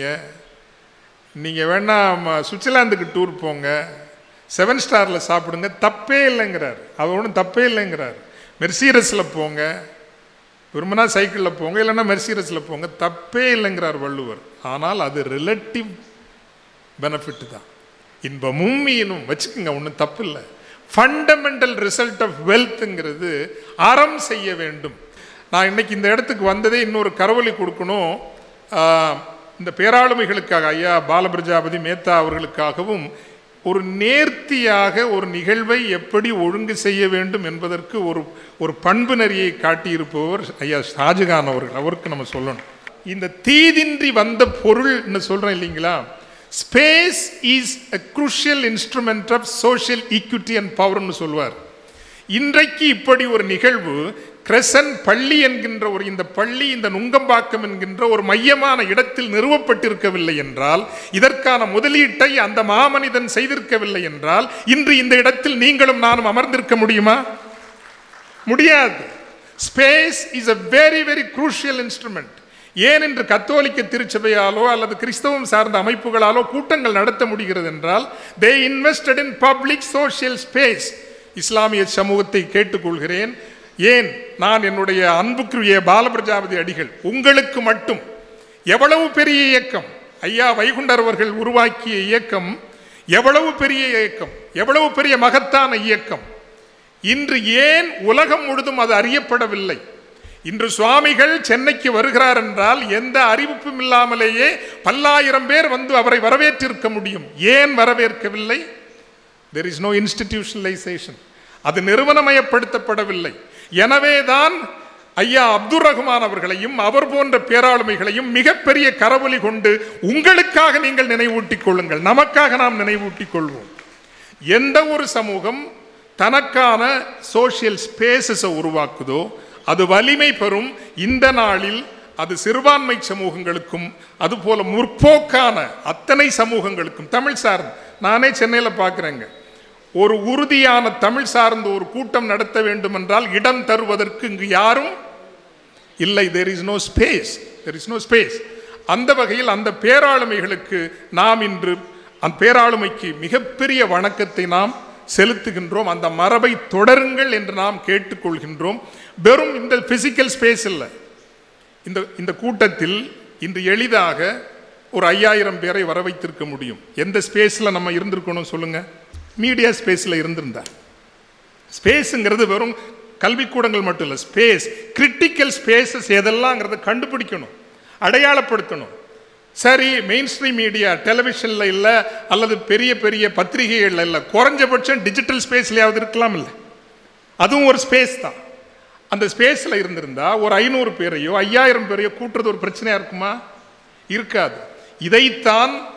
[SPEAKER 12] நீங்க வேணா ம- சுவிட்சர்லாந்துக்கு டூர் போங்க செவன் ஸ்டாரில் சாப்பிடுங்க தப்பே இல்லைங்கிறார் அது ஒன்றும் தப்பே இல்லைங்கிறார் மெர்சீரஸில் போங்க விரும்பினா சைக்கிளில் போங்க இல்லைன்னா மெர்சீரஸில் போங்க தப்பே இல்லைங்கிறார் வள்ளுவர் ஆனால் அது ரிலேட்டிவ் பெனிஃபிட் தான் இன்பமும் மீனும் வச்சுக்கோங்க ஒன்றும் தப்பு இல்லை ஃபண்டமெண்டல் ரிசல்ட் ஆஃப் வெல்த்ங்கிறது அறம் செய்ய வேண்டும் நான் இன்னைக்கு இந்த இடத்துக்கு வந்ததே இன்னொரு கரவொலி கொடுக்கணும் ஆஹ், இந்த பேராளுமைகளுக்காக ஐயா பாலபிரஜாபதி மேத்தா அவர்களுக்காகவும் ஒரு நேர்த்தியாக ஒரு நிகழ்வை எப்படி ஒழுங்கு செய்ய வேண்டும் என்பதற்கு ஒரு ஒரு பண்பு நெறியை காட்டியிருப்பவர் ஐயா ஷாஜகான் அவர்கள் அவருக்கு நம்ம சொல்லணும் இந்த தீதின்றி வந்த பொருள்னு சொல்றேன் இல்லைங்களா space is a crucial instrument of social equity and பவர்னு சொல்வார் இன்றைக்கு இப்படி ஒரு நிகழ்வு கிரசன் பள்ளி என்கின்ற ஒரு இந்த பள்ளி இந்த நுங்கம்பாக்கம் என்கின்ற ஒரு மையமான இடத்தில் நிறுவப்பட்டிருக்கவில்லை என்றால் இதற்கான முதலீட்டை அந்த மாமனிதன் செய்திருக்கவில்லை என்றால் இன்று இந்த இடத்தில் நீங்களும் நானும் அமர்ந்திருக்க முடியுமா முடியாது space is a very very crucial instrument ஏன் என்று கத்தோலிக்க திருச்சபையாலோ அல்லது கிறிஸ்தவம் சார்ந்த அமைப்புகளாலோ கூட்டங்கள் நடத்த முடிகிறது என்றால் they invested in public social space இஸ்லாமிய சமூகத்தை கேட்டுக்கொள்கிறேன் ஏன் நான் என்னுடைய அன்புக்குரிய பாலபிரஜாபதி அடிகள் உங்களுக்கு மட்டும் எவ்வளவு பெரிய இயக்கம் ஐயா வைகுண்டர் அவர்கள் உருவாக்கிய இயக்கம் எவ்வளவு பெரிய இயக்கம் எவ்வளவு பெரிய மகத்தான இயக்கம் இன்று ஏன் உலகம் முழுதும் அது அறியப்படவில்லை இன்று சுவாமிகள் சென்னைக்கு வருகிறார் என்றால் எந்த அறிவிப்பும் இல்லாமலேயே பல்லாயிரம் பேர் வந்து அவரை வரவேற்றிருக்க முடியும் ஏன் வரவேற்கவில்லை தெர் இஸ் நோ இன்ஸ்டிடியூஷனலைசேஷன் அது நிறுவனமயப்படுத்தப்படவில்லை எனவேதான் ஐயா அப்துல் ரஹ்மான் அவர்களையும் அவர் போன்ற பேராளுமைகளையும் மிகப்பெரிய கரவொலி கொண்டு உங்களுக்காக நீங்கள் நினைவூட்டிக் கொள்ளுங்கள் நமக்காக நாம் நினைவூட்டிக் கொள்வோம் எந்த ஒரு சமூகம் தனக்கான சோஷியல் ஸ்பேசஸை உருவாக்குதோ அது வலிமை பெறும் இந்த நாளில் அது சிறுபான்மை சமூகங்களுக்கும் அதுபோல முற்போக்கான அத்தனை சமூகங்களுக்கும் தமிழ் சார்ந்து நானே சென்னையில் பார்க்குறேங்க ஒரு உறுதியான தமிழ் சார்ந்த ஒரு கூட்டம் நடத்த வேண்டும் என்றால் இடம் தருவதற்கு இங்கு யாரும் இல்லை there is no space there is no space அந்த வகையில் அந்த பேராளுமைகளுக்கு நாம் இன்று அந்த பேராளுமைக்கு மிகப்பெரிய வணக்கத்தை நாம் செலுத்துகின்றோம் அந்த மரபை தொடருங்கள் என்று நாம் கேட்டுக்கொள்கின்றோம் வெறும் இந்த பிசிக்கல் ஸ்பேஸ் இல்லை இந்த இந்த கூட்டத்தில் இன்று எளிதாக ஒரு ஐயாயிரம் பேரை வர வைத்திருக்க முடியும் எந்த ஸ்பேஸில் நம்ம இருந்திருக்கணும் சொல்லுங்க மீடியா ஸ்பேஸில் இருந்திருந்தா ஸ்பேஸுங்கிறது வெறும் கல்விக்கூடங்கள் மட்டும் இல்லை ஸ்பேஸ் கிரிட்டிக்கல் ஸ்பேசஸ் எதெல்லாங்கிறத கண்டுபிடிக்கணும் அடையாளப்படுத்தணும் சரி மெயின் ஸ்ட்ரீம் மீடியா டெலிவிஷனில் இல்லை அல்லது பெரிய பெரிய பத்திரிகைகளில் இல்லை குறைஞ்சபட்சம் டிஜிட்டல் ஸ்பேஸ்லையாவது இருக்கலாம் இல்லை அதுவும் ஒரு ஸ்பேஸ் தான் அந்த ஸ்பேஸில் இருந்திருந்தா ஒரு ஐநூறு பேரையோ ஐயாயிரம் பேரையோ கூட்டுறது ஒரு பிரச்சனையாக இருக்குமா இருக்காது இதைத்தான்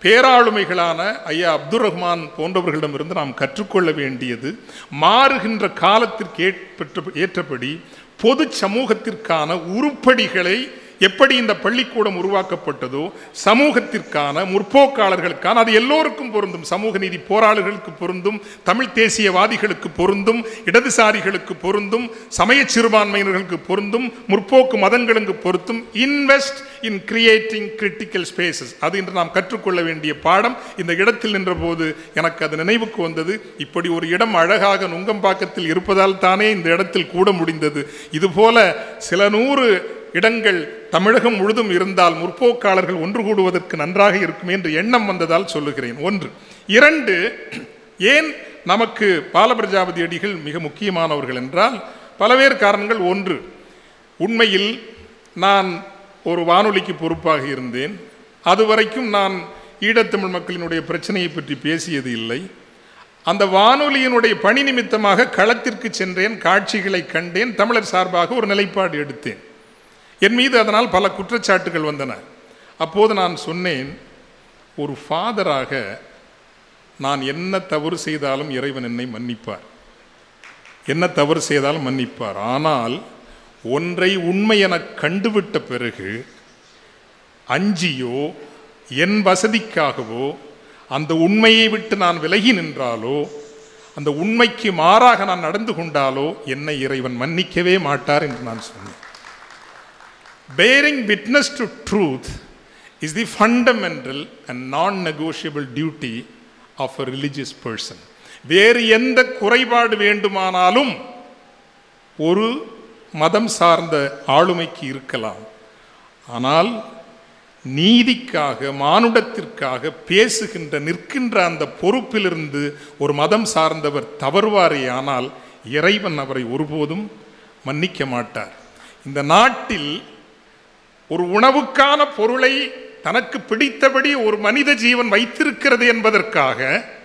[SPEAKER 12] பேராளுமைகளான ஐயா அப்துல் ரஹ்மான் போன்றவர்களிடமிருந்து நாம் கற்றுக்கொள்ள வேண்டியது மாறுகின்ற காலத்திற்கு ஏற்பட்ட ஏற்றபடி பொது சமூகத்திற்கான உருப்படிகளை எப்படி இந்த பள்ளிக்கூடம் உருவாக்கப்பட்டதோ சமூகத்திற்கான முற்போக்காளர்களுக்கான அது எல்லோருக்கும் பொருந்தும் சமூக நீதி போராளிகளுக்கு பொருந்தும் தமிழ் தேசியவாதிகளுக்கு பொருந்தும் இடதுசாரிகளுக்கு பொருந்தும் சமய சிறுபான்மையினர்களுக்கு பொருந்தும் முற்போக்கு மதங்களுக்கு பொருத்தும் invest in creating critical spaces அது இன்று நாம் கற்றுக்கொள்ள வேண்டிய பாடம் இந்த இடத்தில் நின்றபோது எனக்கு அது நினைவுக்கு வந்தது இப்படி ஒரு இடம் அழகாக நுங்கம்பாக்கத்தில் இருப்பதால் தானே இந்த இடத்தில் கூட முடிந்தது இதுபோல சில நூறு இடங்கள் தமிழகம் முழுதும் இருந்தால் முற்போக்காளர்கள் ஒன்று கூடுவதற்கு நன்றாக இருக்கும் என்று எண்ணம் வந்ததால் சொல்லுகிறேன் ஒன்று இரண்டு ஏன் நமக்கு பாலபிரஜாபதி அடிகள் மிக முக்கியமானவர்கள் என்றால் பலவேறு காரணங்கள் ஒன்று உண்மையில் நான் ஒரு வானொலிக்கு பொறுப்பாக இருந்தேன் அதுவரைக்கும் நான் ஈழத்தமிழ் மக்களினுடைய பிரச்சனையை பற்றி பேசியது இல்லை அந்த வானொலியினுடைய பணி நிமித்தமாக களத்திற்கு சென்றேன் காட்சிகளை கண்டேன் தமிழர் சார்பாக ஒரு நிலைப்பாடு எடுத்தேன் என் மீது அதனால் பல குற்றச்சாட்டுகள் வந்தன அப்போது நான் சொன்னேன் ஒரு ஃபாதராக நான் என்ன தவறு செய்தாலும் இறைவன் என்னை மன்னிப்பார் என்ன தவறு செய்தாலும் மன்னிப்பார் ஆனால் ஒன்றை உண்மை என கண்டுவிட்ட பிறகு அஞ்சியோ என் வசதிக்காகவோ அந்த உண்மையை விட்டு நான் விலகி நின்றாலோ அந்த உண்மைக்கு மாறாக நான் நடந்து கொண்டாலோ என்னை இறைவன் மன்னிக்கவே மாட்டார் என்று நான் சொன்னேன் bearing witness to truth is the fundamental and non-negotiable duty of a religious person வேறு எந்த குறைபாடு வேண்டுமானாலும் ஒரு மதம் சார்ந்த ஆளுமைக்கு இருக்கலாம் ஆனால் நீதிக்காக மானுடத்திற்காக பேசுகின்ற நிற்கின்ற அந்த பொறுப்பிலிருந்து ஒரு மதம் சார்ந்தவர் தவறுவாரே ஆனால் இறைவன் அவரை ஒருபோதும் மன்னிக்க மாட்டார் இந்த நாட்டில் ஒரு உணவுக்கான பொருளை தனக்கு பிடித்தபடி ஒரு மனித ஜீவன் வைத்திருக்கிறது என்பதற்காக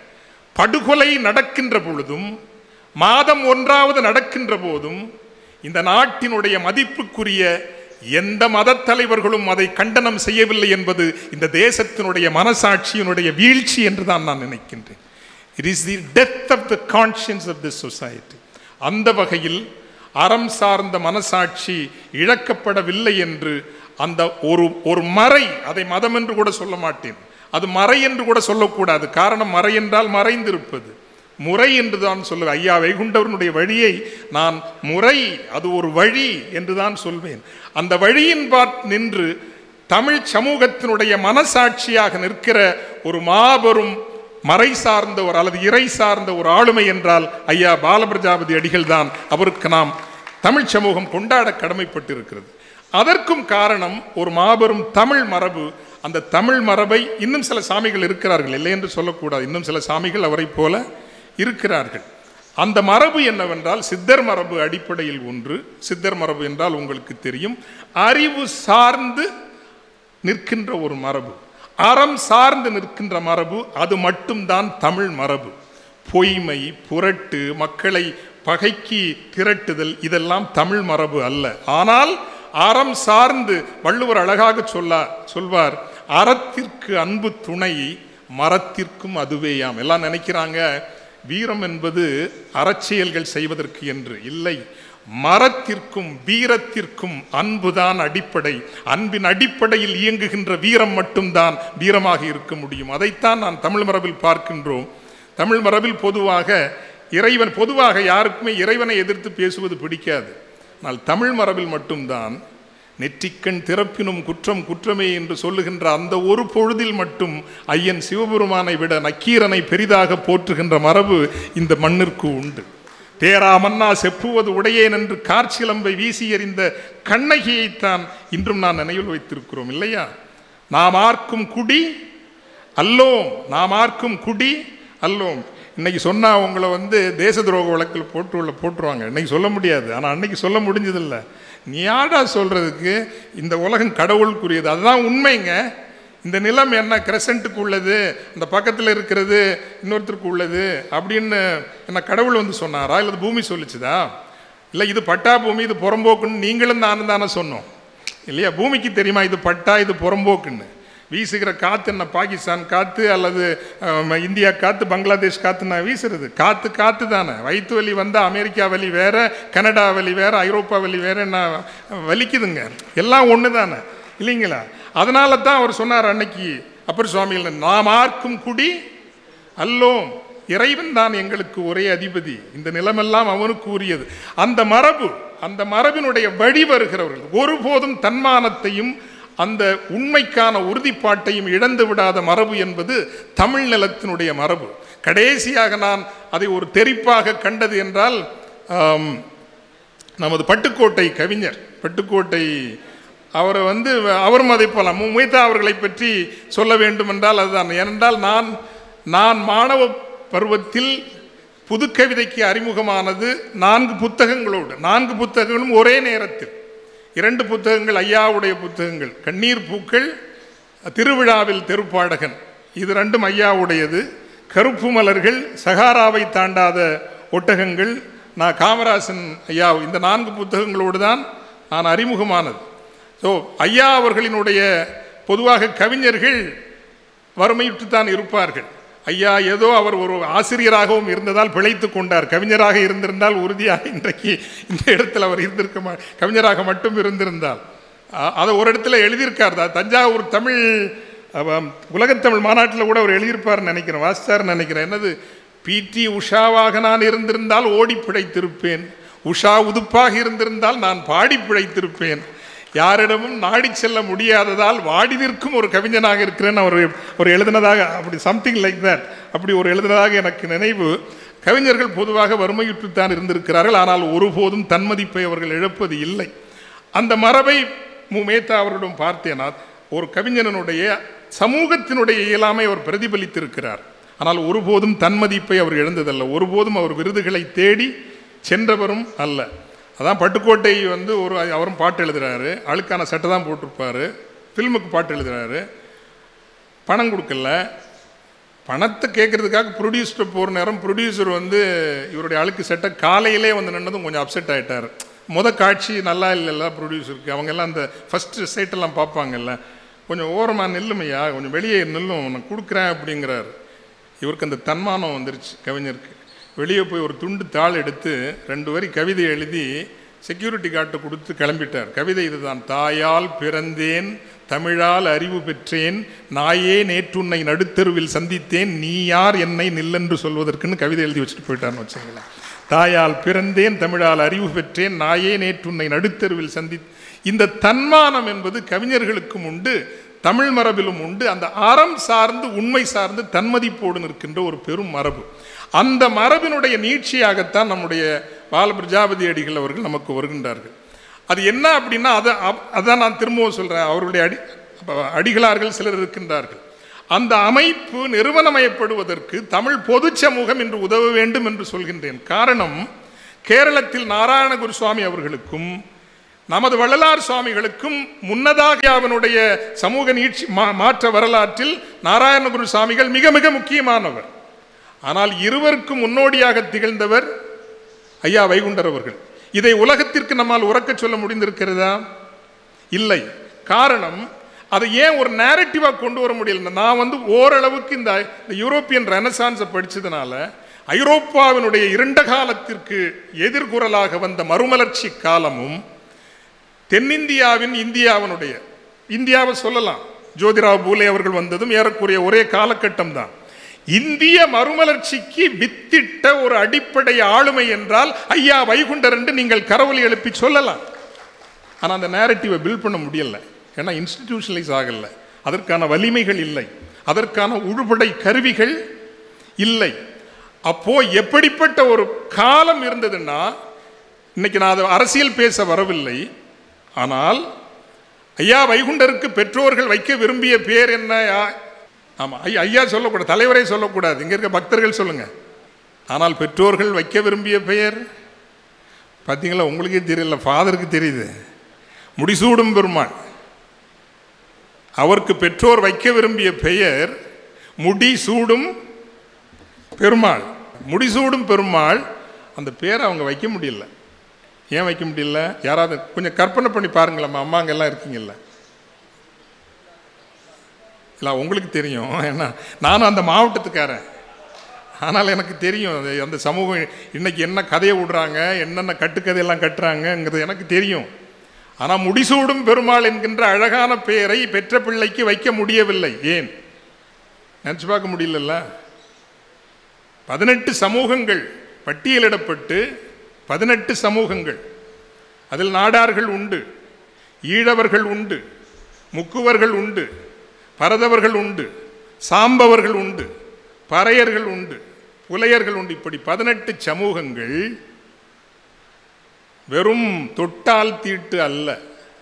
[SPEAKER 12] படுகொலை நடக்கின்ற பொழுதும் மாதம் ஒன்றாவது நடக்கின்ற போதும் இந்த நாட்டினுடைய மதிப்புக்குரிய எந்த மத தலைவர்களும் அதை கண்டனம் செய்யவில்லை என்பது இந்த தேசத்தினுடைய மனசாட்சியினுடைய வீழ்ச்சி என்று தான் நான் நினைக்கின்றேன் it is the death of the conscience of the society அந்த வகையில் அறம் சார்ந்த மனசாட்சி இழக்கப்படவில்லை என்று அந்த ஒரு ஒரு மறை அதை மதம் என்று கூட சொல்ல மாட்டேன் அது மறை என்று கூட சொல்லக்கூடாது காரணம் மறை என்றால் மறைந்திருப்பது முறை என்று தான் சொல்லுவேன் ஐயா வைகுண்டவனுடைய வழியை நான் முறை அது ஒரு வழி என்று தான் சொல்வேன் அந்த வழியின் பாட் நின்று தமிழ் சமூகத்தினுடைய மனசாட்சியாக நிற்கிற ஒரு மாபெரும் மறை சார்ந்த ஒரு அல்லது இறை சார்ந்த ஒரு ஆளுமை என்றால் ஐயா பாலபிரஜாபதி அடிகள் தான் அவருக்கு நாம் தமிழ் சமூகம் கொண்டாட கடமைப்பட்டிருக்கிறது அதற்கும் காரணம் ஒரு மாபெரும் தமிழ் மரபு அந்த தமிழ் மரபை இன்னும் சில சாமிகள் இருக்கிறார்கள் இல்லை என்று சொல்லக்கூடாது இன்னும் சில சாமிகள் அவரை போல இருக்கிறார்கள் அந்த மரபு என்னவென்றால் சித்தர் மரபு அடிப்படையில் ஒன்று சித்தர் மரபு என்றால் உங்களுக்கு தெரியும் அறிவு சார்ந்து நிற்கின்ற ஒரு மரபு அறம் சார்ந்து நிற்கின்ற மரபு அது மட்டும்தான் தமிழ் மரபு பொய்மை புரட்டு மக்களை பகைக்கு திரட்டுதல் இதெல்லாம் தமிழ் மரபு அல்ல ஆனால் அறம் சார்ந்து வள்ளுவர் அழகாக சொல்ல சொல்வார் அறத்திற்கு அன்பு துணை மரத்திற்கும் அதுவேயாம் எல்லாம் நினைக்கிறாங்க வீரம் என்பது அறச்செயல்கள் செய்வதற்கு என்று இல்லை மரத்திற்கும் வீரத்திற்கும் அன்புதான் அடிப்படை அன்பின் அடிப்படையில் இயங்குகின்ற வீரம் மட்டும்தான் வீரமாக இருக்க முடியும் அதைத்தான் நான் தமிழ் மரபில் பார்க்கின்றோம் தமிழ் மரபில் பொதுவாக இறைவன் பொதுவாக யாருக்குமே இறைவனை எதிர்த்து பேசுவது பிடிக்காது ஆனால் தமிழ் மரபில் மட்டும்தான் நெற்றிக்கண் திறப்பினும் குற்றம் குற்றமே என்று சொல்லுகின்ற அந்த ஒரு பொழுதில் மட்டும் ஐயன் சிவபெருமானை விட நக்கீரனை பெரிதாக போற்றுகின்ற மரபு இந்த மண்ணிற்கு உண்டு தேரா மன்னா செப்புவது உடையேன் என்று கார்ச்சிலம்பை வீசி எறிந்த கண்ணகியைத்தான் இன்றும் நான் நினைவில் வைத்திருக்கிறோம் இல்லையா நாம் ஆர்க்கும் குடி அல்லோம் நாம் ஆர்க்கும் குடி அல்லோம் இன்னைக்கு சொன்னா உங்களை வந்து தேச துரோக வழக்கில் போட்டு போட்டுருவாங்க இன்னைக்கு சொல்ல முடியாது ஆனால் அன்னைக்கு சொல்ல முடிஞ்சதில்லை நீ யாடா சொல்றதுக்கு இந்த உலகம் கடவுளுக்குரியது அதுதான் உண்மைங்க இந்த நிலம் என்ன கிரசண்ட்டுக்கு உள்ளது இந்த பக்கத்தில் இருக்கிறது இன்னொருத்தருக்கு உள்ளது அப்படின்னு என்ன கடவுள் வந்து சொன்னாரா இல்லை பூமி சொல்லிச்சுதா இல்லை இது பட்டா பூமி இது புறம்போக்குன்னு நீங்களும் நானும் தானே சொன்னோம் இல்லையா பூமிக்கு தெரியுமா இது பட்டா இது புறம்போக்குன்னு வீசுகிற காற்று என்ன பாகிஸ்தான் காற்று அல்லது அஹ், இந்தியா காற்று பங்களாதேஷ் காற்று நான் வீசுறது காற்று காற்று தானே வயிற்று வலி வந்தால் அமெரிக்கா வலி வேற கனடா வலி வேற ஐரோப்பா வலி வேற நான் வலிக்குதுங்க எல்லாம் ஒன்று தானே இல்லைங்களா அதனால தான் அவர் சொன்னார் அன்னைக்கு அப்பர் சுவாமிகள் நாம் ஆர்க்கும் குடி அல்லோம் இறைவன் தான் எங்களுக்கு ஒரே அதிபதி இந்த நிலமெல்லாம் அவனுக்கு உரியது அந்த மரபு அந்த மரபினுடைய வழி வருகிறவர்கள் ஒருபோதும் தன்மானத்தையும் அந்த உண்மைக்கான உறுதிப்பாட்டையும் இழந்து விடாத மரபு என்பது தமிழ் நிலத்தினுடைய மரபு கடைசியாக நான் அதை ஒரு தெரிப்பாக கண்டது என்றால் ஆம், நமது பட்டுக்கோட்டை கவிஞர் பட்டுக்கோட்டை அவரை வந்து அவரும் அதை போல முமைதா அவர்களை பற்றி சொல்ல வேண்டும் என்றால் அதுதான் ஏனென்றால் நான் நான் மாணவ பருவத்தில் புதுக்கவிதைக்கு அறிமுகமானது நான்கு புத்தகங்களோடு நான்கு புத்தகங்களும் ஒரே நேரத்தில் இரண்டு புத்தகங்கள் ஐயாவுடைய புத்தகங்கள் கண்ணீர் பூக்கள் திருவிழாவில் தெருப்பாடகன் இது ரெண்டும் ஐயாவுடையது கருப்பு மலர்கள் சகாராவை தாண்டாத ஒட்டகங்கள் நான் காமராசன் ஐயா இந்த நான்கு புத்தகங்களோடு தான் நான் அறிமுகமானது ஸோ ஐயா அவர்களினுடைய பொதுவாக கவிஞர்கள் வறுமையுற்றுத்தான் இருப்பார்கள் ஐயா ஏதோ அவர் ஒரு ஆசிரியராகவும் இருந்ததால் பிழைத்து கொண்டார் கவிஞராக இருந்திருந்தால் உறுதியாக இன்றைக்கு இந்த இடத்துல அவர் இருந்திருக்க மா கவிஞராக மட்டும் இருந்திருந்தால் அ- அதை ஒரு இடத்துல எழுதியிருக்கார் த- தஞ்சாவூர் தமிழ் அவ- உலகத்தமிழ் மாநாட்டில் கூட அவர் எழுதியிருப்பார்னு நினைக்கிறேன் வாசிச்சார்னு நினைக்கிறேன் என்னது பிடி உஷாவாக நான் இருந்திருந்தால் ஓடி பிழைத்திருப்பேன் உஷா உதுப்பாக இருந்திருந்தால் நான் பாடி பிழைத்திருப்பேன் யாரிடமும் நாடி செல்ல முடியாததால் வாடி நிற்கும் ஒரு கவிஞனாக இருக்கிறேன்னு அவர் ஒரு எழுதினதாக அப்படி சம்திங் லைக் தட் அப்படி ஒரு எழுதினதாக எனக்கு நினைவு கவிஞர்கள் பொதுவாக வறுமையுற்றுத்தான் இருந்திருக்கிறார்கள் ஆனால் ஒருபோதும் தன்மதிப்பை அவர்கள் இழப்பது இல்லை அந்த மரபை மு மேத்தா அவரிடம் பார்த்தேனா ஒரு கவிஞனுடைய சமூகத்தினுடைய இயலாமை அவர் பிரதிபலித்திருக்கிறார் ஆனால் ஒருபோதும் தன்மதிப்பை அவர் இழந்ததல்ல ஒருபோதும் அவர் விருதுகளை தேடி சென்றவரும் அல்ல அதான் பட்டுக்கோட்டை வந்து ஒரு அவரும் பாட்டு எழுதுறாரு அழுக்கான சட்டை தான் போட்டிருப்பாரு ஃபில்முக்கு பாட்டு எழுதுறாரு பணம் கொடுக்கல பணத்தை கேட்கறதுக்காக ப்ரொடியூசர்கிட்ட போகிற நேரம் ப்ரொடியூசர் வந்து இவருடைய அழுக்கு செட்டை காலையிலே வந்து நின்னதும் கொஞ்சம் அப்செட் ஆயிட்டார் முத காட்சி நல்லா இல்லைல்ல ப்ரொடியூசருக்கு அவங்க எல்லாம் அந்த ஃபர்ஸ்ட் சைட்டெல்லாம் பார்ப்பாங்கல்ல கொஞ்சம் ஓரமாக நில்லுமையா கொஞ்சம் வெளியே நில்லும் உனக்கு கொடுக்குறேன் அப்படிங்கிறாரு இவருக்கு அந்த தன்மானம் வந்துருச்சு கவிஞருக்கு வெளியே போய் ஒரு துண்டு தாள் எடுத்து ரெண்டு வரி கவிதை எழுதி செக்யூரிட்டி கார்ட்டை கொடுத்து கிளம்பிட்டார் கவிதை இதுதான் தாயால் பிறந்தேன் தமிழால் அறிவு பெற்றேன் நாயே நேற்றுன்னை நடுத்தெருவில் சந்தித்தேன் நீ யார் என்னை நில்லென்று சொல்வதற்குன்னு கவிதை எழுதி வச்சுட்டு போயிட்டார்னு வச்சுங்களேன் தாயால் பிறந்தேன் தமிழால் அறிவு பெற்றேன் நாயே நேற்றுன்னை நடுத்தெருவில் சந்தி இந்த தன்மானம் என்பது கவிஞர்களுக்கும் உண்டு தமிழ் மரபிலும் உண்டு அந்த அறம் சார்ந்து உண்மை சார்ந்து தன்மதிப்போடு நிற்கின்ற ஒரு பெரும் மரபு அந்த மரபினுடைய நீட்சியாகத்தான் நம்முடைய பால பிரஜாபதி அடிகள் அவர்கள் நமக்கு வருகின்றார்கள் அது என்ன அப்படின்னா அதை அப்- அதான் நான் திரும்பவும் சொல்கிறேன் அவருடைய அடி அப்ப அடிகளார்கள் சிலர் இருக்கின்றார்கள் அந்த அமைப்பு நிறுவனமயப்படுவதற்கு தமிழ் பொதுச் சமூகம் என்று உதவ வேண்டும் என்று சொல்கின்றேன் காரணம் கேரளத்தில் நாராயணகுரு சுவாமி அவர்களுக்கும் நமது வள்ளலார் சுவாமிகளுக்கும் முன்னதாக அவனுடைய சமூக நீட்சி மா- மாற்ற வரலாற்றில் நாராயணகுரு சுவாமிகள் மிக மிக முக்கியமானவர் ஆனால் இருவருக்கும் முன்னோடியாக திகழ்ந்தவர் ஐயா வைகுண்டர் அவர்கள் இதை உலகத்திற்கு நம்மால் உறக்கச் சொல்ல முடிந்திருக்கிறதா இல்லை காரணம் அதை ஏன் ஒரு நேரட்டிவாக கொண்டு வர முடியல நான் வந்து ஓரளவுக்கு இந்த இந்த யூரோப்பியன் ரெனசான்ஸை படிச்சதுனால ஐரோப்பாவினுடைய இருண்ட காலத்திற்கு எதிர்குரலாக வந்த மறுமலர்ச்சி காலமும் தென்னிந்தியாவின் இந்தியாவினுடைய இந்தியாவை சொல்லலாம் ஜோதிராவ் பூலே அவர்கள் வந்ததும் ஏறக்குறைய ஒரே காலகட்டம் தான் இந்திய மறுமலர்ச்சிக்கு வித்திட்ட ஒரு அடிப்படை ஆளுமை என்றால் ஐயா வைகுண்டர் என்று நீங்கள் கரவொலி எழுப்பி சொல்லலாம் ஆனால் அந்த நேரட்டிவை பில்ட் பண்ண முடியல ஏன்னா இன்ஸ்டிடியூஷனலைஸ் ஆகல அதற்கான வலிமைகள் இல்லை அதற்கான உழுபடை கருவிகள் இல்லை அப்போ எப்படிப்பட்ட ஒரு காலம் இருந்ததுன்னா இன்னைக்கு நான் அதை அரசியல் பேச வரவில்லை ஆனால் ஐயா வைகுண்டருக்கு பெற்றோர்கள் வைக்க விரும்பிய பேர் என்ன யா- ஆமா ஐயா ஐயா சொல்லக்கூடாது தலைவரை சொல்லக்கூடாது இங்க இருக்க பக்தர்கள் சொல்லுங்க ஆனால் பெற்றோர்கள் வைக்க விரும்பிய பெயர் பார்த்தீங்களா உங்களுக்கே தெரியல ஃபாதருக்கு தெரியுது முடிசூடும் பெருமாள் அவருக்கு பெற்றோர் வைக்க விரும்பிய பெயர் முடி சூடும் பெருமாள் முடிசூடும் பெருமாள் அந்த பேரை அவங்க வைக்க முடியல ஏன் வைக்க முடியல யாராவது கொஞ்சம் கற்பனை பண்ணி பாருங்களேம்மா அம்மாங்க எல்லாம் இருக்கீங்கல்ல இல்லை உங்களுக்கு தெரியும் ஏன்னா நானும் அந்த மாவட்டத்துக்காரன் ஆனால் எனக்கு தெரியும் அது அந்த சமூகம் இன்னைக்கு என்ன கதையை விடுறாங்க என்னென்ன கட்டுக்கதையெல்லாம் கட்டுறாங்கங்கிறது எனக்கு தெரியும் ஆனால் முடிசூடும் பெருமாள் என்கின்ற அழகான பெயரை பெற்ற பிள்ளைக்கு வைக்க முடியவில்லை ஏன் நினச்சி பார்க்க முடியலல்ல பதினெட்டு சமூகங்கள் பட்டியலிடப்பட்டு பதினெட்டு சமூகங்கள் அதில் நாடார்கள் உண்டு ஈழவர்கள் உண்டு முக்குவர்கள் உண்டு பரதவர்கள் உண்டு சாம்பவர்கள் உண்டு பறையர்கள் உண்டு புலையர்கள் உண்டு இப்படி பதினெட்டு சமூகங்கள் வெறும் தொட்டால் தீட்டு அல்ல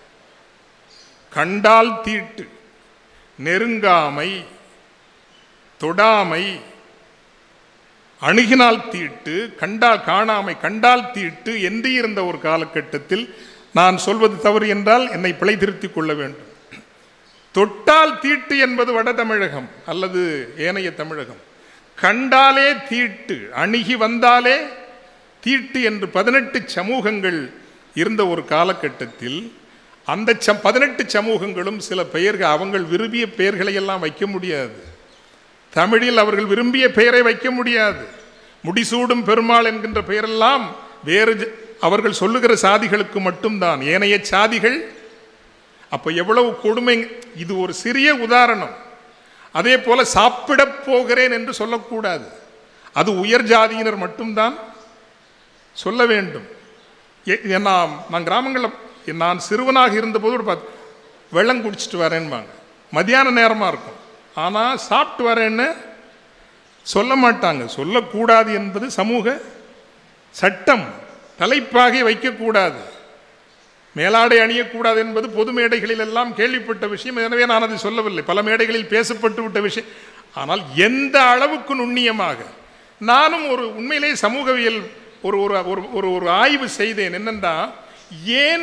[SPEAKER 12] கண்டால் தீட்டு நெருங்காமை தொடாமை அணுகினால் தீட்டு கண்டால் காணாமை கண்டால் தீட்டு என்று இருந்த ஒரு காலகட்டத்தில் நான் சொல்வது தவறு என்றால் என்னை பிழை திருத்திக் கொள்ள வேண்டும் தொட்டால் தீட்டு என்பது வட தமிழகம் அல்லது ஏனைய தமிழகம் கண்டாலே தீட்டு அணுகி வந்தாலே தீட்டு என்று பதினெட்டு சமூகங்கள் இருந்த ஒரு காலகட்டத்தில் அந்த சம் பதினெட்டு சமூகங்களும் சில பெயர்கள் அவங்கள் விரும்பிய பெயர்களை எல்லாம் வைக்க முடியாது தமிழில் அவர்கள் விரும்பிய பெயரை வைக்க முடியாது முடிசூடும் பெருமாள் என்கின்ற பெயரெல்லாம் வேறு ஜ- அவர்கள் சொல்லுகிற சாதிகளுக்கு மட்டும்தான் ஏனைய சாதிகள் அப்போ எவ்வளவு கொடுமை இது ஒரு சிறிய உதாரணம் அதே போல சாப்பிடப் போகிறேன் என்று சொல்லக்கூடாது அது உயர் ஜாதியினர் மட்டும்தான் சொல்ல வேண்டும் எ- எ- நான் நான் கிராமங்களில் நான் சிறுவனாக இருந்தபோது ஒரு பார்த்து வெள்ளம் குடிச்சிட்டு வரேன்பாங்க மதியான நேரமாக இருக்கும் ஆனால் சாப்பிட்டு வரேன்னு சொல்ல மாட்டாங்க சொல்லக்கூடாது என்பது சமூக சட்டம் தலைப்பாகை வைக்கக்கூடாது மேலாடை அணியக்கூடாது என்பது பொது மேடைகளில் எல்லாம் கேள்விப்பட்ட விஷயம் எனவே நான் அதை சொல்லவில்லை பல மேடைகளில் பேசப்பட்டு விட்ட விஷயம் ஆனால் எந்த அளவுக்கு நுண்ணியமாக நானும் ஒரு உண்மையிலே சமூகவியல் ஒரு ஒரு ஒரு ஒரு ஒரு ஆய்வு செய்தேன் என்னென்னா ஏன்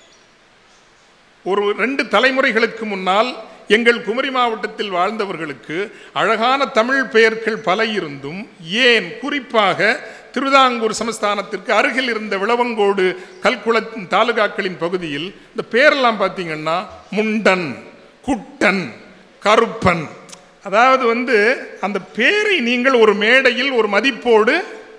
[SPEAKER 12] ஒரு ரெண்டு தலைமுறைகளுக்கு முன்னால் எங்கள் குமரி மாவட்டத்தில் வாழ்ந்தவர்களுக்கு அழகான தமிழ் பெயர்கள் பல இருந்தும் ஏன் குறிப்பாக திருவிதாங்கூர் சமஸ்தானத்திற்கு அருகில் இருந்த விளவங்கோடு கல்குளத்தின் தாலுகாக்களின் பகுதியில் இந்த பேரெல்லாம் பார்த்தீங்கன்னா முண்டன் குட்டன் கருப்பன் அதாவது வந்து அந்த பேரை நீங்கள் ஒரு மேடையில் ஒரு மதிப்போடு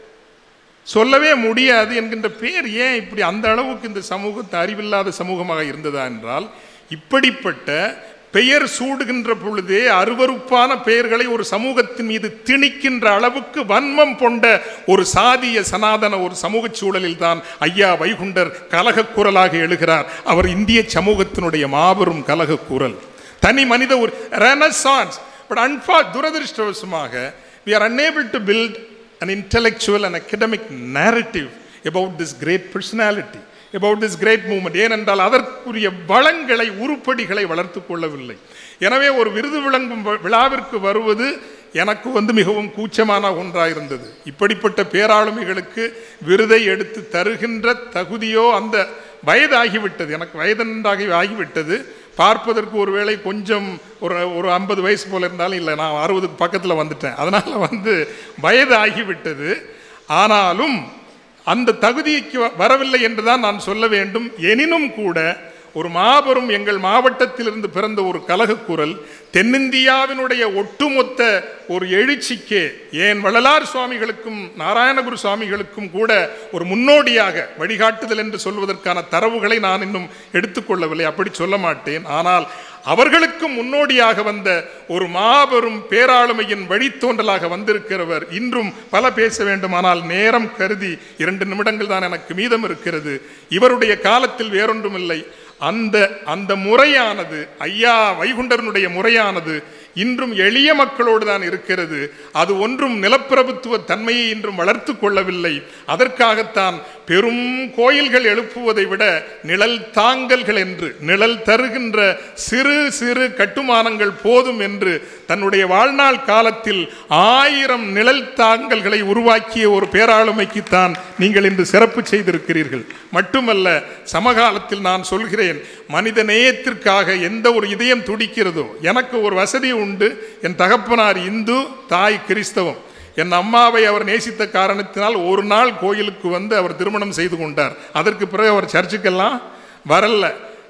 [SPEAKER 12] சொல்லவே முடியாது என்கின்ற பேர் ஏன் இப்படி அந்த அளவுக்கு இந்த சமூகத்தை அறிவில்லாத சமூகமாக இருந்ததா என்றால் இப்படிப்பட்ட பெயர் சூடுகின்ற பொழுதே அருவருப்பான பெயர்களை ஒரு சமூகத்தின் மீது திணிக்கின்ற அளவுக்கு வன்மம் கொண்ட ஒரு சாதிய சனாதன ஒரு சமூக சூழலில் தான் ஐயா வைகுண்டர் கலகக் குரலாக எழுகிறார் அவர் இந்திய சமூகத்தினுடைய மாபெரும் கலகக் குரல் தனி மனித ஒரு ரெனசான்ஸ் பட் அன்பா துரதிருஷ்டவசமாக we are unable to build an intellectual and academic narrative about this great personality about this great movement ஏனென்றால் அதற்குரிய வளங்களை உருப்படிகளை வளர்த்து கொள்ளவில்லை எனவே ஒரு விருது விளங்கும் வ- விழாவிற்கு வருவது எனக்கு வந்து மிகவும் கூச்சமான ஒன்றாயிருந்தது இப்படிப்பட்ட பேராளுமைகளுக்கு விருதை எடுத்து தருகின்ற தகுதியோ அந்த வயதாகிவிட்டது எனக்கு வயது நன்றாகி ஆகிவிட்டது பார்ப்பதற்கு ஒருவேளை கொஞ்சம் ஒரு ஒரு ஐம்பது வயசு போல இருந்தாலும் இல்லை நான் அறுபதுக்கு பக்கத்தில் வந்துட்டேன் அதனால் வந்து வயது ஆகிவிட்டது ஆனாலும் அந்த தகுதிக்கு வ- வரவில்லை என்று தான் நான் சொல்ல வேண்டும் எனினும் கூட ஒரு மாபெரும் எங்கள் மாவட்டத்திலிருந்து பிறந்த ஒரு கலகக்குரல் தென்னிந்தியாவினுடைய ஒட்டுமொத்த ஒரு எழுச்சிக்கே ஏன் வள்ளலார் சுவாமிகளுக்கும் நாராயணகுரு சுவாமிகளுக்கும் கூட ஒரு முன்னோடியாக வழிகாட்டுதல் என்று சொல்வதற்கான தரவுகளை நான் இன்னும் எடுத்துக்கொள்ளவில்லை அப்படி சொல்ல மாட்டேன் ஆனால் அவர்களுக்கும் முன்னோடியாக வந்த ஒரு மாபெரும் பேராளுமையின் வழித்தோன்றலாக வந்திருக்கிறவர் இன்றும் பல பேச வேண்டுமானால் நேரம் கருதி இரண்டு நிமிடங்கள் தான் எனக்கு மீதம் இருக்கிறது இவருடைய காலத்தில் வேறொன்றுமில்லை அந்த அந்த முறையானது ஐயா வைகுண்டரனுடைய முறையானது இன்றும் எளிய மக்களோடு தான் இருக்கிறது அது ஒன்றும் நிலப்பிரபுத்துவ தன்மையை இன்றும் வளர்த்து கொள்ளவில்லை அதற்காகத்தான் பெரும் கோயில்கள் எழுப்புவதை விட நிழல் தாங்கல்கள் என்று நிழல் தருகின்ற சிறு சிறு கட்டுமானங்கள் போதும் என்று தன்னுடைய வாழ்நாள் காலத்தில் ஆயிரம் நிழல் தாங்கல்களை உருவாக்கிய ஒரு பேராளுமைக்குத்தான் நீங்கள் இன்று சிறப்பு செய்திருக்கிறீர்கள் மட்டுமல்ல சமகாலத்தில் நான் சொல்கிறேன் மனித நேயத்திற்காக எந்த ஒரு இதயம் துடிக்கிறதோ எனக்கு ஒரு வசதி உண்டு என் தகப்பனார் இந்து தாய் கிறிஸ்தவம் என் அம்மாவை அவர் நேசித்த காரணத்தினால் ஒரு நாள் கோயிலுக்கு வந்து அவர் திருமணம் செய்து கொண்டார் அதற்கு பிறகு அவர் சர்ச்சுக்கெல்லாம் வரல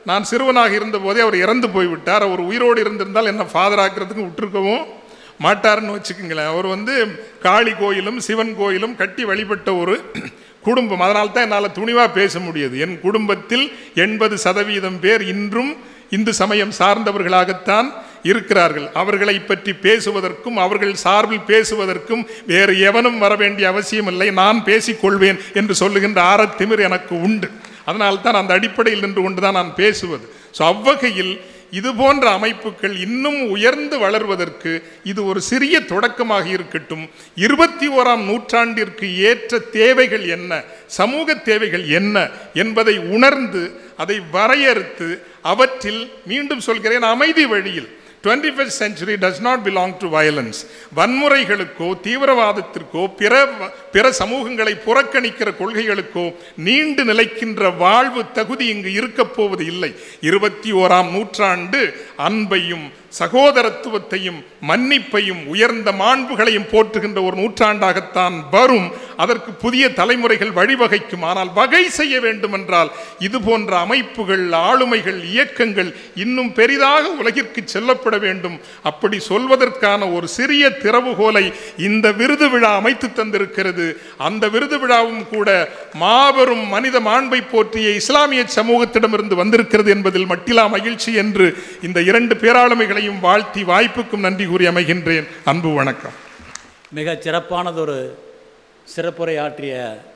[SPEAKER 12] நான் சிறுவனாக இருந்தபோதே அவர் இறந்து போய்விட்டார் அவர் உயிரோடு இருந்திருந்தால் என்ன ஃபாதர் ஆக்கிறதுக்கு விட்டுருக்கவும் மாட்டாருன்னு வச்சுக்கோங்களேன் அவர் வந்து காளி கோயிலும் சிவன் கோயிலும் கட்டி வழிபட்ட ஒரு குடும்பம் அதனால தான் என்னால் துணிவாக பேச முடியுது என் குடும்பத்தில் எண்பது சதவீதம் பேர் இன்றும் இந்து சமயம் சார்ந்தவர்களாகத்தான் இருக்கிறார்கள் அவர்களை பற்றி பேசுவதற்கும் அவர்கள் சார்பில் பேசுவதற்கும் வேறு எவனும் வர வேண்டிய அவசியமில்லை நான் பேசிக்கொள்வேன் என்று சொல்லுகின்ற ஆரத்திமிர் எனக்கு உண்டு அதனால்தான் அந்த அடிப்படையில் நின்று கொண்டு தான் நான் பேசுவது ஸோ அவ்வகையில் இது போன்ற அமைப்புகள் இன்னும் உயர்ந்து வளர்வதற்கு இது ஒரு சிறிய தொடக்கமாக இருக்கட்டும் இருபத்தி ஓராம் நூற்றாண்டிற்கு ஏற்ற தேவைகள் என்ன சமூக தேவைகள் என்ன என்பதை உணர்ந்து அதை வரையறுத்து அவற்றில் மீண்டும் சொல்கிறேன் அமைதி வழியில் twenty first century does not belong to violence வன்முறைகளுக்கோ தீவிரவாதத்திற்கோ பிற பிற சமூகங்களை புறக்கணிக்கிற கொள்கைகளுக்கோ நீண்டு நிலைக்கின்ற வாழ்வு தகுதி இங்கு இருக்கப் போவது இல்லை இருபத்தி ஓராம் நூற்றாண்டு அன்பையும் சகோதரத்துவத்தையும் மன்னிப்பையும் உயர்ந்த மாண்புகளையும் போற்றுகின்ற ஒரு நூற்றாண்டாகத்தான் வரும் அதற்கு புதிய தலைமுறைகள் வழிவகைக்கும் ஆனால் வகை செய்ய வேண்டுமென்றால் இது போன்ற அமைப்புகள் ஆளுமைகள் இயக்கங்கள் இன்னும் பெரிதாக உலகிற்கு செல்லப்பட வேண்டும் அப்படி சொல்வதற்கான ஒரு சிறிய திறவுகோலை இந்த விருது விழா அமைத்து தந்திருக்கிறது அந்த விருது விழாவும் கூட மாபெரும் மனித மாண்பை போற்றிய இஸ்லாமிய சமூகத்திடமிருந்து வந்திருக்கிறது என்பதில் மட்டிலா மகிழ்ச்சி என்று இந்த இரண்டு பேராளுமைகளையும் வாழ்த்தி வாய்ப்புக்கும் நன்றி கூறி அமைகின்றேன் அன்பு வணக்கம்
[SPEAKER 2] மிகச் சிறப்பானதொரு சிறப்புரை ஆற்றிய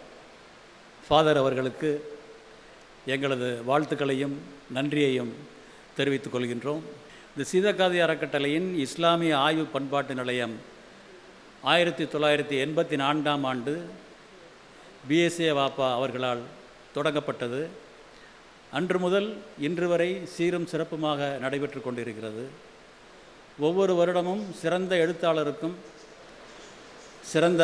[SPEAKER 2] ஃபாதர் அவர்களுக்கு எங்களது வாழ்த்துக்களையும் நன்றியையும் தெரிவித்துக் கொள்கின்றோம் இந்த சீதக்காதி அறக்கட்டளையின் இஸ்லாமிய ஆய்வு பண்பாட்டு நிலையம் ஆயிரத்தி தொள்ளாயிரத்தி எண்பத்தி நான்காம் ஆண்டு பிஎஸ்ஏ வாப்பா அவர்களால் தொடங்கப்பட்டது அன்று முதல் இன்று வரை சீரும் சிறப்புமாக நடைபெற்று கொண்டிருக்கிறது ஒவ்வொரு வருடமும் சிறந்த எழுத்தாளருக்கும் சிறந்த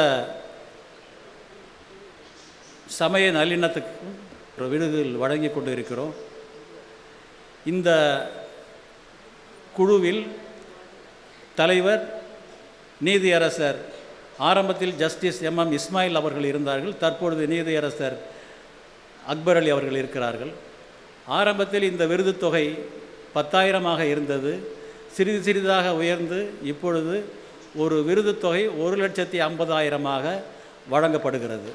[SPEAKER 2] சமய நல்லிணத்துக்கும் ஒரு விருதுகள் வழங்கி கொண்டு இருக்கிறோம் இந்த குழுவில் தலைவர் நீதியரசர் ஆரம்பத்தில் ஜஸ்டிஸ் எம் எம் இஸ்மாயில் அவர்கள் இருந்தார்கள் தற்பொழுது நீதியரசர் அக்பர் அலி அவர்கள் இருக்கிறார்கள் ஆரம்பத்தில் இந்த விருது தொகை பத்தாயிரமாக இருந்தது சிறிது சிறிதாக உயர்ந்து இப்பொழுது ஒரு விருது தொகை ஒரு லட்சத்தி ஐம்பதாயிரமாக வழங்கப்படுகிறது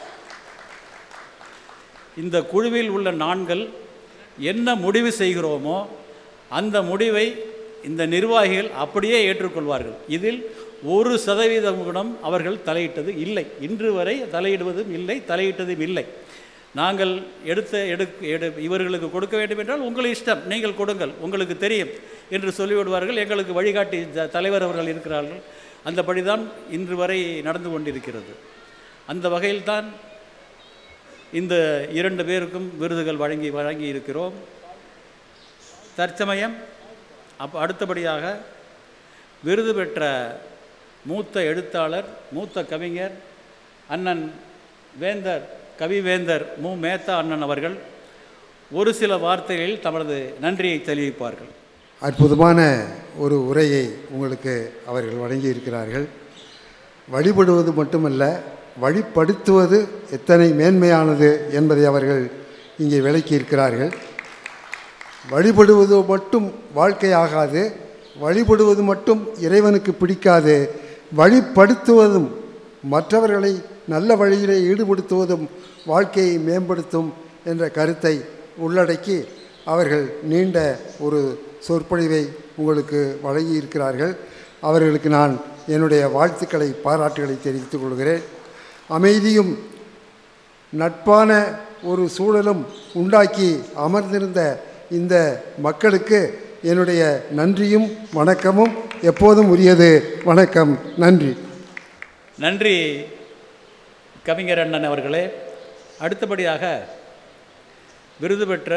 [SPEAKER 2] இந்த குழுவில் உள்ள நான்கள் என்ன முடிவு செய்கிறோமோ அந்த முடிவை இந்த நிர்வாகிகள் அப்படியே ஏற்றுக்கொள்வார்கள் இதில் ஒரு சதவீதம் கூட அவர்கள் தலையிட்டது இல்லை இன்று வரை தலையிடுவதும் இல்லை தலையிட்டதும் இல்லை நாங்கள் எடுத்த எடுக்க எடு இவர்களுக்கு கொடுக்க வேண்டும் என்றால் உங்கள் இஷ்டம் நீங்கள் கொடுங்கள் உங்களுக்கு தெரியும் என்று சொல்லிவிடுவார்கள் எங்களுக்கு வழிகாட்டி த- தலைவர் அவர்கள் இருக்கிறார்கள் அந்தபடிதான் இன்று வரை நடந்து கொண்டிருக்கிறது அந்த வகையில்தான் இந்த இரண்டு பேருக்கும் விருதுகள் வழங்கி வழங்கி இருக்கிறோம் தற்சமயம் அப் அடுத்தபடியாக விருது பெற்ற மூத்த எழுத்தாளர் மூத்த கவிஞர் அண்ணன் வேந்தர் கவிவேந்தர் மு மேத்தா அண்ணன் அவர்கள் ஒரு சில வார்த்தைகளில் தமது நன்றியை தெரிவிப்பார்கள்
[SPEAKER 13] அற்புதமான ஒரு உரையை உங்களுக்கு அவர்கள் வழங்கி இருக்கிறார்கள் வழிபடுவது மட்டுமல்ல வழிப்படுத்துவது எத்தனை மேன்மையானது என்பதை அவர்கள் இங்கே விளக்கி இருக்கிறார்கள் வழிபடுவது மட்டும் வாழ்க்கையாகாது வழிபடுவது மட்டும் இறைவனுக்கு பிடிக்காது வழிப்படுத்துவதும் மற்றவர்களை நல்ல வழியிலே ஈடுபடுத்துவதும் வாழ்க்கையை மேம்படுத்தும் என்ற கருத்தை உள்ளடக்கி அவர்கள் நீண்ட ஒரு சொற்பொழிவை உங்களுக்கு வழங்கி இருக்கிறார்கள் அவர்களுக்கு நான் என்னுடைய வாழ்த்துக்களை பாராட்டுகளை தெரிவித்துக் கொள்கிறேன் அமைதியும் நட்பான ஒரு சூழலும் உண்டாக்கி அமர்ந்திருந்த இந்த மக்களுக்கு என்னுடைய நன்றியும் வணக்கமும் எப்போதும் உரியது வணக்கம் நன்றி
[SPEAKER 2] நன்றி கவிஞர் அண்ணன் அவர்களே அடுத்தபடியாக விருது பெற்ற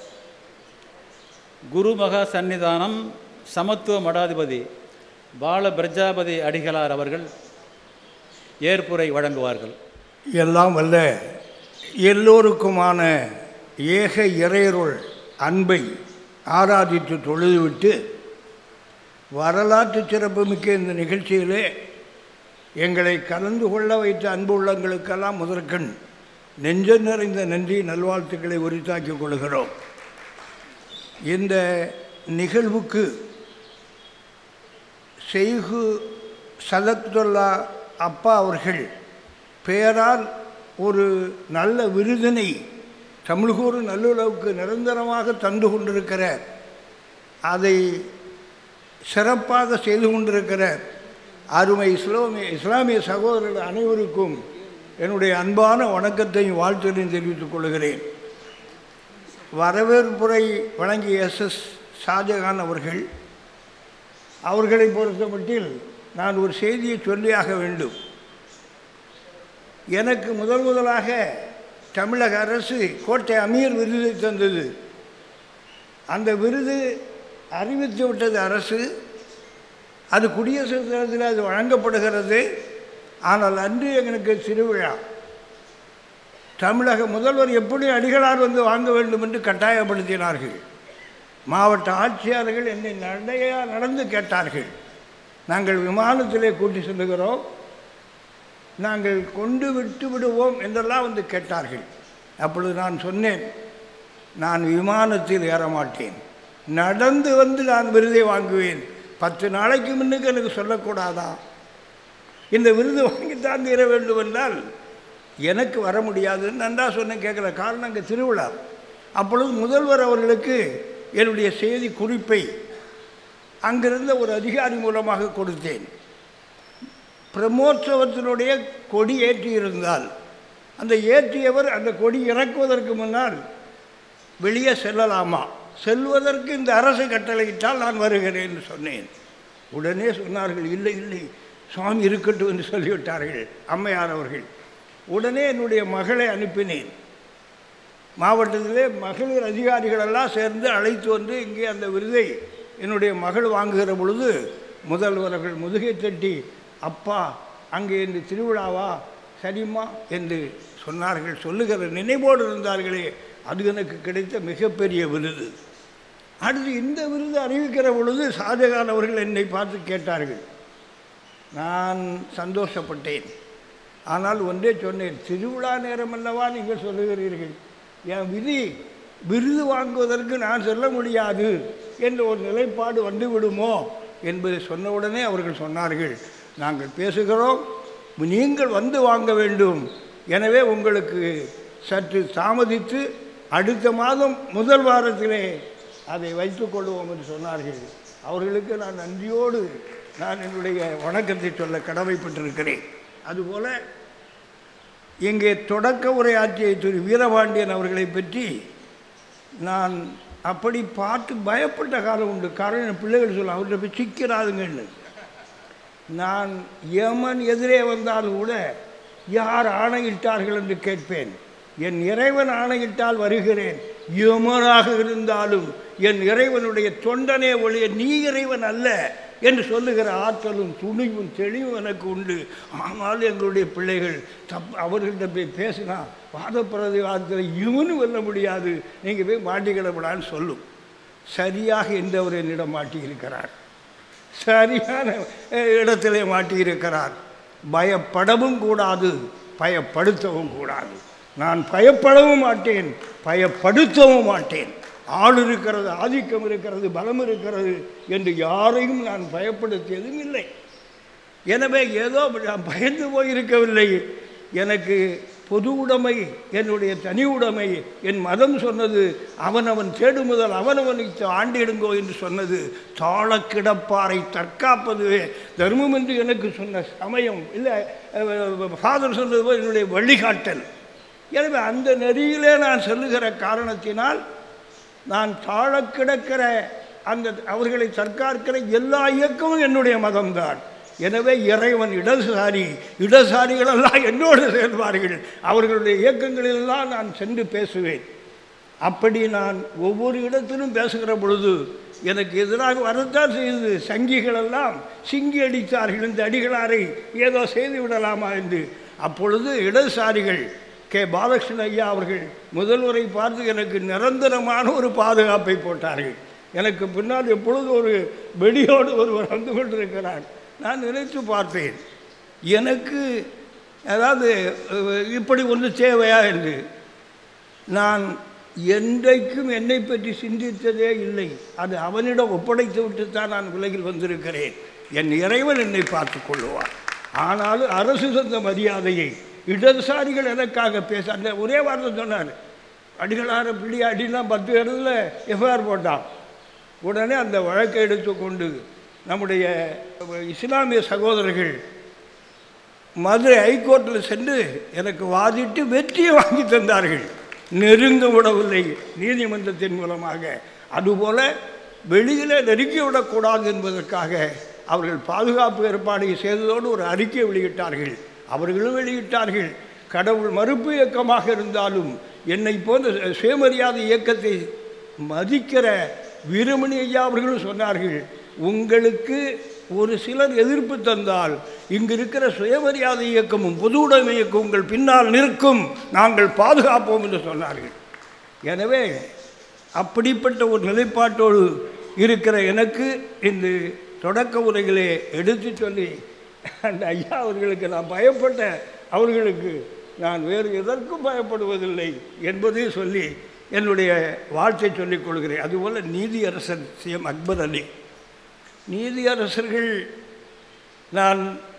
[SPEAKER 2] குருமகா சந்நிதானம் சமத்துவ மடாதிபதி பால பிரஜாபதி அடிகளார் அவர்கள் ஏற்புரை வழங்குவார்கள்
[SPEAKER 14] எல்லாம் வல்ல எல்லோருக்குமான ஏக இறையருள் அன்பை ஆராதித்து தொழுதுவிட்டு வரலாற்று சிறப்புமிக்க இந்த நிகழ்ச்சியிலே எங்களை கலந்து கொள்ள வைத்த அன்பு உள்ளங்களுக்கெல்லாம் முதற்கண் நெஞ்ச நிறைந்த நன்றி நல்வாழ்த்துக்களை உரித்தாக்கிக் கொள்கிறோம் இந்த நிகழ்வுக்கு செய்கு சதத்துல்லா அப்பா அவர்கள் பெயரால் ஒரு நல்ல விருதினை தமிழ்கூறு நல்லுறவுக்கு நிரந்தரமாக தந்து கொண்டிருக்கிற அதை சிறப்பாக செய்து கொண்டிருக்கிற அருமை இஸ்லாமிய இஸ்லாமிய சகோதரர்கள் அனைவருக்கும் என்னுடைய அன்பான வணக்கத்தையும் வாழ்த்தையும் தெரிவித்துக் கொள்கிறேன் வரவேற்புரை வழங்கிய எஸ் எஸ் ஷாஜகான் அவர்கள் அவர்களை பொறுத்தமட்டில் நான் ஒரு செய்தியை சொல்லியாக வேண்டும் எனக்கு முதல் முதலாக தமிழக அரசு கோட்டை அமீர் விருதை தந்தது அந்த விருது அறிவித்து விட்டது அரசு அது குடியரசு தினத்தில் அது வழங்கப்படுகிறது ஆனால் அன்று எங்களுக்கு திருவிழா தமிழக முதல்வர் எப்படி அடிகளார் வந்து வாங்க வேண்டும் என்று கட்டாயப்படுத்தினார்கள் மாவட்ட ஆட்சியாளர்கள் என்னை நடையா நடந்து கேட்டார்கள் நாங்கள் விமானத்திலே கூட்டி செல்லுகிறோம் நாங்கள் கொண்டு விட்டு விடுவோம் என்றெல்லாம் வந்து கேட்டார்கள் அப்பொழுது நான் சொன்னேன் நான் விமானத்தில் ஏற மாட்டேன் நடந்து வந்து நான் விருதை வாங்குவேன் பத்து நாளைக்கு முன்னுக்கு எனக்கு சொல்லக்கூடாதா இந்த விருது வாங்கித்தான் தீர வேண்டும் என்றால் எனக்கு வர முடியாதுன்னு நன்றா சொன்னேன் கேட்குற காரணம் அங்கே திருவிழா அப்பொழுது முதல்வர் அவர்களுக்கு என்னுடைய செய்தி குறிப்பை அங்கிருந்த ஒரு அதிகாரி மூலமாக கொடுத்தேன் பிரம்மோற்சவத்தினுடைய கொடி ஏற்றியிருந்தால் அந்த ஏற்றியவர் அந்த கொடி இறக்குவதற்கு முன்னால் வெளியே செல்லலாமா செல்வதற்கு இந்த அரசு கட்டளையிட்டால் நான் வருகிறேன் என்று சொன்னேன் உடனே சொன்னார்கள் இல்லை இல்லை சுவாமி இருக்கட்டும் என்று சொல்லிவிட்டார்கள் அம்மையார் அவர்கள் உடனே என்னுடைய மகளை அனுப்பினேன் மாவட்டத்திலே மகளிர் அதிகாரிகளெல்லாம் சேர்ந்து அழைத்து வந்து இங்கே அந்த விருதை என்னுடைய மகள் வாங்குகிற பொழுது முதல்வர்கள் முதுகை தட்டி அப்பா அங்கே இந்த திருவிழாவா சரிம்மா என்று சொன்னார்கள் சொல்லுகிற நினைவோடு இருந்தார்களே அது எனக்கு கிடைத்த மிகப்பெரிய விருது அடுத்து இந்த விருது அறிவிக்கிற பொழுது ஷாஜகான் அவர்கள் என்னை பார்த்து கேட்டார்கள் நான் சந்தோஷப்பட்டேன் ஆனால் ஒன்றே சொன்னேன் திருவிழா நேரம் அல்லவா நீங்கள் சொல்லுகிறீர்கள் என் விதி விருது வாங்குவதற்கு நான் சொல்ல முடியாது என்ற ஒரு நிலைப்பாடு வந்து விடுமோ என்பதை சொன்னவுடனே அவர்கள் சொன்னார்கள் நாங்கள் பேசுகிறோம் நீங்கள் வந்து வாங்க வேண்டும் எனவே உங்களுக்கு சற்று தாமதித்து அடுத்த மாதம் முதல் வாரத்திலே அதை வைத்துக்கொள்வோம் என்று சொன்னார்கள் அவர்களுக்கு நான் நன்றியோடு நான் என்னுடைய வணக்கத்தை சொல்ல கடமைப்பட்டிருக்கிறேன் அதுபோல இங்கே தொடக்க உரையாற்றிய திரு வீரபாண்டியன் அவர்களை பற்றி நான் அப்படி பார்த்து பயப்பட்ட காலம் உண்டு காரணம் என் பிள்ளைகள் சொல்ல அவர்கிட்ட போய் சிக்கிறாதுங்கன்னு நான் யமன் எதிரே வந்தாலும் கூட யார் ஆணையிட்டார்கள் என்று கேட்பேன் என் இறைவன் ஆணையிட்டால் வருகிறேன் யமனாக இருந்தாலும் என் இறைவனுடைய தொண்டனே ஒழிய நீ இறைவன் அல்ல என்று சொல்லுகிற ஆற்றலும் துணிவும் தெளிவும் எனக்கு உண்டு ஆனாலும் எங்களுடைய பிள்ளைகள் தப் அவர்கள்ட்ட போய் பேசினா வாதப்பிரதி வாதத்தில் இவனும் வெல்ல முடியாது நீங்கள் போய் மாட்டிக்கிடப்படான்னு சொல்லும் சரியாக என்றவர் என்னிடம் மாட்டியிருக்கிறார் சரியான இடத்திலே மாட்டியிருக்கிறார் பயப்படவும் கூடாது பயப்படுத்தவும் கூடாது நான் பயப்படவும் மாட்டேன் பயப்படுத்தவும் மாட்டேன் ஆள் இருக்கிறது ஆதிக்கம் இருக்கிறது பலம் இருக்கிறது என்று யாரையும் நான் பயப்படுத்தியதும் இல்லை எனவே ஏதோ நான் பயந்து போயிருக்கவில்லை எனக்கு பொது உடைமை என்னுடைய தனி உடைமை என் மதம் சொன்னது அவனவன் தேடு முதல் அவனவனுக்கு ஆண்டிடுங்கோ என்று சொன்னது தாழ கிடப்பாரை தற்காப்பதுவே தர்மம் என்று எனக்கு சொன்ன சமயம் இல்லை ஃபாதர் சொன்னது போல் என்னுடைய வழிகாட்டல் எனவே அந்த நெறியிலே நான் சொல்லுகிற காரணத்தினால் நான் தாழ கிடக்கிற அந்த அவர்களை தற்காக்கிற எல்லா இயக்கமும் என்னுடைய மதம்தான் எனவே இறைவன் இடதுசாரி இடதுசாரிகளெல்லாம் என்னோடு சேர்வார்கள் அவர்களுடைய இயக்கங்களிலெல்லாம் நான் சென்று பேசுவேன் அப்படி நான் ஒவ்வொரு இடத்திலும் பேசுகிற பொழுது எனக்கு எதிராக வரத்தான் செய்தது சங்கிகளெல்லாம் சிங்கி அடித்தார்கள் இந்த அடிகளாரை ஏதோ செய்து விடலாமா என்று அப்பொழுது இடதுசாரிகள் கே பாலகிருஷ்ண ஐயா அவர்கள் முதல்வரை பார்த்து எனக்கு நிரந்தரமான ஒரு பாதுகாப்பை போட்டார்கள் எனக்கு பின்னால் எப்பொழுது ஒரு வெடியோடு ஒருவர் வந்து கொண்டிருக்கிறார் நான் நினைத்து பார்த்தேன் எனக்கு அதாவது இப்படி ஒன்று தேவையா என்று நான் என்றைக்கும் என்னை பற்றி சிந்தித்ததே இல்லை அது அவனிடம் ஒப்படைத்து விட்டு தான் நான் உலகில் வந்திருக்கிறேன் என் இறைவன் என்னை பார்த்து கொள்ளுவார் ஆனாலும் அரசு தந்த மரியாதையை இடதுசாரிகள் எனக்காக பேச அந்த ஒரே வார்த்தை சொன்னார் அடிகளார பிள்ளை அடினா பத்து இடத்துல எஃப்ஐஆர் போட்டான் உடனே அந்த வழக்கை எடுத்துக்கொண்டு நம்முடைய இஸ்லாமிய சகோதரர்கள் மதுரை ஹைகோர்ட்டில் சென்று எனக்கு வாதிட்டு வெற்றியை வாங்கி தந்தார்கள் நெருங்க விடவில்லை நீதிமன்றத்தின் மூலமாக அதுபோல வெளியில் நெருங்கி விடக்கூடாது என்பதற்காக அவர்கள் பாதுகாப்பு ஏற்பாடை செய்ததோடு ஒரு அறிக்கை வெளியிட்டார்கள் அவர்களும் வெளியிட்டார்கள் கடவுள் மறுப்பு இயக்கமாக இருந்தாலும் என்னை போன்ற சுயமரியாதை இயக்கத்தை மதிக்கிற வீரமணி ஐயா அவர்களும் சொன்னார்கள் உங்களுக்கு ஒரு சிலர் எதிர்ப்பு தந்தால் இங்கு இருக்கிற சுயமரியாதை இயக்கமும் பொது உடைமை இயக்கம் உங்கள் பின்னால் நிற்கும் நாங்கள் பாதுகாப்போம் என்று சொன்னார்கள் எனவே அப்படிப்பட்ட ஒரு நிலைப்பாட்டோடு இருக்கிற எனக்கு இந்த தொடக்க உரைகளே எடுத்து சொல்லி அந்த ஐயா அவர்களுக்கு நான் பயப்பட்ட அவர்களுக்கு நான் வேறு எதற்கும் பயப்படுவதில்லை என்பதையும் சொல்லி என்னுடைய வாழ்த்தை சொல்லிக் கொள்கிறேன் அதுபோல் நீதியரசர் சிஎம் அக்பர் அலி நீதியரசர்கள் நான்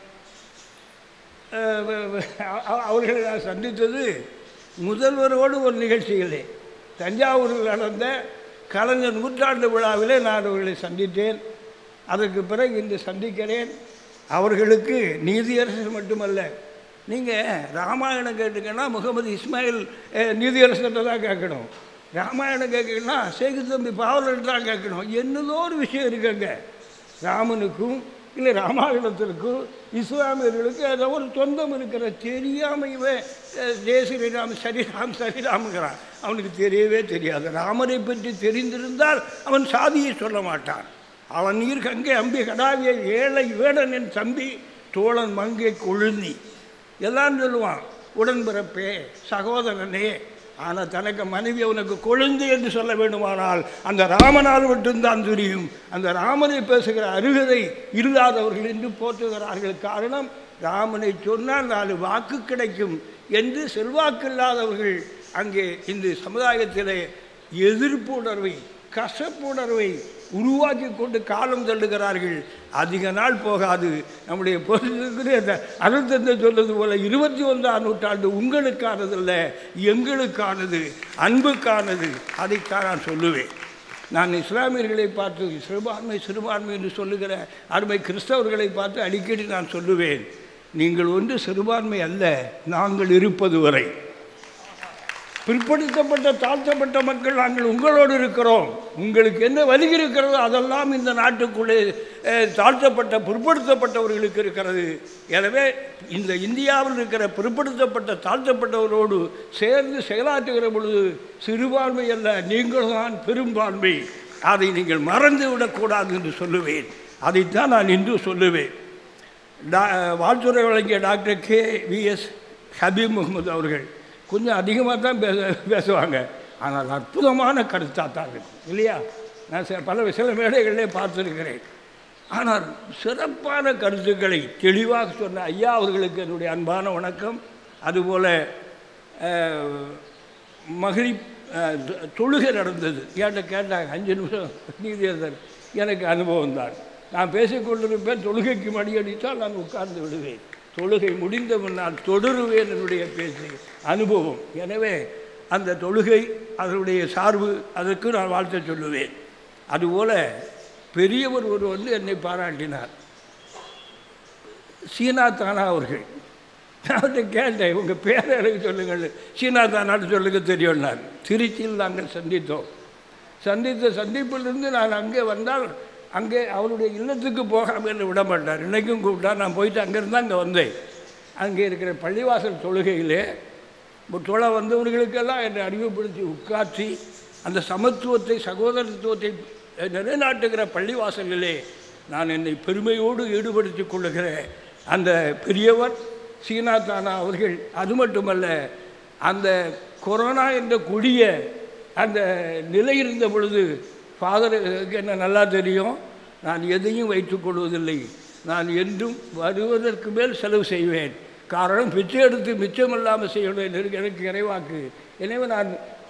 [SPEAKER 14] அவர்களை நான் சந்தித்தது முதல்வரோடு ஒரு நிகழ்ச்சிகளே தஞ்சாவூரில் நடந்த கலைஞர் நூற்றாண்டு விழாவிலே நான் அவர்களை சந்தித்தேன் அதற்கு பிறகு இன்று சந்திக்கிறேன் அவர்களுக்கு நீதியரசர் மட்டுமல்ல நீங்கள் ராமாயணம் கேட்டுக்கன்னா முகமது இஸ்மாயில் நீதியரசர்கிட்ட தான் கேட்கணும் ராமாயணம் கேட்கணும்னா சேகு தம்பி பாவலர் தான் கேட்கணும் என்னதோ ஒரு விஷயம் இருக்குங்க ராமனுக்கும் இல்லை ராமாயணத்திற்கும் இஸ்லாமியர்களுக்கு ஏதோ ஒரு சொந்தம் இருக்கிற தெரியாமையவே ஜெய ஸ்ரீராம் சரிராம் சரிராம்ங்கிறான் அவனுக்கு தெரியவே தெரியாது ராமரை பற்றி தெரிந்திருந்தால் அவன் சாதியை சொல்ல மாட்டான் அவன் நீர் கங்கை அம்பி கடாவிய ஏழை வேடன் என் தம்பி தோழன் மங்கை கொழுந்தி எல்லாம் சொல்லுவான் உடன்பிறப்பே சகோதரனே ஆனால் தனக்கு மனைவி அவனுக்கு கொழுந்து என்று சொல்ல வேண்டுமானால் அந்த ராமனால் மட்டும்தான் தெரியும் அந்த ராமனை பேசுகிற அருகதை இல்லாதவர்கள் என்று போற்றுகிறார்கள் காரணம் ராமனை சொன்னால் நாலு வாக்கு கிடைக்கும் என்று செல்வாக்கு இல்லாதவர்கள் அங்கே இந்த சமுதாயத்திலே எதிர்ப்பு உணர்வை கசப்பு உணர்வை உருவாக்கி கொண்டு காலம் தள்ளுகிறார்கள் அதிக நாள் போகாது நம்முடைய பொருளுக்கு அந்த அருள்தந்தை சொல்வது போல இருபத்தி ஒன்றாம் நூற்றாண்டு உங்களுக்கானதல்ல எங்களுக்கானது அன்புக்கானது அதைத்தான் நான் சொல்லுவேன் நான் இஸ்லாமியர்களை பார்த்து சிறுபான்மை சிறுபான்மை என்று சொல்லுகிற அருமை கிறிஸ்தவர்களை பார்த்து அடிக்கடி நான் சொல்லுவேன் நீங்கள் ஒன்று சிறுபான்மை அல்ல நாங்கள் இருப்பது வரை பிற்படுத்தப்பட்ட தாழ்த்தப்பட்ட மக்கள் நாங்கள் உங்களோடு இருக்கிறோம் உங்களுக்கு என்ன வலி இருக்கிறதோ அதெல்லாம் இந்த நாட்டுக்குள்ளே தாழ்த்தப்பட்ட பிற்படுத்தப்பட்டவர்களுக்கு இருக்கிறது எனவே இந்த இந்தியாவில் இருக்கிற பிற்படுத்தப்பட்ட தாழ்த்தப்பட்டவரோடு சேர்ந்து செயலாற்றுகிற பொழுது சிறுபான்மை அல்ல நீங்கள் தான் பெரும்பான்மை அதை நீங்கள் மறந்து விடக்கூடாது என்று சொல்லுவேன் அதைத்தான் நான் இன்று சொல்லுவேன் டா வாழ்த்துறை வழங்கிய doctor K VS Habib Mohammed அவர்கள் கொஞ்சம் அதிகமாக தான் பேச பேசுவாங்க ஆனால் அற்புதமான கருத்தாக தான் இருக்கும் இல்லையா நான் சில பல சில மேடைகளிலே பார்த்துருக்கிறேன் ஆனால் சிறப்பான கருத்துக்களை தெளிவாக சொன்ன ஐயா அவர்களுக்கு என்னுடைய அன்பான வணக்கம் அதுபோல் மகிழ் தொழுகை நடந்தது ஏன்ட்ட கேட்டாங்க அஞ்சு நிமிஷம் நீதியரசர் எனக்கு அனுபவம் தான் நான் பேசிக்கொண்டிருப்பேன் தொழுகைக்கு மடியடித்தால் நான் உட்கார்ந்து விடுவேன் தொழுகை முடிந்த முன்னால் தொடருவேன் என்னுடைய பேச்சு அனுபவம் எனவே அந்த தொழுகை அதனுடைய சார்பு அதற்கு நான் வாழ்த்த சொல்லுவேன் அதுபோல் பெரியவர் ஒரு வந்து என்னை பாராட்டினார் சீனா தானா அவர்கள் நான் அவர்கிட்ட கேட்டேன் உங்கள் பேரை எனக்கு சொல்லுங்கள் சீனா தானான்னு சொல்லுங்க தெரியும்னார் திருச்சியில் நாங்கள் சந்தித்தோம் சந்தித்த சந்திப்பிலிருந்து நான் அங்கே வந்தால் அங்கே அவருடைய இல்லத்துக்கு போகாமல் என்னை விட மாட்டார் இன்றைக்கும் கூப்பிட்டா நான் போயிட்டு அங்கேருந்து அங்கே வந்தேன் அங்கே இருக்கிற பள்ளிவாசல் தொழுகையிலே தொலை வந்தவர்களுக்கெல்லாம் என்னை அறிவுப்படுத்தி உட்காற்றி அந்த சமத்துவத்தை சகோதரத்துவத்தை நிலைநாட்டுகிற பள்ளிவாசலிலே நான் என்னை பெருமையோடு ஈடுபடுத்தி கொள்ளுகிற அந்த பெரியவர் சீனா தானா அவர்கள் அது மட்டுமல்ல அந்த கொரோனா என்ற கொடிய அந்த நிலை இருந்த பொழுது ஃபாதருக்கு என்ன நல்லா தெரியும் நான் எதையும் வைத்துக்கொள்வதில்லை நான் என்றும் வருவதற்கு மேல் செலவு செய்வேன் காரணம் பிச்சை எடுத்து மிச்சமில்லாமல் செய்யணும் எனக்கு எனக்கு இறைவாக்கு எனவே நான்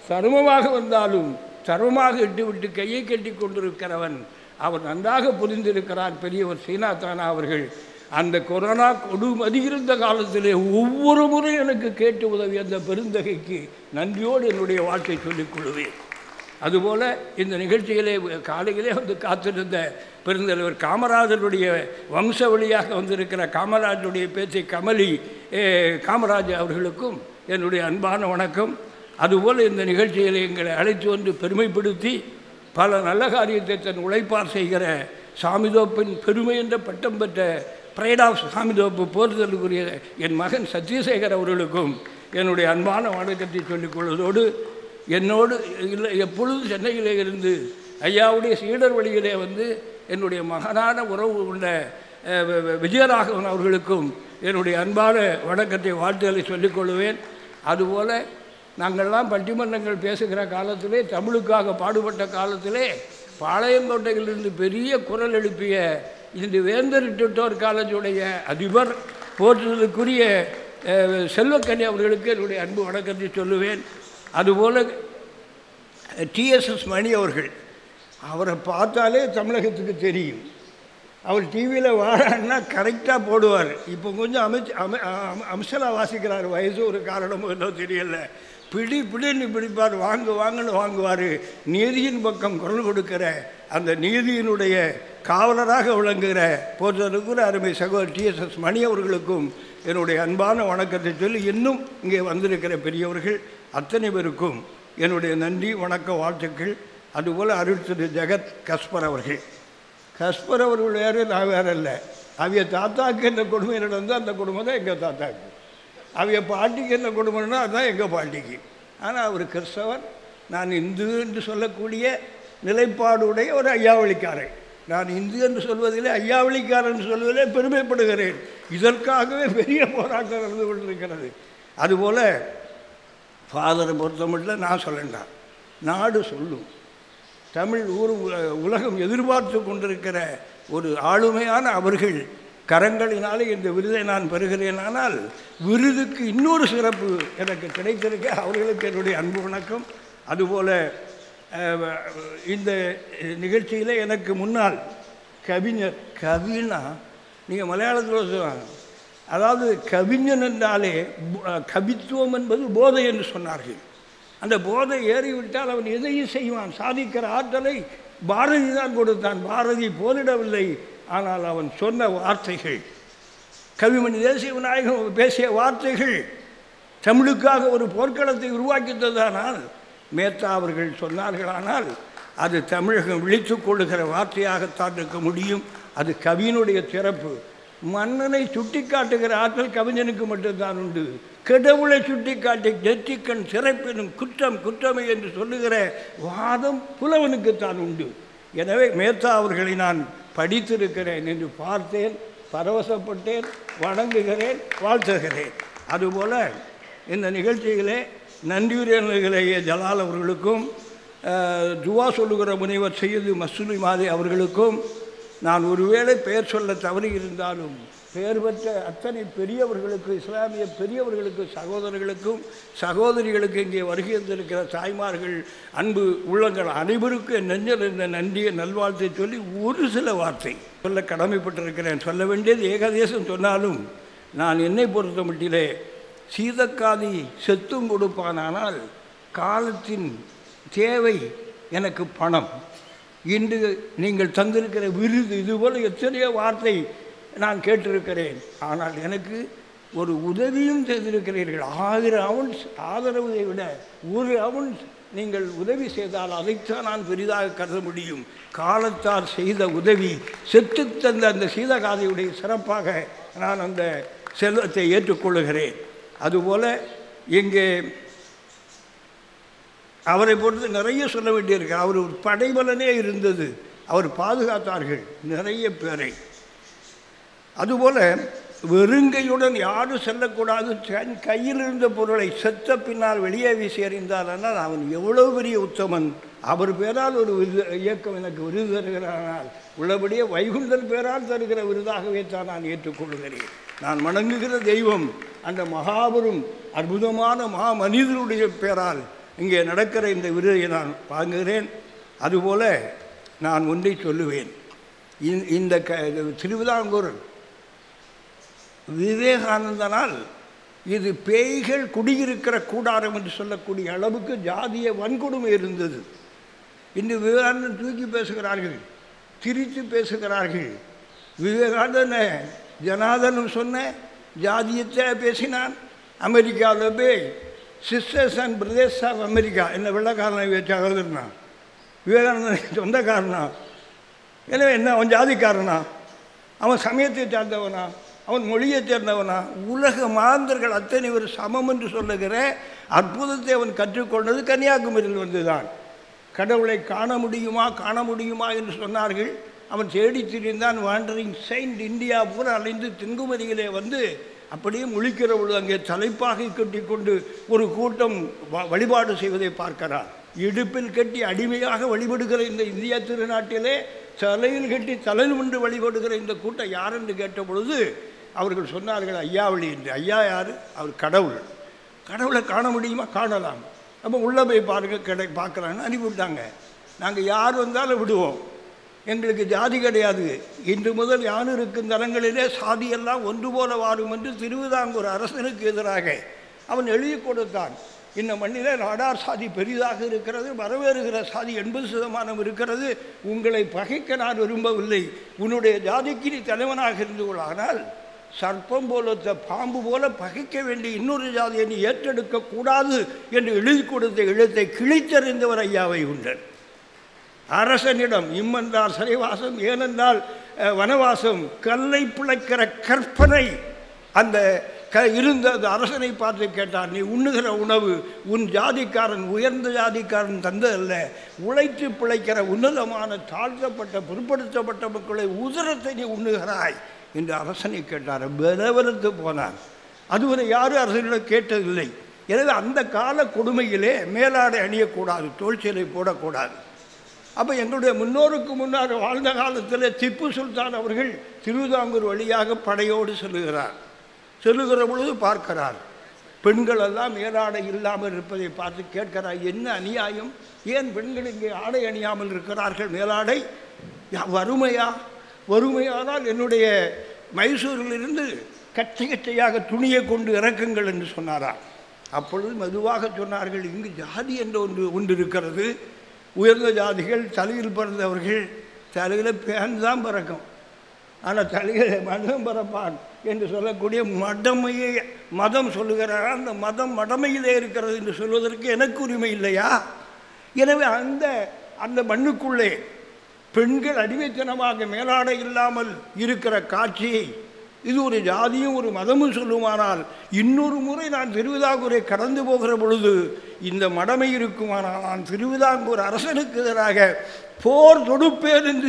[SPEAKER 14] சருமமாக வந்தாலும் சர்வமாக இட்டுவிட்டு கையை கட்டி கொண்டிருக்கிறவன் அவர் நன்றாக புரிந்திருக்கிறார் பெரியவர் சீனாத்தானா அவர்கள் அந்த கொரோனா கொடும் இருந்த காலத்திலே ஒவ்வொரு முறை எனக்கு கேட்டு உதவி அந்த பெருந்தகைக்கு நன்றியோடு என்னுடைய வாழ்க்கை சொல்லிக் கொள்வேன் அதுபோல் இந்த நிகழ்ச்சியிலே காலையிலே வந்து காத்திருந்த பெருந்தலைவர் காமராஜருடைய வம்ச வழியாக வந்திருக்கிற காமராஜருடைய பேச்சை கமலி eh, காமராஜ் அவர்களுக்கும் என்னுடைய அன்பான வணக்கம் அதுபோல் இந்த நிகழ்ச்சியிலே எங்களை அழைத்து வந்து பெருமைப்படுத்தி பல நல்ல காரியத்தை தன் உழைப்பார் செய்கிற சாமிதோப்பின் பெருமை என்ற பட்டம் பெற்ற பிரைட் ஆஃப் சாமிதோப்பு போர்தலுக்குரிய என் மகன் சத்யசேகர் அவர்களுக்கும் என்னுடைய அன்பான வணக்கத்தை சொல்லிக் கொள்வதோடு என்னோடு இல்லை எப்பொழுதும் சென்னையிலே இருந்து ஐயாவுடைய சீடர் வழியிலே வந்து என்னுடைய மகனான உறவு உள்ள அஹ், வி- வி- விஜயராகவன் அவர்களுக்கும் என்னுடைய அன்பான வணக்கத்தை வாழ்த்துக்களை சொல்லிக் கொள்வேன் அதுபோல் நாங்கள்லாம் பட்டிமன்றங்கள் பேசுகிற காலத்திலே தமிழுக்காக பாடுபட்ட காலத்திலே பாளையங்கோட்டையிலிருந்து பெரிய குரல் எழுப்பிய இந்த வேந்தர் டிட்டோர் காலேஜுடைய அதிபர் போற்றுதலுக்குரிய அஹ், செல்வக்கனி அவர்களுக்கு என்னுடைய அன்பு வணக்கத்தை சொல்லுவேன் அதுபோல் டிஎஸ்எஸ் மணி அவர்கள் அவரை பார்த்தாலே தமிழகத்துக்கு தெரியும் அவர் டிவியில் வாழான்னா கரெக்டாக போடுவார் இப்போ கொஞ்சம் அமைச்சு அம அம- அம்சலா வாசிக்கிறார் வயசு ஒரு காரணமோ என்னோ தெரியல பிடி பிடின்னு பிடிப்பார் வாங்கு வாங்குன்னு வாங்குவார் நீதியின் பக்கம் குரல் கொடுக்கிற அந்த நீதியினுடைய காவலராக விளங்குகிற போன்றதுக்கு அருமை சகோதரர் டிஎஸ்எஸ் மணி அவர்களுக்கும் என்னுடைய அன்பான வணக்கத்தை சொல்லி இன்னும் இங்கே வந்திருக்கிற பெரியவர்கள் அத்தனை பேருக்கும் என்னுடைய நன்றி வணக்க வாழ்த்துக்கள் அதுபோல் அருள் திரு ஜெகத் கஸ்பர் அவர்கள் கஸ்பர் அவர்கள் வேறு நான் வேற இல்லை அவைய தாத்தாக்கு என்ன கொடுமை நடந்தோ அந்த குடும்பம் தான் எங்கள் தாத்தாக்கு அவைய பாட்டிக்கு என்ன கொடுமைன்னா அதுதான் எங்கள் பாட்டிக்கு ஆனால் அவர் கிறிஸ்தவர் நான் இந்து என்று சொல்லக்கூடிய நிலைப்பாடுடைய ஒரு ஐயாவளிக்காரன் நான் இந்து என்று சொல்வதிலே ஐயாவளிக்காரன் என்று சொல்வதிலே பெருமைப்படுகிறேன் இதற்காகவே பெரிய போராட்டம் நடந்து கொண்டிருக்கிறது அதுபோல் ஃபாதரை பொறுத்தமட்டில் நான் சொல்லண்டாம் நாடு சொல்லும் தமிழ் ஊர் உல- உலகம் எதிர்பார்த்து கொண்டிருக்கிற ஒரு ஆளுமையான அவர்கள் கரங்களினாலே இந்த விருதை நான் பெறுகிறேனானால் விருதுக்கு இன்னொரு சிறப்பு எனக்கு கிடைத்திருக்க அவர்களுக்கு என்னுடைய அன்பு வணக்கம் அதுபோல் அஹ், இந்த நிகழ்ச்சியில் எனக்கு முன்னால் கவிஞர் கவினா நீங்கள் மலையாளத்தில் சொல்லுவாங்க அதாவது கவிஞன் என்றாலே பு- கவித்துவம் என்பது போதை என்று சொன்னார்கள் அந்த போதை ஏறிவிட்டால் அவன் எதையும் செய்வான் சாதிக்கிற ஆற்றலை பாரதி தான் கொடுத்தான் பாரதி போரிடவில்லை ஆனால் அவன் சொன்ன வார்த்தைகள் கவிமணி தேசிய விநாயகம் பேசிய வார்த்தைகள் தமிழுக்காக ஒரு போர்க்களத்தை உருவாக்கி தந்தானால் மேத்தா அவர்கள் சொன்னார்களானால் அது தமிழகம் விழித்துக் கொள்ளுகிற வார்த்தையாகத்தான் இருக்க முடியும் அது கவியினுடைய சிறப்பு மன்னனை சுட்டிக்காட்டுகிற ஆற்றல் கவிஞனுக்கு மட்டும்தான் உண்டு கடவுளை சுட்டிக்காட்டி நெற்றிக்கண் சிறப்பினும் குற்றம் குற்றமை என்று சொல்லுகிற வாதம் புலவனுக்குத்தான் உண்டு எனவே மேத்தா அவர்களை நான் படித்திருக்கிறேன் என்று பார்த்தேன் பரவசப்பட்டேன் வணங்குகிறேன் வாழ்த்துகிறேன் அதுபோல் இந்த நிகழ்ச்சியிலே நன்றியுரைய ஜலால் அவர்களுக்கும் அஹ், துவா சொல்லுகிற முனைவர் செய்து மசூலி மாதி அவர்களுக்கும் நான் ஒருவேளை பெயர் சொல்ல தவறி இருந்தாலும் பெயர் பெற்ற அத்தனை பெரியவர்களுக்கு இஸ்லாமிய பெரியவர்களுக்கு சகோதரர்களுக்கும் சகோதரிகளுக்கு இங்கே வருகை இருந்திருக்கிற தாய்மார்கள் அன்பு உள்ளங்கள் அனைவருக்கும் என் நெஞ்சில் இருந்த நன்றியை நல்வாழ்த்தை சொல்லி ஒரு சில வார்த்தை சொல்ல கடமைப்பட்டிருக்கிறேன் சொல்ல வேண்டியது ஏகதேசம் சொன்னாலும் நான் என்னை பொறுத்த மட்டிலே சீதக்காதி செத்தும் கொடுப்பானானால் காலத்தின் தேவை எனக்கு பணம் இன்று நீங்கள் தந்திருக்கிற விருது இதுபோல் எத்தனையோ வார்த்தை நான் கேட்டிருக்கிறேன் ஆனால் எனக்கு ஒரு உதவியும் செய்திருக்கிறீர்கள் ஆயிரம் அவுன்ஸ் ஆதரவை விட ஒரு அவுன்ஸ் நீங்கள் உதவி செய்தால் அதைத்தான் நான் பெரிதாக கருத முடியும் காலத்தால் செய்த உதவி செத்து தந்த அந்த சீதகாதையுடைய சிறப்பாக நான் அந்த செல்வத்தை ஏற்றுக்கொள்ளுகிறேன் அதுபோல் இங்கே அவரை பொறுத்து நிறைய சொல்ல வேண்டியிருக்கு அவர் ஒரு படைபலனே இருந்தது அவர் பாதுகாத்தார்கள் நிறைய பேரை அதுபோல் வெறுங்கையுடன் யாரும் செல்லக்கூடாது தன் கையில் இருந்த பொருளை செத்த பின்னால் வெளியே வீசி எறிந்தானால் அவன் எவ்வளவு பெரிய உத்தமன் அவர் பேரால் ஒரு விருது இயக்கம் எனக்கு விருது தருகிறானால் உள்ளபடியே வைகுண்டர் பேரால் தருகிற விருதாகவே தான் நான் ஏற்றுக்கொள்கிறேன் நான் வணங்குகிற தெய்வம் அந்த மகாபெரும் அற்புதமான மா மனிதனுடைய பேரால் இங்கே நடக்கிற இந்த விருதை நான் வாங்குகிறேன் அதுபோல நான் ஒன்றை சொல்லுவேன் இந்த- இந்த க திருவிதாங்கூர் விவேகானந்தனால் இது பேய்கள் குடியிருக்கிற கூடாரம் என்று சொல்லக்கூடிய அளவுக்கு ஜாதிய வன்கொடுமை இருந்தது இன்று விவேகானந்தன் தூக்கி பேசுகிறார்கள் திரித்து பேசுகிறார்கள் விவேகானந்தன் ஜனாதனம் சொன்ன ஜாதியத்தை பேசினான் அமெரிக்காவில் போய் sisters and brothers of America என்ன வெள்ளக்காரனை வச்சு எழுதுனான் விவேகானந்தன் சொந்தக்காரனா எனவே என்ன அவன் ஜாதிக்காரனா அவன் சமயத்தை சார்ந்தவனா அவன் மொழியைச் சேர்ந்தவனா உலக மாந்தர்கள் அத்தனை ஒரு சமம் என்று சொல்லுகிற அற்புதத்தை அவன் கற்றுக்கொண்டது கன்னியாகுமரியில் வந்துதான் கடவுளை காண முடியுமா காண முடியுமா என்று சொன்னார்கள் அவன் தேடி திரிந்தான் வாண்டரிங் செயின்ட் இந்தியா பூரா அலைந்து தென்குமரியிலே வந்து அப்படியே முழிக்கிற பொழுது அங்கே தலைப்பாகை கட்டி கொண்டு ஒரு கூட்டம் வ- வழிபாடு செய்வதை பார்க்கிறான் இடுப்பில் கட்டி அடிமையாக வழிபடுகிற இந்த இந்தியா திருநாட்டிலே தலையில் கட்டி தலையில் கொண்டு வழிபடுகிற இந்த கூட்டம் யார் என்று கேட்ட பொழுது அவர்கள் சொன்னார்கள் ஐயாவளி என்று ஐயா யார் அவர் கடவுள் கடவுளை காண முடியுமா காணலாம் அப்போ உள்ளே போய் பாருங்க கடை பார்க்குறாங்கன்னு அனுப்பிவிட்டாங்க நாங்கள் யார் வந்தாலும் விடுவோம் எங்களுக்கு ஜாதி கிடையாது இன்று முதல் யான் இருக்கும் தலங்களிலே சாதியெல்லாம் ஒன்று போல வாரும் என்று திருவிதாங்கூர் அரசனுக்கு எதிராக அவன் எழுதி கொடுத்தான் இந்த மண்ணிலே நாடார் சாதி பெரிதாக இருக்கிறது வரவேறுகிற சாதி எண்பது சதமானம் இருக்கிறது உங்களை பகைக்க நான் விரும்பவில்லை உன்னுடைய ஜாதிக்கு நீ தலைவனாக இருந்து கொள். ஆனால் சர்ப்பம் போல த- பாம்பு போல பகைக்க வேண்டிய இன்னொரு ஜாதியை நீ ஏற்றெடுக்க கூடாது என்று எழுதி கொடுத்த எழுத்தை கிழித்தறிந்தவர் ஐயாவை உண்டர் அரசனிடம் இம்மன்றால் சிறைவாசம் ஏனென்றால் அஹ், வனவாசம் கல்லை பிழைக்கிற கற்பனை அந்த க இருந்த அந்த அரசனை பார்த்து கேட்டார் நீ உண்ணுகிற உணவு உன் ஜாதிக்காரன் உயர்ந்த ஜாதிக்காரன் தந்ததல்ல உழைத்து பிழைக்கிற உன்னதமான தாழ்த்தப்பட்ட பிற்படுத்தப்பட்ட மக்களை உதரத்தை நீ உண்ணுகிறாய் என்று அரசனை கேட்டார் பெலவெலுத்து போனார் அதுவரை யாரும் அரசனிடம் கேட்டதில்லை எனவே அந்த கால கொடுமையிலே மேலாடை அணியக்கூடாது தோல்சீலை போடக்கூடாது அப்போ எங்களுடைய முன்னோருக்கு முன்னால் வாழ்ந்த காலத்தில் திப்பு சுல்தான் அவர்கள் திருவிதாங்கூர் வழியாக படையோடு செல்லுகிறார் செல்லுகிற பொழுது பார்க்கிறார் பெண்கள் எல்லாம் மேலாடை இல்லாமல் இருப்பதை பார்த்து கேட்கிறார் என்ன அநியாயம் ஏன் பெண்கள் இங்கே ஆடை அணியாமல் இருக்கிறார்கள் மேலாடை யா- வறுமையா வறுமையானால் என்னுடைய மைசூரிலிருந்து கச்சை கச்சையாக துணியை கொண்டு இறக்குங்கள் என்று சொன்னாராம் அப்பொழுது மெதுவாக சொன்னார்கள் இங்கு ஜாதி என்ற ஒன்று ஒன்று இருக்கிறது உயர்ந்த ஜாதிகள் தலையில் பிறந்தவர்கள் தலையில் பேன் தான் பிறக்கும் ஆனால் தலையில் மதம் பிறப்பான் என்று சொல்லக்கூடிய மடமையை மதம் சொல்லுகிறார் அந்த மதம் மடமையிலே இருக்கிறது என்று சொல்வதற்கு எனக்கு உரிமை இல்லையா எனவே அந்த அந்த மண்ணுக்குள்ளே பெண்கள் அடிமைத்தனமாக மேலாடை இல்லாமல் இருக்கிற காட்சியை இது ஒரு ஜாதியும் ஒரு மதமும் சொல்லுமானால் இன்னொரு முறை நான் திருவிதாங்கூரை கடந்து போகிற பொழுது இந்த மடமை இருக்குமானால் நான் திருவிதாங்கூர் அரசனுக்கு எதிராக போர் தொடுப்பேன் என்று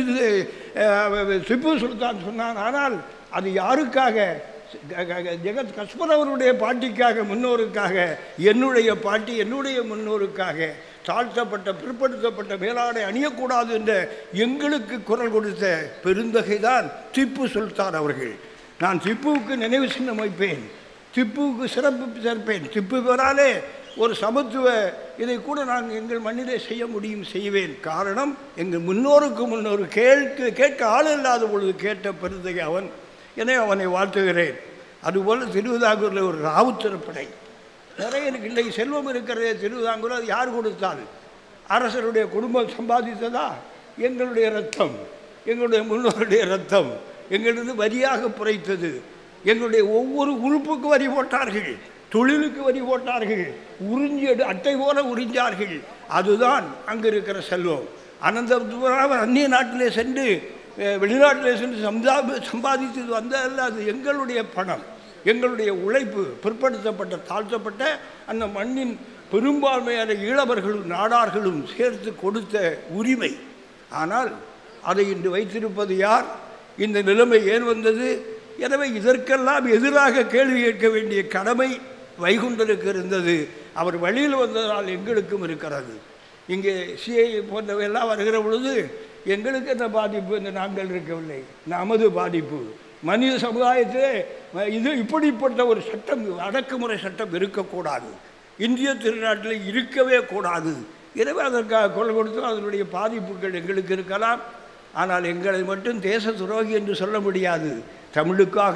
[SPEAKER 14] அஹ், திப்பு சுல்தான் சொன்னான் ஆனால் அது யாருக்காக க- க- ஜெகத் கஸ்பர் அவருடைய பாட்டிக்காக முன்னோருக்காக என்னுடைய பாட்டி என்னுடைய முன்னோருக்காக தாழ்த்தப்பட்ட பிற்படுத்தப்பட்ட மேலாடை அணியக்கூடாது என்ற எங்களுக்கு குரல் கொடுத்த பெருந்தகைதான் திப்பு சுல்தான் அவர்கள் நான் திப்புவுக்கு நினைவு சின்னம் வைப்பேன் திப்புவுக்கு சிறப்பு சேர்ப்பேன் திப்பு பெறாலே ஒரு சமத்துவ இதை கூட நான் எங்கள் மண்ணிலே செய்ய முடியும் செய்வேன் காரணம் எங்கள் முன்னோருக்கு முன்னோரு கேட்க கேட்க ஆள் இல்லாத பொழுது கேட்ட பெருந்தகை அவன் எனவே அவனை வாழ்த்துகிறேன் அதுபோல் திருவிதாங்கூரில் ஒரு ராவுத்திரப்படை நிறைய இருக்கு இல்லை செல்வம் இருக்கிறதே திருவிதாங்கூர் அது யார் கொடுத்தால் அரசருடைய குடும்பம் சம்பாதித்ததா எங்களுடைய ரத்தம் எங்களுடைய முன்னோருடைய ரத்தம் எங்களிருந்து வரியாக புரைத்தது எங்களுடைய ஒவ்வொரு உறுப்புக்கு வரி போட்டார்கள் தொழிலுக்கு வரி போட்டார்கள் உறிஞ்சி எடு அட்டை போல உறிஞ்சார்கள் அதுதான் அங்கு இருக்கிற செல்வம் அனந்தபுரம் அந்நிய நாட்டிலே சென்று அஹ், வெளிநாட்டிலே சென்று சம்பா சம்பாதித்தது வந்ததல்ல அது எங்களுடைய பணம் எங்களுடைய உழைப்பு பிற்படுத்தப்பட்ட தாழ்த்தப்பட்ட அந்த மண்ணின் பெரும்பான்மையான ஈழவர்களும் நாடார்களும் சேர்த்து கொடுத்த உரிமை ஆனால் அதை இன்று வைத்திருப்பது யார் இந்த நிலைமை ஏன் வந்தது எனவே இதற்கெல்லாம் எதிராக கேள்வி கேட்க வேண்டிய கடமை வைகுண்டருக்கு இருந்தது அவர் வழியில் வந்ததால் எங்களுக்கும் இருக்கிறது இங்கே சிஐ போன்றவையெல்லாம் வருகிற பொழுது எங்களுக்கு என்ன பாதிப்பு என்று நாங்கள் இருக்கவில்லை நமது பாதிப்பு மனித சமுதாயத்திலே இது இப்படிப்பட்ட ஒரு சட்டம் அடக்குமுறை சட்டம் இருக்கக்கூடாது இந்திய திருநாட்டில் இருக்கவே கூடாது எனவே அதற்காக குரல் கொடுத்தோம் அதனுடைய பாதிப்புகள் எங்களுக்கு இருக்கலாம் ஆனால் எங்களை மட்டும் தேச துரோகி என்று சொல்ல முடியாது தமிழுக்காக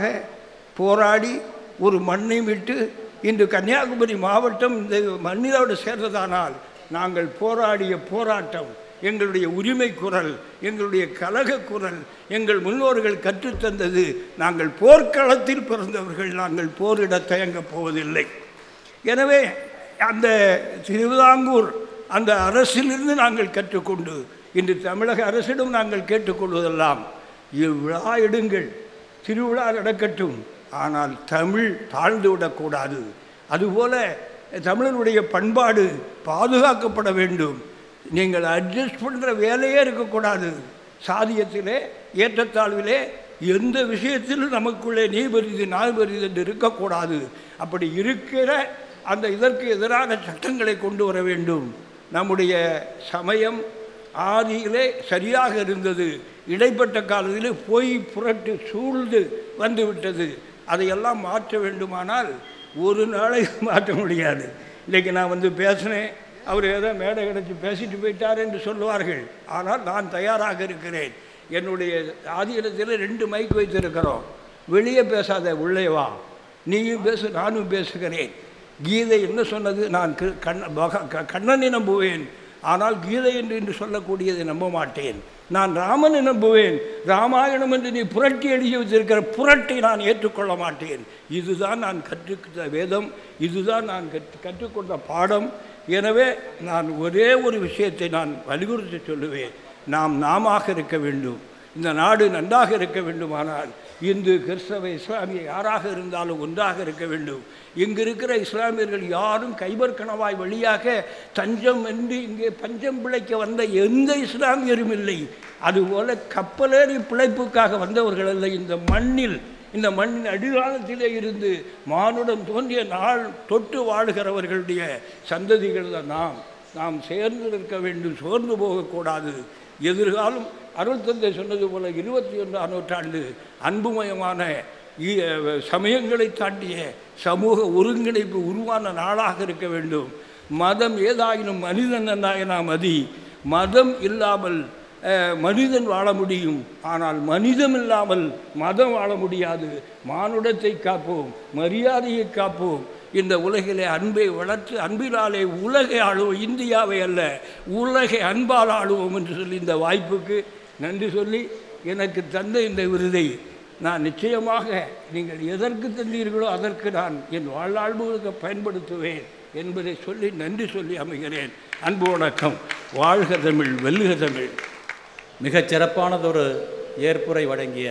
[SPEAKER 14] போராடி ஒரு மண்ணை விட்டு இன்று கன்னியாகுமரி மாவட்டம் இந்த மண்ணிலோடு சேர்ந்ததானால் நாங்கள் போராடிய போராட்டம் எங்களுடைய உரிமை குரல் எங்களுடைய கலக குரல் எங்கள் முன்னோர்கள் கற்றுத்தந்தது நாங்கள் போர்க்களத்தில் பிறந்தவர்கள் நாங்கள் போரிட தயங்கப் போவதில்லை எனவே அந்த திருவிதாங்கூர் அந்த அரசிலிருந்து நாங்கள் கற்றுக்கொண்டு இன்று தமிழக அரசிடம் நாங்கள் கேட்டுக்கொள்வதெல்லாம் இவ்விழா எடுங்கள் திருவிழா நடக்கட்டும் ஆனால் தமிழ் தாழ்ந்து விடக்கூடாது அதுபோல தமிழனுடைய பண்பாடு பாதுகாக்கப்பட வேண்டும் நீங்கள் அட்ஜஸ்ட் பண்ணுற வேலையே இருக்கக்கூடாது சாதியத்திலே ஏற்றத்தாழ்விலே எந்த விஷயத்திலும் நமக்குள்ளே நீ பெரிது நான் பெரிது என்று இருக்கக்கூடாது அப்படி இருக்கிற அந்த இதற்கு எதிரான சட்டங்களை கொண்டு வர வேண்டும் நம்முடைய சமயம் ஆதியிலே சரியாக இருந்தது இடைப்பட்ட காலத்திலே பொய் புரட்டு சூழ்ந்து வந்து விட்டது அதையெல்லாம் மாற்ற வேண்டுமானால் ஒரு நாளை மாற்ற முடியாது இன்றைக்கி நான் வந்து பேசினேன் அவர் ஏதோ மேடை கிடச்சி பேசிட்டு போயிட்டார் என்று சொல்லுவார்கள் ஆனால் நான் தயாராக இருக்கிறேன் என்னுடைய ஆதியிடத்தில் ரெண்டு மைக் வைத்திருக்கிறோம் வெளியே பேசாத உள்ளே வா நீயும் பேசு நானும் பேசுகிறேன் கீதை என்ன சொன்னது நான் கு- கண்ண பக- க- கண்ணனை நம்புவேன் ஆனால் கீதை என்று என்று சொல்லக்கூடியதை நம்ப மாட்டேன் நான் ராமனை நம்புவேன் ராமாயணம் என்று நீ புரட்டி எழுதி வச்சிருக்கிற புரட்டை நான் ஏற்றுக்கொள்ள மாட்டேன் இதுதான் நான் கற்றுக்கிட்ட வேதம் இதுதான் நான் கற்று கற்றுக்கொண்ட பாடம் எனவே நான் ஒரே ஒரு விஷயத்தை நான் வலியுறுத்தி சொல்லுவேன் நாம் நாமாக இருக்க வேண்டும் இந்த நாடு நன்றாக இருக்க வேண்டுமானால் இந்து கிறிஸ்தவ இஸ்லாமிய யாராக இருந்தாலும் ஒன்றாக இருக்க வேண்டும் இங்கு இருக்கிற இஸ்லாமியர்கள் யாரும் கைபர் கணவாய் வழியாக தஞ்சம் என்று இங்கே பஞ்சம் பிழைக்க வந்த எந்த இஸ்லாமியரும் இல்லை அதுபோல கப்பலேறி பிழைப்புக்காக வந்தவர்கள் அல்ல இந்த மண்ணில் இந்த மண்ணின் அடிவாரத்திலே இருந்து மானுடம் தோன்றிய நாள் தொட்டு வாழுகிறவர்களுடைய சந்ததிகள் தான் நாம் நாம் சேர்ந்து நிற்க வேண்டும் சோர்ந்து போகக்கூடாது எதிர்காலம் அருள் தந்தை சொன்னது போல இருபத்தி ஒன்றாம் நூற்றாண்டு அன்புமயமான இ- சமயங்களை தாண்டிய சமூக ஒருங்கிணைப்பு உருவான நாளாக இருக்க வேண்டும் மதம் ஏதாயினும் மனிதன் நன்னாயினா மதி மதம் இல்லாமல் அஹ், மனிதன் வாழ முடியும் ஆனால் மனிதம் இல்லாமல் மதம் வாழ முடியாது மானுடத்தை காப்போம் மரியாதையை காப்போம் இந்த உலகிலே அன்பை வளர்த்து அன்பினாலே உலகை ஆளுவோம் இந்தியாவை அல்ல உலகை அன்பால் ஆளுவோம் என்று சொல்லி இந்த வாய்ப்புக்கு நன்றி சொல்லி எனக்கு தந்த இந்த விருதை நான் நிச்சயமாக நீங்கள் எதற்கு தந்தீர்களோ அதற்கு நான் என் வாழ்நாள்களுக்கு பயன்படுத்துவேன் என்பதை சொல்லி நன்றி சொல்லி அமைகிறேன் அன்பு வணக்கம் வாழ்க தமிழ் வெல்லுக தமிழ்
[SPEAKER 2] மிகச் சிறப்பானதொரு ஏற்புரை வழங்கிய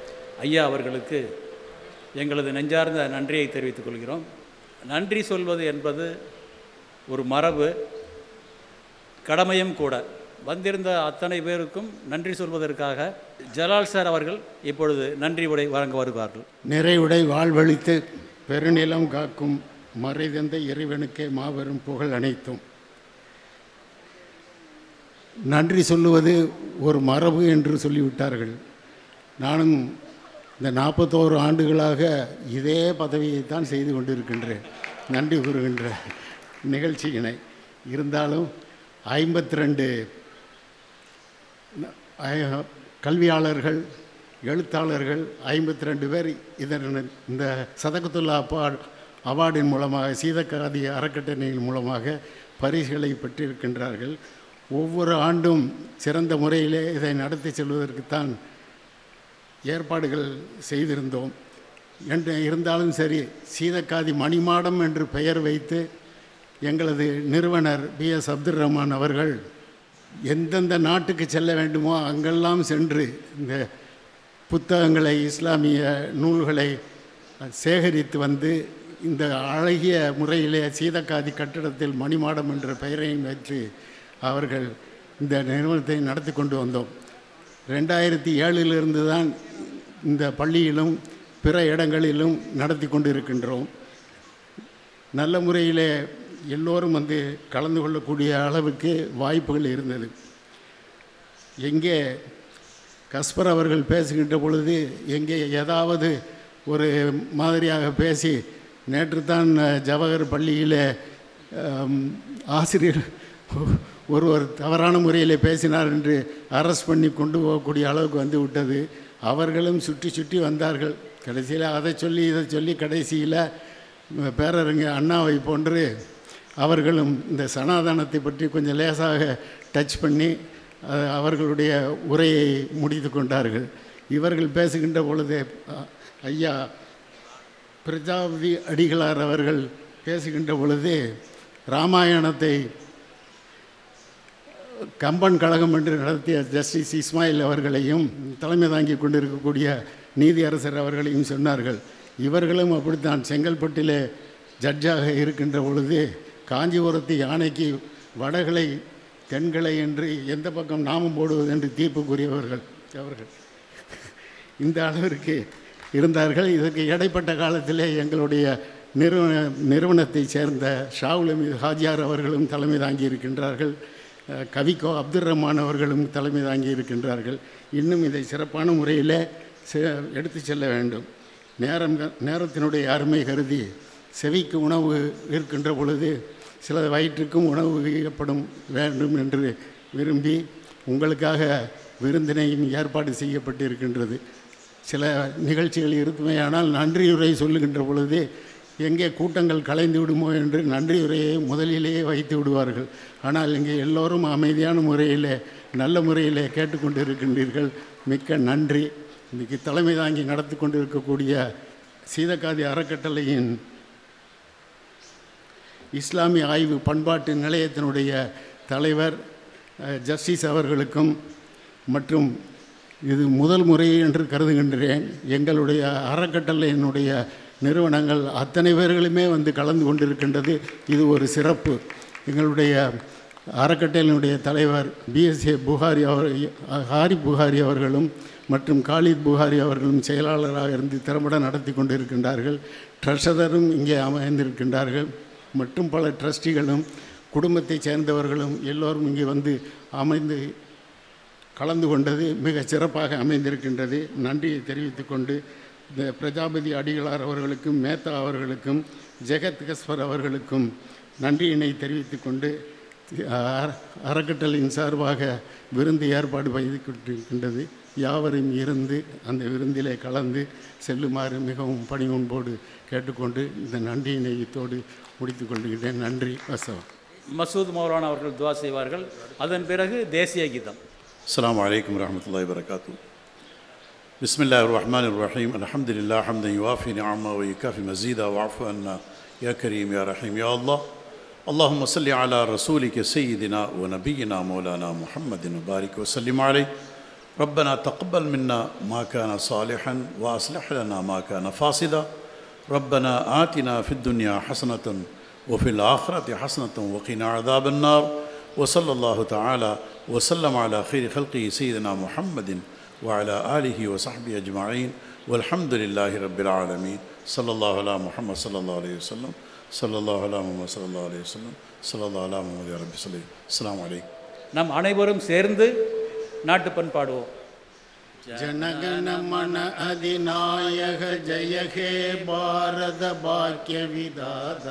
[SPEAKER 2] ஐயா அவர்களுக்கு எங்களது நெஞ்சார்ந்த நன்றியை தெரிவித்துக் கொள்கிறோம் நன்றி சொல்வது என்பது ஒரு மரபு கடமையும் கூட வந்திருந்த அத்தனை பேருக்கும் நன்றி சொல்வதற்காக ஜலால் சார் அவர்கள் இப்பொழுது நன்றி உரை வழங்க வருவார்கள்
[SPEAKER 15] நிறைவுடை வாழ்வழித்து பெருநிலம் காக்கும் மறைதந்த இறைவனுக்கே மாபெரும் புகழ் அனைத்தும் நன்றி சொல்லுவது ஒரு மரபு என்று சொல்லிவிட்டார்கள் நானும் இந்த நாற்பத்தோரு ஆண்டுகளாக இதே பதவியைத்தான் செய்து கொண்டிருக்கின்றேன் நன்றி கூறுகின்ற நிகழ்ச்சியினை இருந்தாலும் ஐம்பத்தி ரெண்டு கல்வியாளர்கள் எழுத்தாளர்கள் ஐம்பத்தி ரெண்டு பேர் இதன் இந்த சதகத்துல்லா அவார்டு அவார்டின் மூலமாக சீதக்காதி அறக்கட்டளையின் மூலமாக பரிசுகளை பெற்றிருக்கின்றார்கள் ஒவ்வொரு ஆண்டும் சிறந்த முறையிலே இதை நடத்தி செல்வதற்குத்தான் ஏற்பாடுகள் செய்திருந்தோம் என்று இருந்தாலும் சரி சீதக்காதி மணிமாடம் என்று பெயர் வைத்து எங்களது நிறுவனர் பி எஸ் அப்துல் ரஹ்மான் அவர்கள் எந்தெந்த நாட்டுக்கு செல்ல வேண்டுமோ அங்கெல்லாம் சென்று இந்த புத்தகங்களை இஸ்லாமிய நூல்களை சேகரித்து வந்து இந்த அழகிய முறையிலே சீதக்காதி கட்டிடத்தில் மணிமாடம் என்ற பெயரையும் வைத்து அவர்கள் இந்த நிறுவனத்தை நடத்தி கொண்டு வந்தோம் ரெண்டாயிரத்தி ஏழிலிருந்து தான் இந்த பள்ளியிலும் பிற இடங்களிலும் நடத்தி கொண்டு இருக்கின்றோம் நல்ல முறையிலே எல்லோரும் வந்து கலந்து கொள்ளக்கூடிய அளவுக்கு வாய்ப்புகள் இருந்தது எங்கே கஸ்பர் அவர்கள் பேசுகின்ற பொழுது எங்கே ஏதாவது ஒரு மாதிரியாக பேசி நேற்று தான் ஜவஹர் பள்ளியில் ஆம், ஆசிரியர் ஒருவர் தவறான முறையில் பேசினார் என்று அரெஸ்ட் பண்ணி கொண்டு போகக்கூடிய அளவுக்கு வந்து விட்டது அவர்களும் சுற்றி சுற்றி வந்தார்கள் கடைசியில் அதை சொல்லி இதை சொல்லி கடைசியில் பேரறிஞர் அண்ணாவை போன்று அவர்களும் இந்த சனாதனத்தை பற்றி கொஞ்சம் லேசாக டச் பண்ணி அஹ், அவர்களுடைய உரையை முடித்து கொண்டார்கள் இவர்கள் பேசுகின்ற பொழுது அ- ஐயா பிரஜாபதி அடிகளார் அவர்கள் பேசுகின்ற பொழுது ராமாயணத்தை கம்பன் கழகம் என்று நடத்திய ஜஸ்டிஸ் இஸ்மாயில் அவர்களையும் தலைமை தாங்கி கொண்டிருக்கக்கூடிய நீதியரசர் அவர்களையும் சொன்னார்கள் இவர்களும் அப்படித்தான் செங்கல்பட்டிலே ஜட்ஜாக இருக்கின்ற பொழுது காஞ்சிபுரத்து யானைக்கு வடகளை தென்களை என்று எந்த பக்கம் நாமம் போடுவது என்று தீர்ப்பு கூறியவர்கள் அவர்கள் இந்த அளவிற்கு இருந்தார்கள் இதற்கு இடைப்பட்ட காலத்திலே எங்களுடைய நிறுவன நிறுவனத்தைச் சேர்ந்த ஷாவுல் அமீது ஹாஜியார் அவர்களும் தலைமை தாங்கி இருக்கின்றார்கள் அஹ், கவிக்கோ அப்துல் ரஹ்மான் அவர்களும் தலைமை தாங்கி இருக்கின்றார்கள் இன்னும் இதை சிறப்பான முறையில் எடுத்து செல்ல வேண்டும் நேரம் நேரத்தினுடைய அருமை கருதி செவிக்கு உணவு இருக்கின்ற பொழுது சில வயிற்றுக்கும் உணவு வைக்கப்படும் வேண்டும் என்று விரும்பி உங்களுக்காக விருந்தினையும் ஏற்பாடு செய்யப்பட்டிருக்கின்றது சில நிகழ்ச்சிகள் இருக்குமேயானால் நன்றியுரை சொல்லுகின்ற பொழுது எங்கே கூட்டங்கள் கலைந்து விடுமோ என்று நன்றியுரையை முதலிலேயே வைத்து விடுவார்கள் ஆனால் இங்கே எல்லோரும் அமைதியான முறையில் நல்ல முறையில் கேட்டுக்கொண்டிருக்கின்றீர்கள் மிக்க நன்றி இன்றைக்கி தலைமை தாங்கி நடத்தி கொண்டிருக்கக்கூடிய சீதக்காதி அறக்கட்டளையின் இஸ்லாமிய ஆய்வு பண்பாட்டு நிலையத்தினுடைய தலைவர் அஹ், ஜஸ்டிஸ் அவர்களுக்கும் மற்றும் இது முதல் முறை என்று கருதுகின்றேன் எங்களுடைய அறக்கட்டளையினுடைய நிறுவனங்கள் அத்தனை பேர்களுமே வந்து கலந்து கொண்டிருக்கின்றது இது ஒரு சிறப்பு எங்களுடைய அறக்கட்டளையினுடைய தலைவர் பிஎஸ்ஏ புகாரி அவர் ஹாரி புகாரி அவர்களும் மற்றும் காலித் புகாரி அவர்களும் செயலாளராக இருந்து திறம்பட நடத்தி கொண்டிருக்கின்றார்கள் ட்ரெஷரரும் இங்கே அமைந்திருக்கின்றார்கள் மற்றும் பல ட்ரஸ்டிகளும் குடும்பத்தைச் சேர்ந்தவர்களும் எல்லோரும் இங்கே வந்து அமைந்து கலந்து கொண்டது மிக சிறப்பாக அமைந்திருக்கின்றது நன்றியை தெரிவித்துக் கொண்டு இந்த பிரஜாபதி அடிகளார் அவர்களுக்கும் மேத்தா அவர்களுக்கும் ஜெகத் கஸ்வர் அவர்களுக்கும் நன்றியினை தெரிவித்துக் கொண்டு அற- அறக்கட்டளையின் சார்பாக விருந்து ஏற்பாடு செய்து கொண்டிருக்கின்றது யாவரும் இருந்து அந்த விருந்திலே கலந்து செல்லுமாறு மிகவும் பணிவன்போடு கேட்டுக்கொண்டு இந்த நன்றியினையத்தோடு முடித்துக் கொள்கிறேன் நன்றி வசவம்
[SPEAKER 2] மசூத் மௌலானா அவர்கள் துவா செய்வார்கள் அதன் பிறகு தேசிய கீதம்
[SPEAKER 16] السلام عليكم ورحمة الله وبركاته بسم الله الرحمن الرحيم الحمد لله حمدا يوافي نعمه ويكافي مزيدا واعف عنا يا كريم يا رحيم يا الله اللهم صل على رسولك سيدنا ونبينا مولانا محمد وبارك وسلم عليه ربنا تقبل منا ما كان صالحا واصلح لنا ما كان فاسدا ربنا آتنا في الدنيا حسنة وفي الآخرة حسنة وقنا عذاب النار وصلى الله تعالى وسلم على خير خلقه سيدنا محمد وعلى آله وصحبه أجمعين والحمد لله رب العالمين صلى الله على محمد صلى الله عليه وسلم صلى الله على محمد صلى الله عليه وسلم صلى الله على محمد يا رب صلي السلام عليكم
[SPEAKER 2] நம் அனைவரும் சேர்ந்து நாட்டுப்பண் பாடுவோம்
[SPEAKER 15] ಜನಗಣ ಮನ ಅಧಿನಾಯಕ ಜಯ ಹೇ ಭಾರತ ಭಾಗ್ಯ ವಿಧಾತ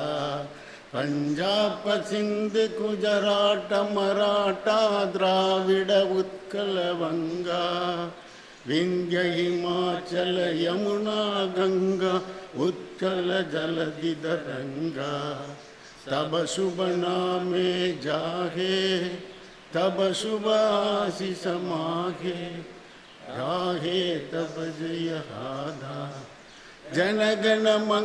[SPEAKER 15] ಪಂಜಾಬ ಸಿಂಧ್ ಗುಜರಾಟ ಮರಾಠ ದ್ರಾವಿಡ ಉತ್ಕಲ ವಂಗ ವಿಂಧ್ಯ ಹಿಮಾಚಲ ಯಮುನಾ ಗಂಗಾ ಉತ್ಕಲ ಜಲಧಿ ರಂಗ ತಬ ಶುಭ ನಾಮೆ ಜಾಹೆ तब शुभ आशीष माघे राहे तब जय राधा जनगण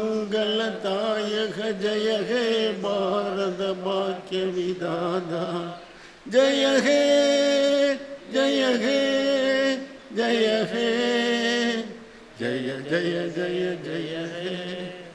[SPEAKER 15] मंगलदायक जय हे भारत वाक्य विदाधा जय हे जय हे जय हे जय जय जय जय हे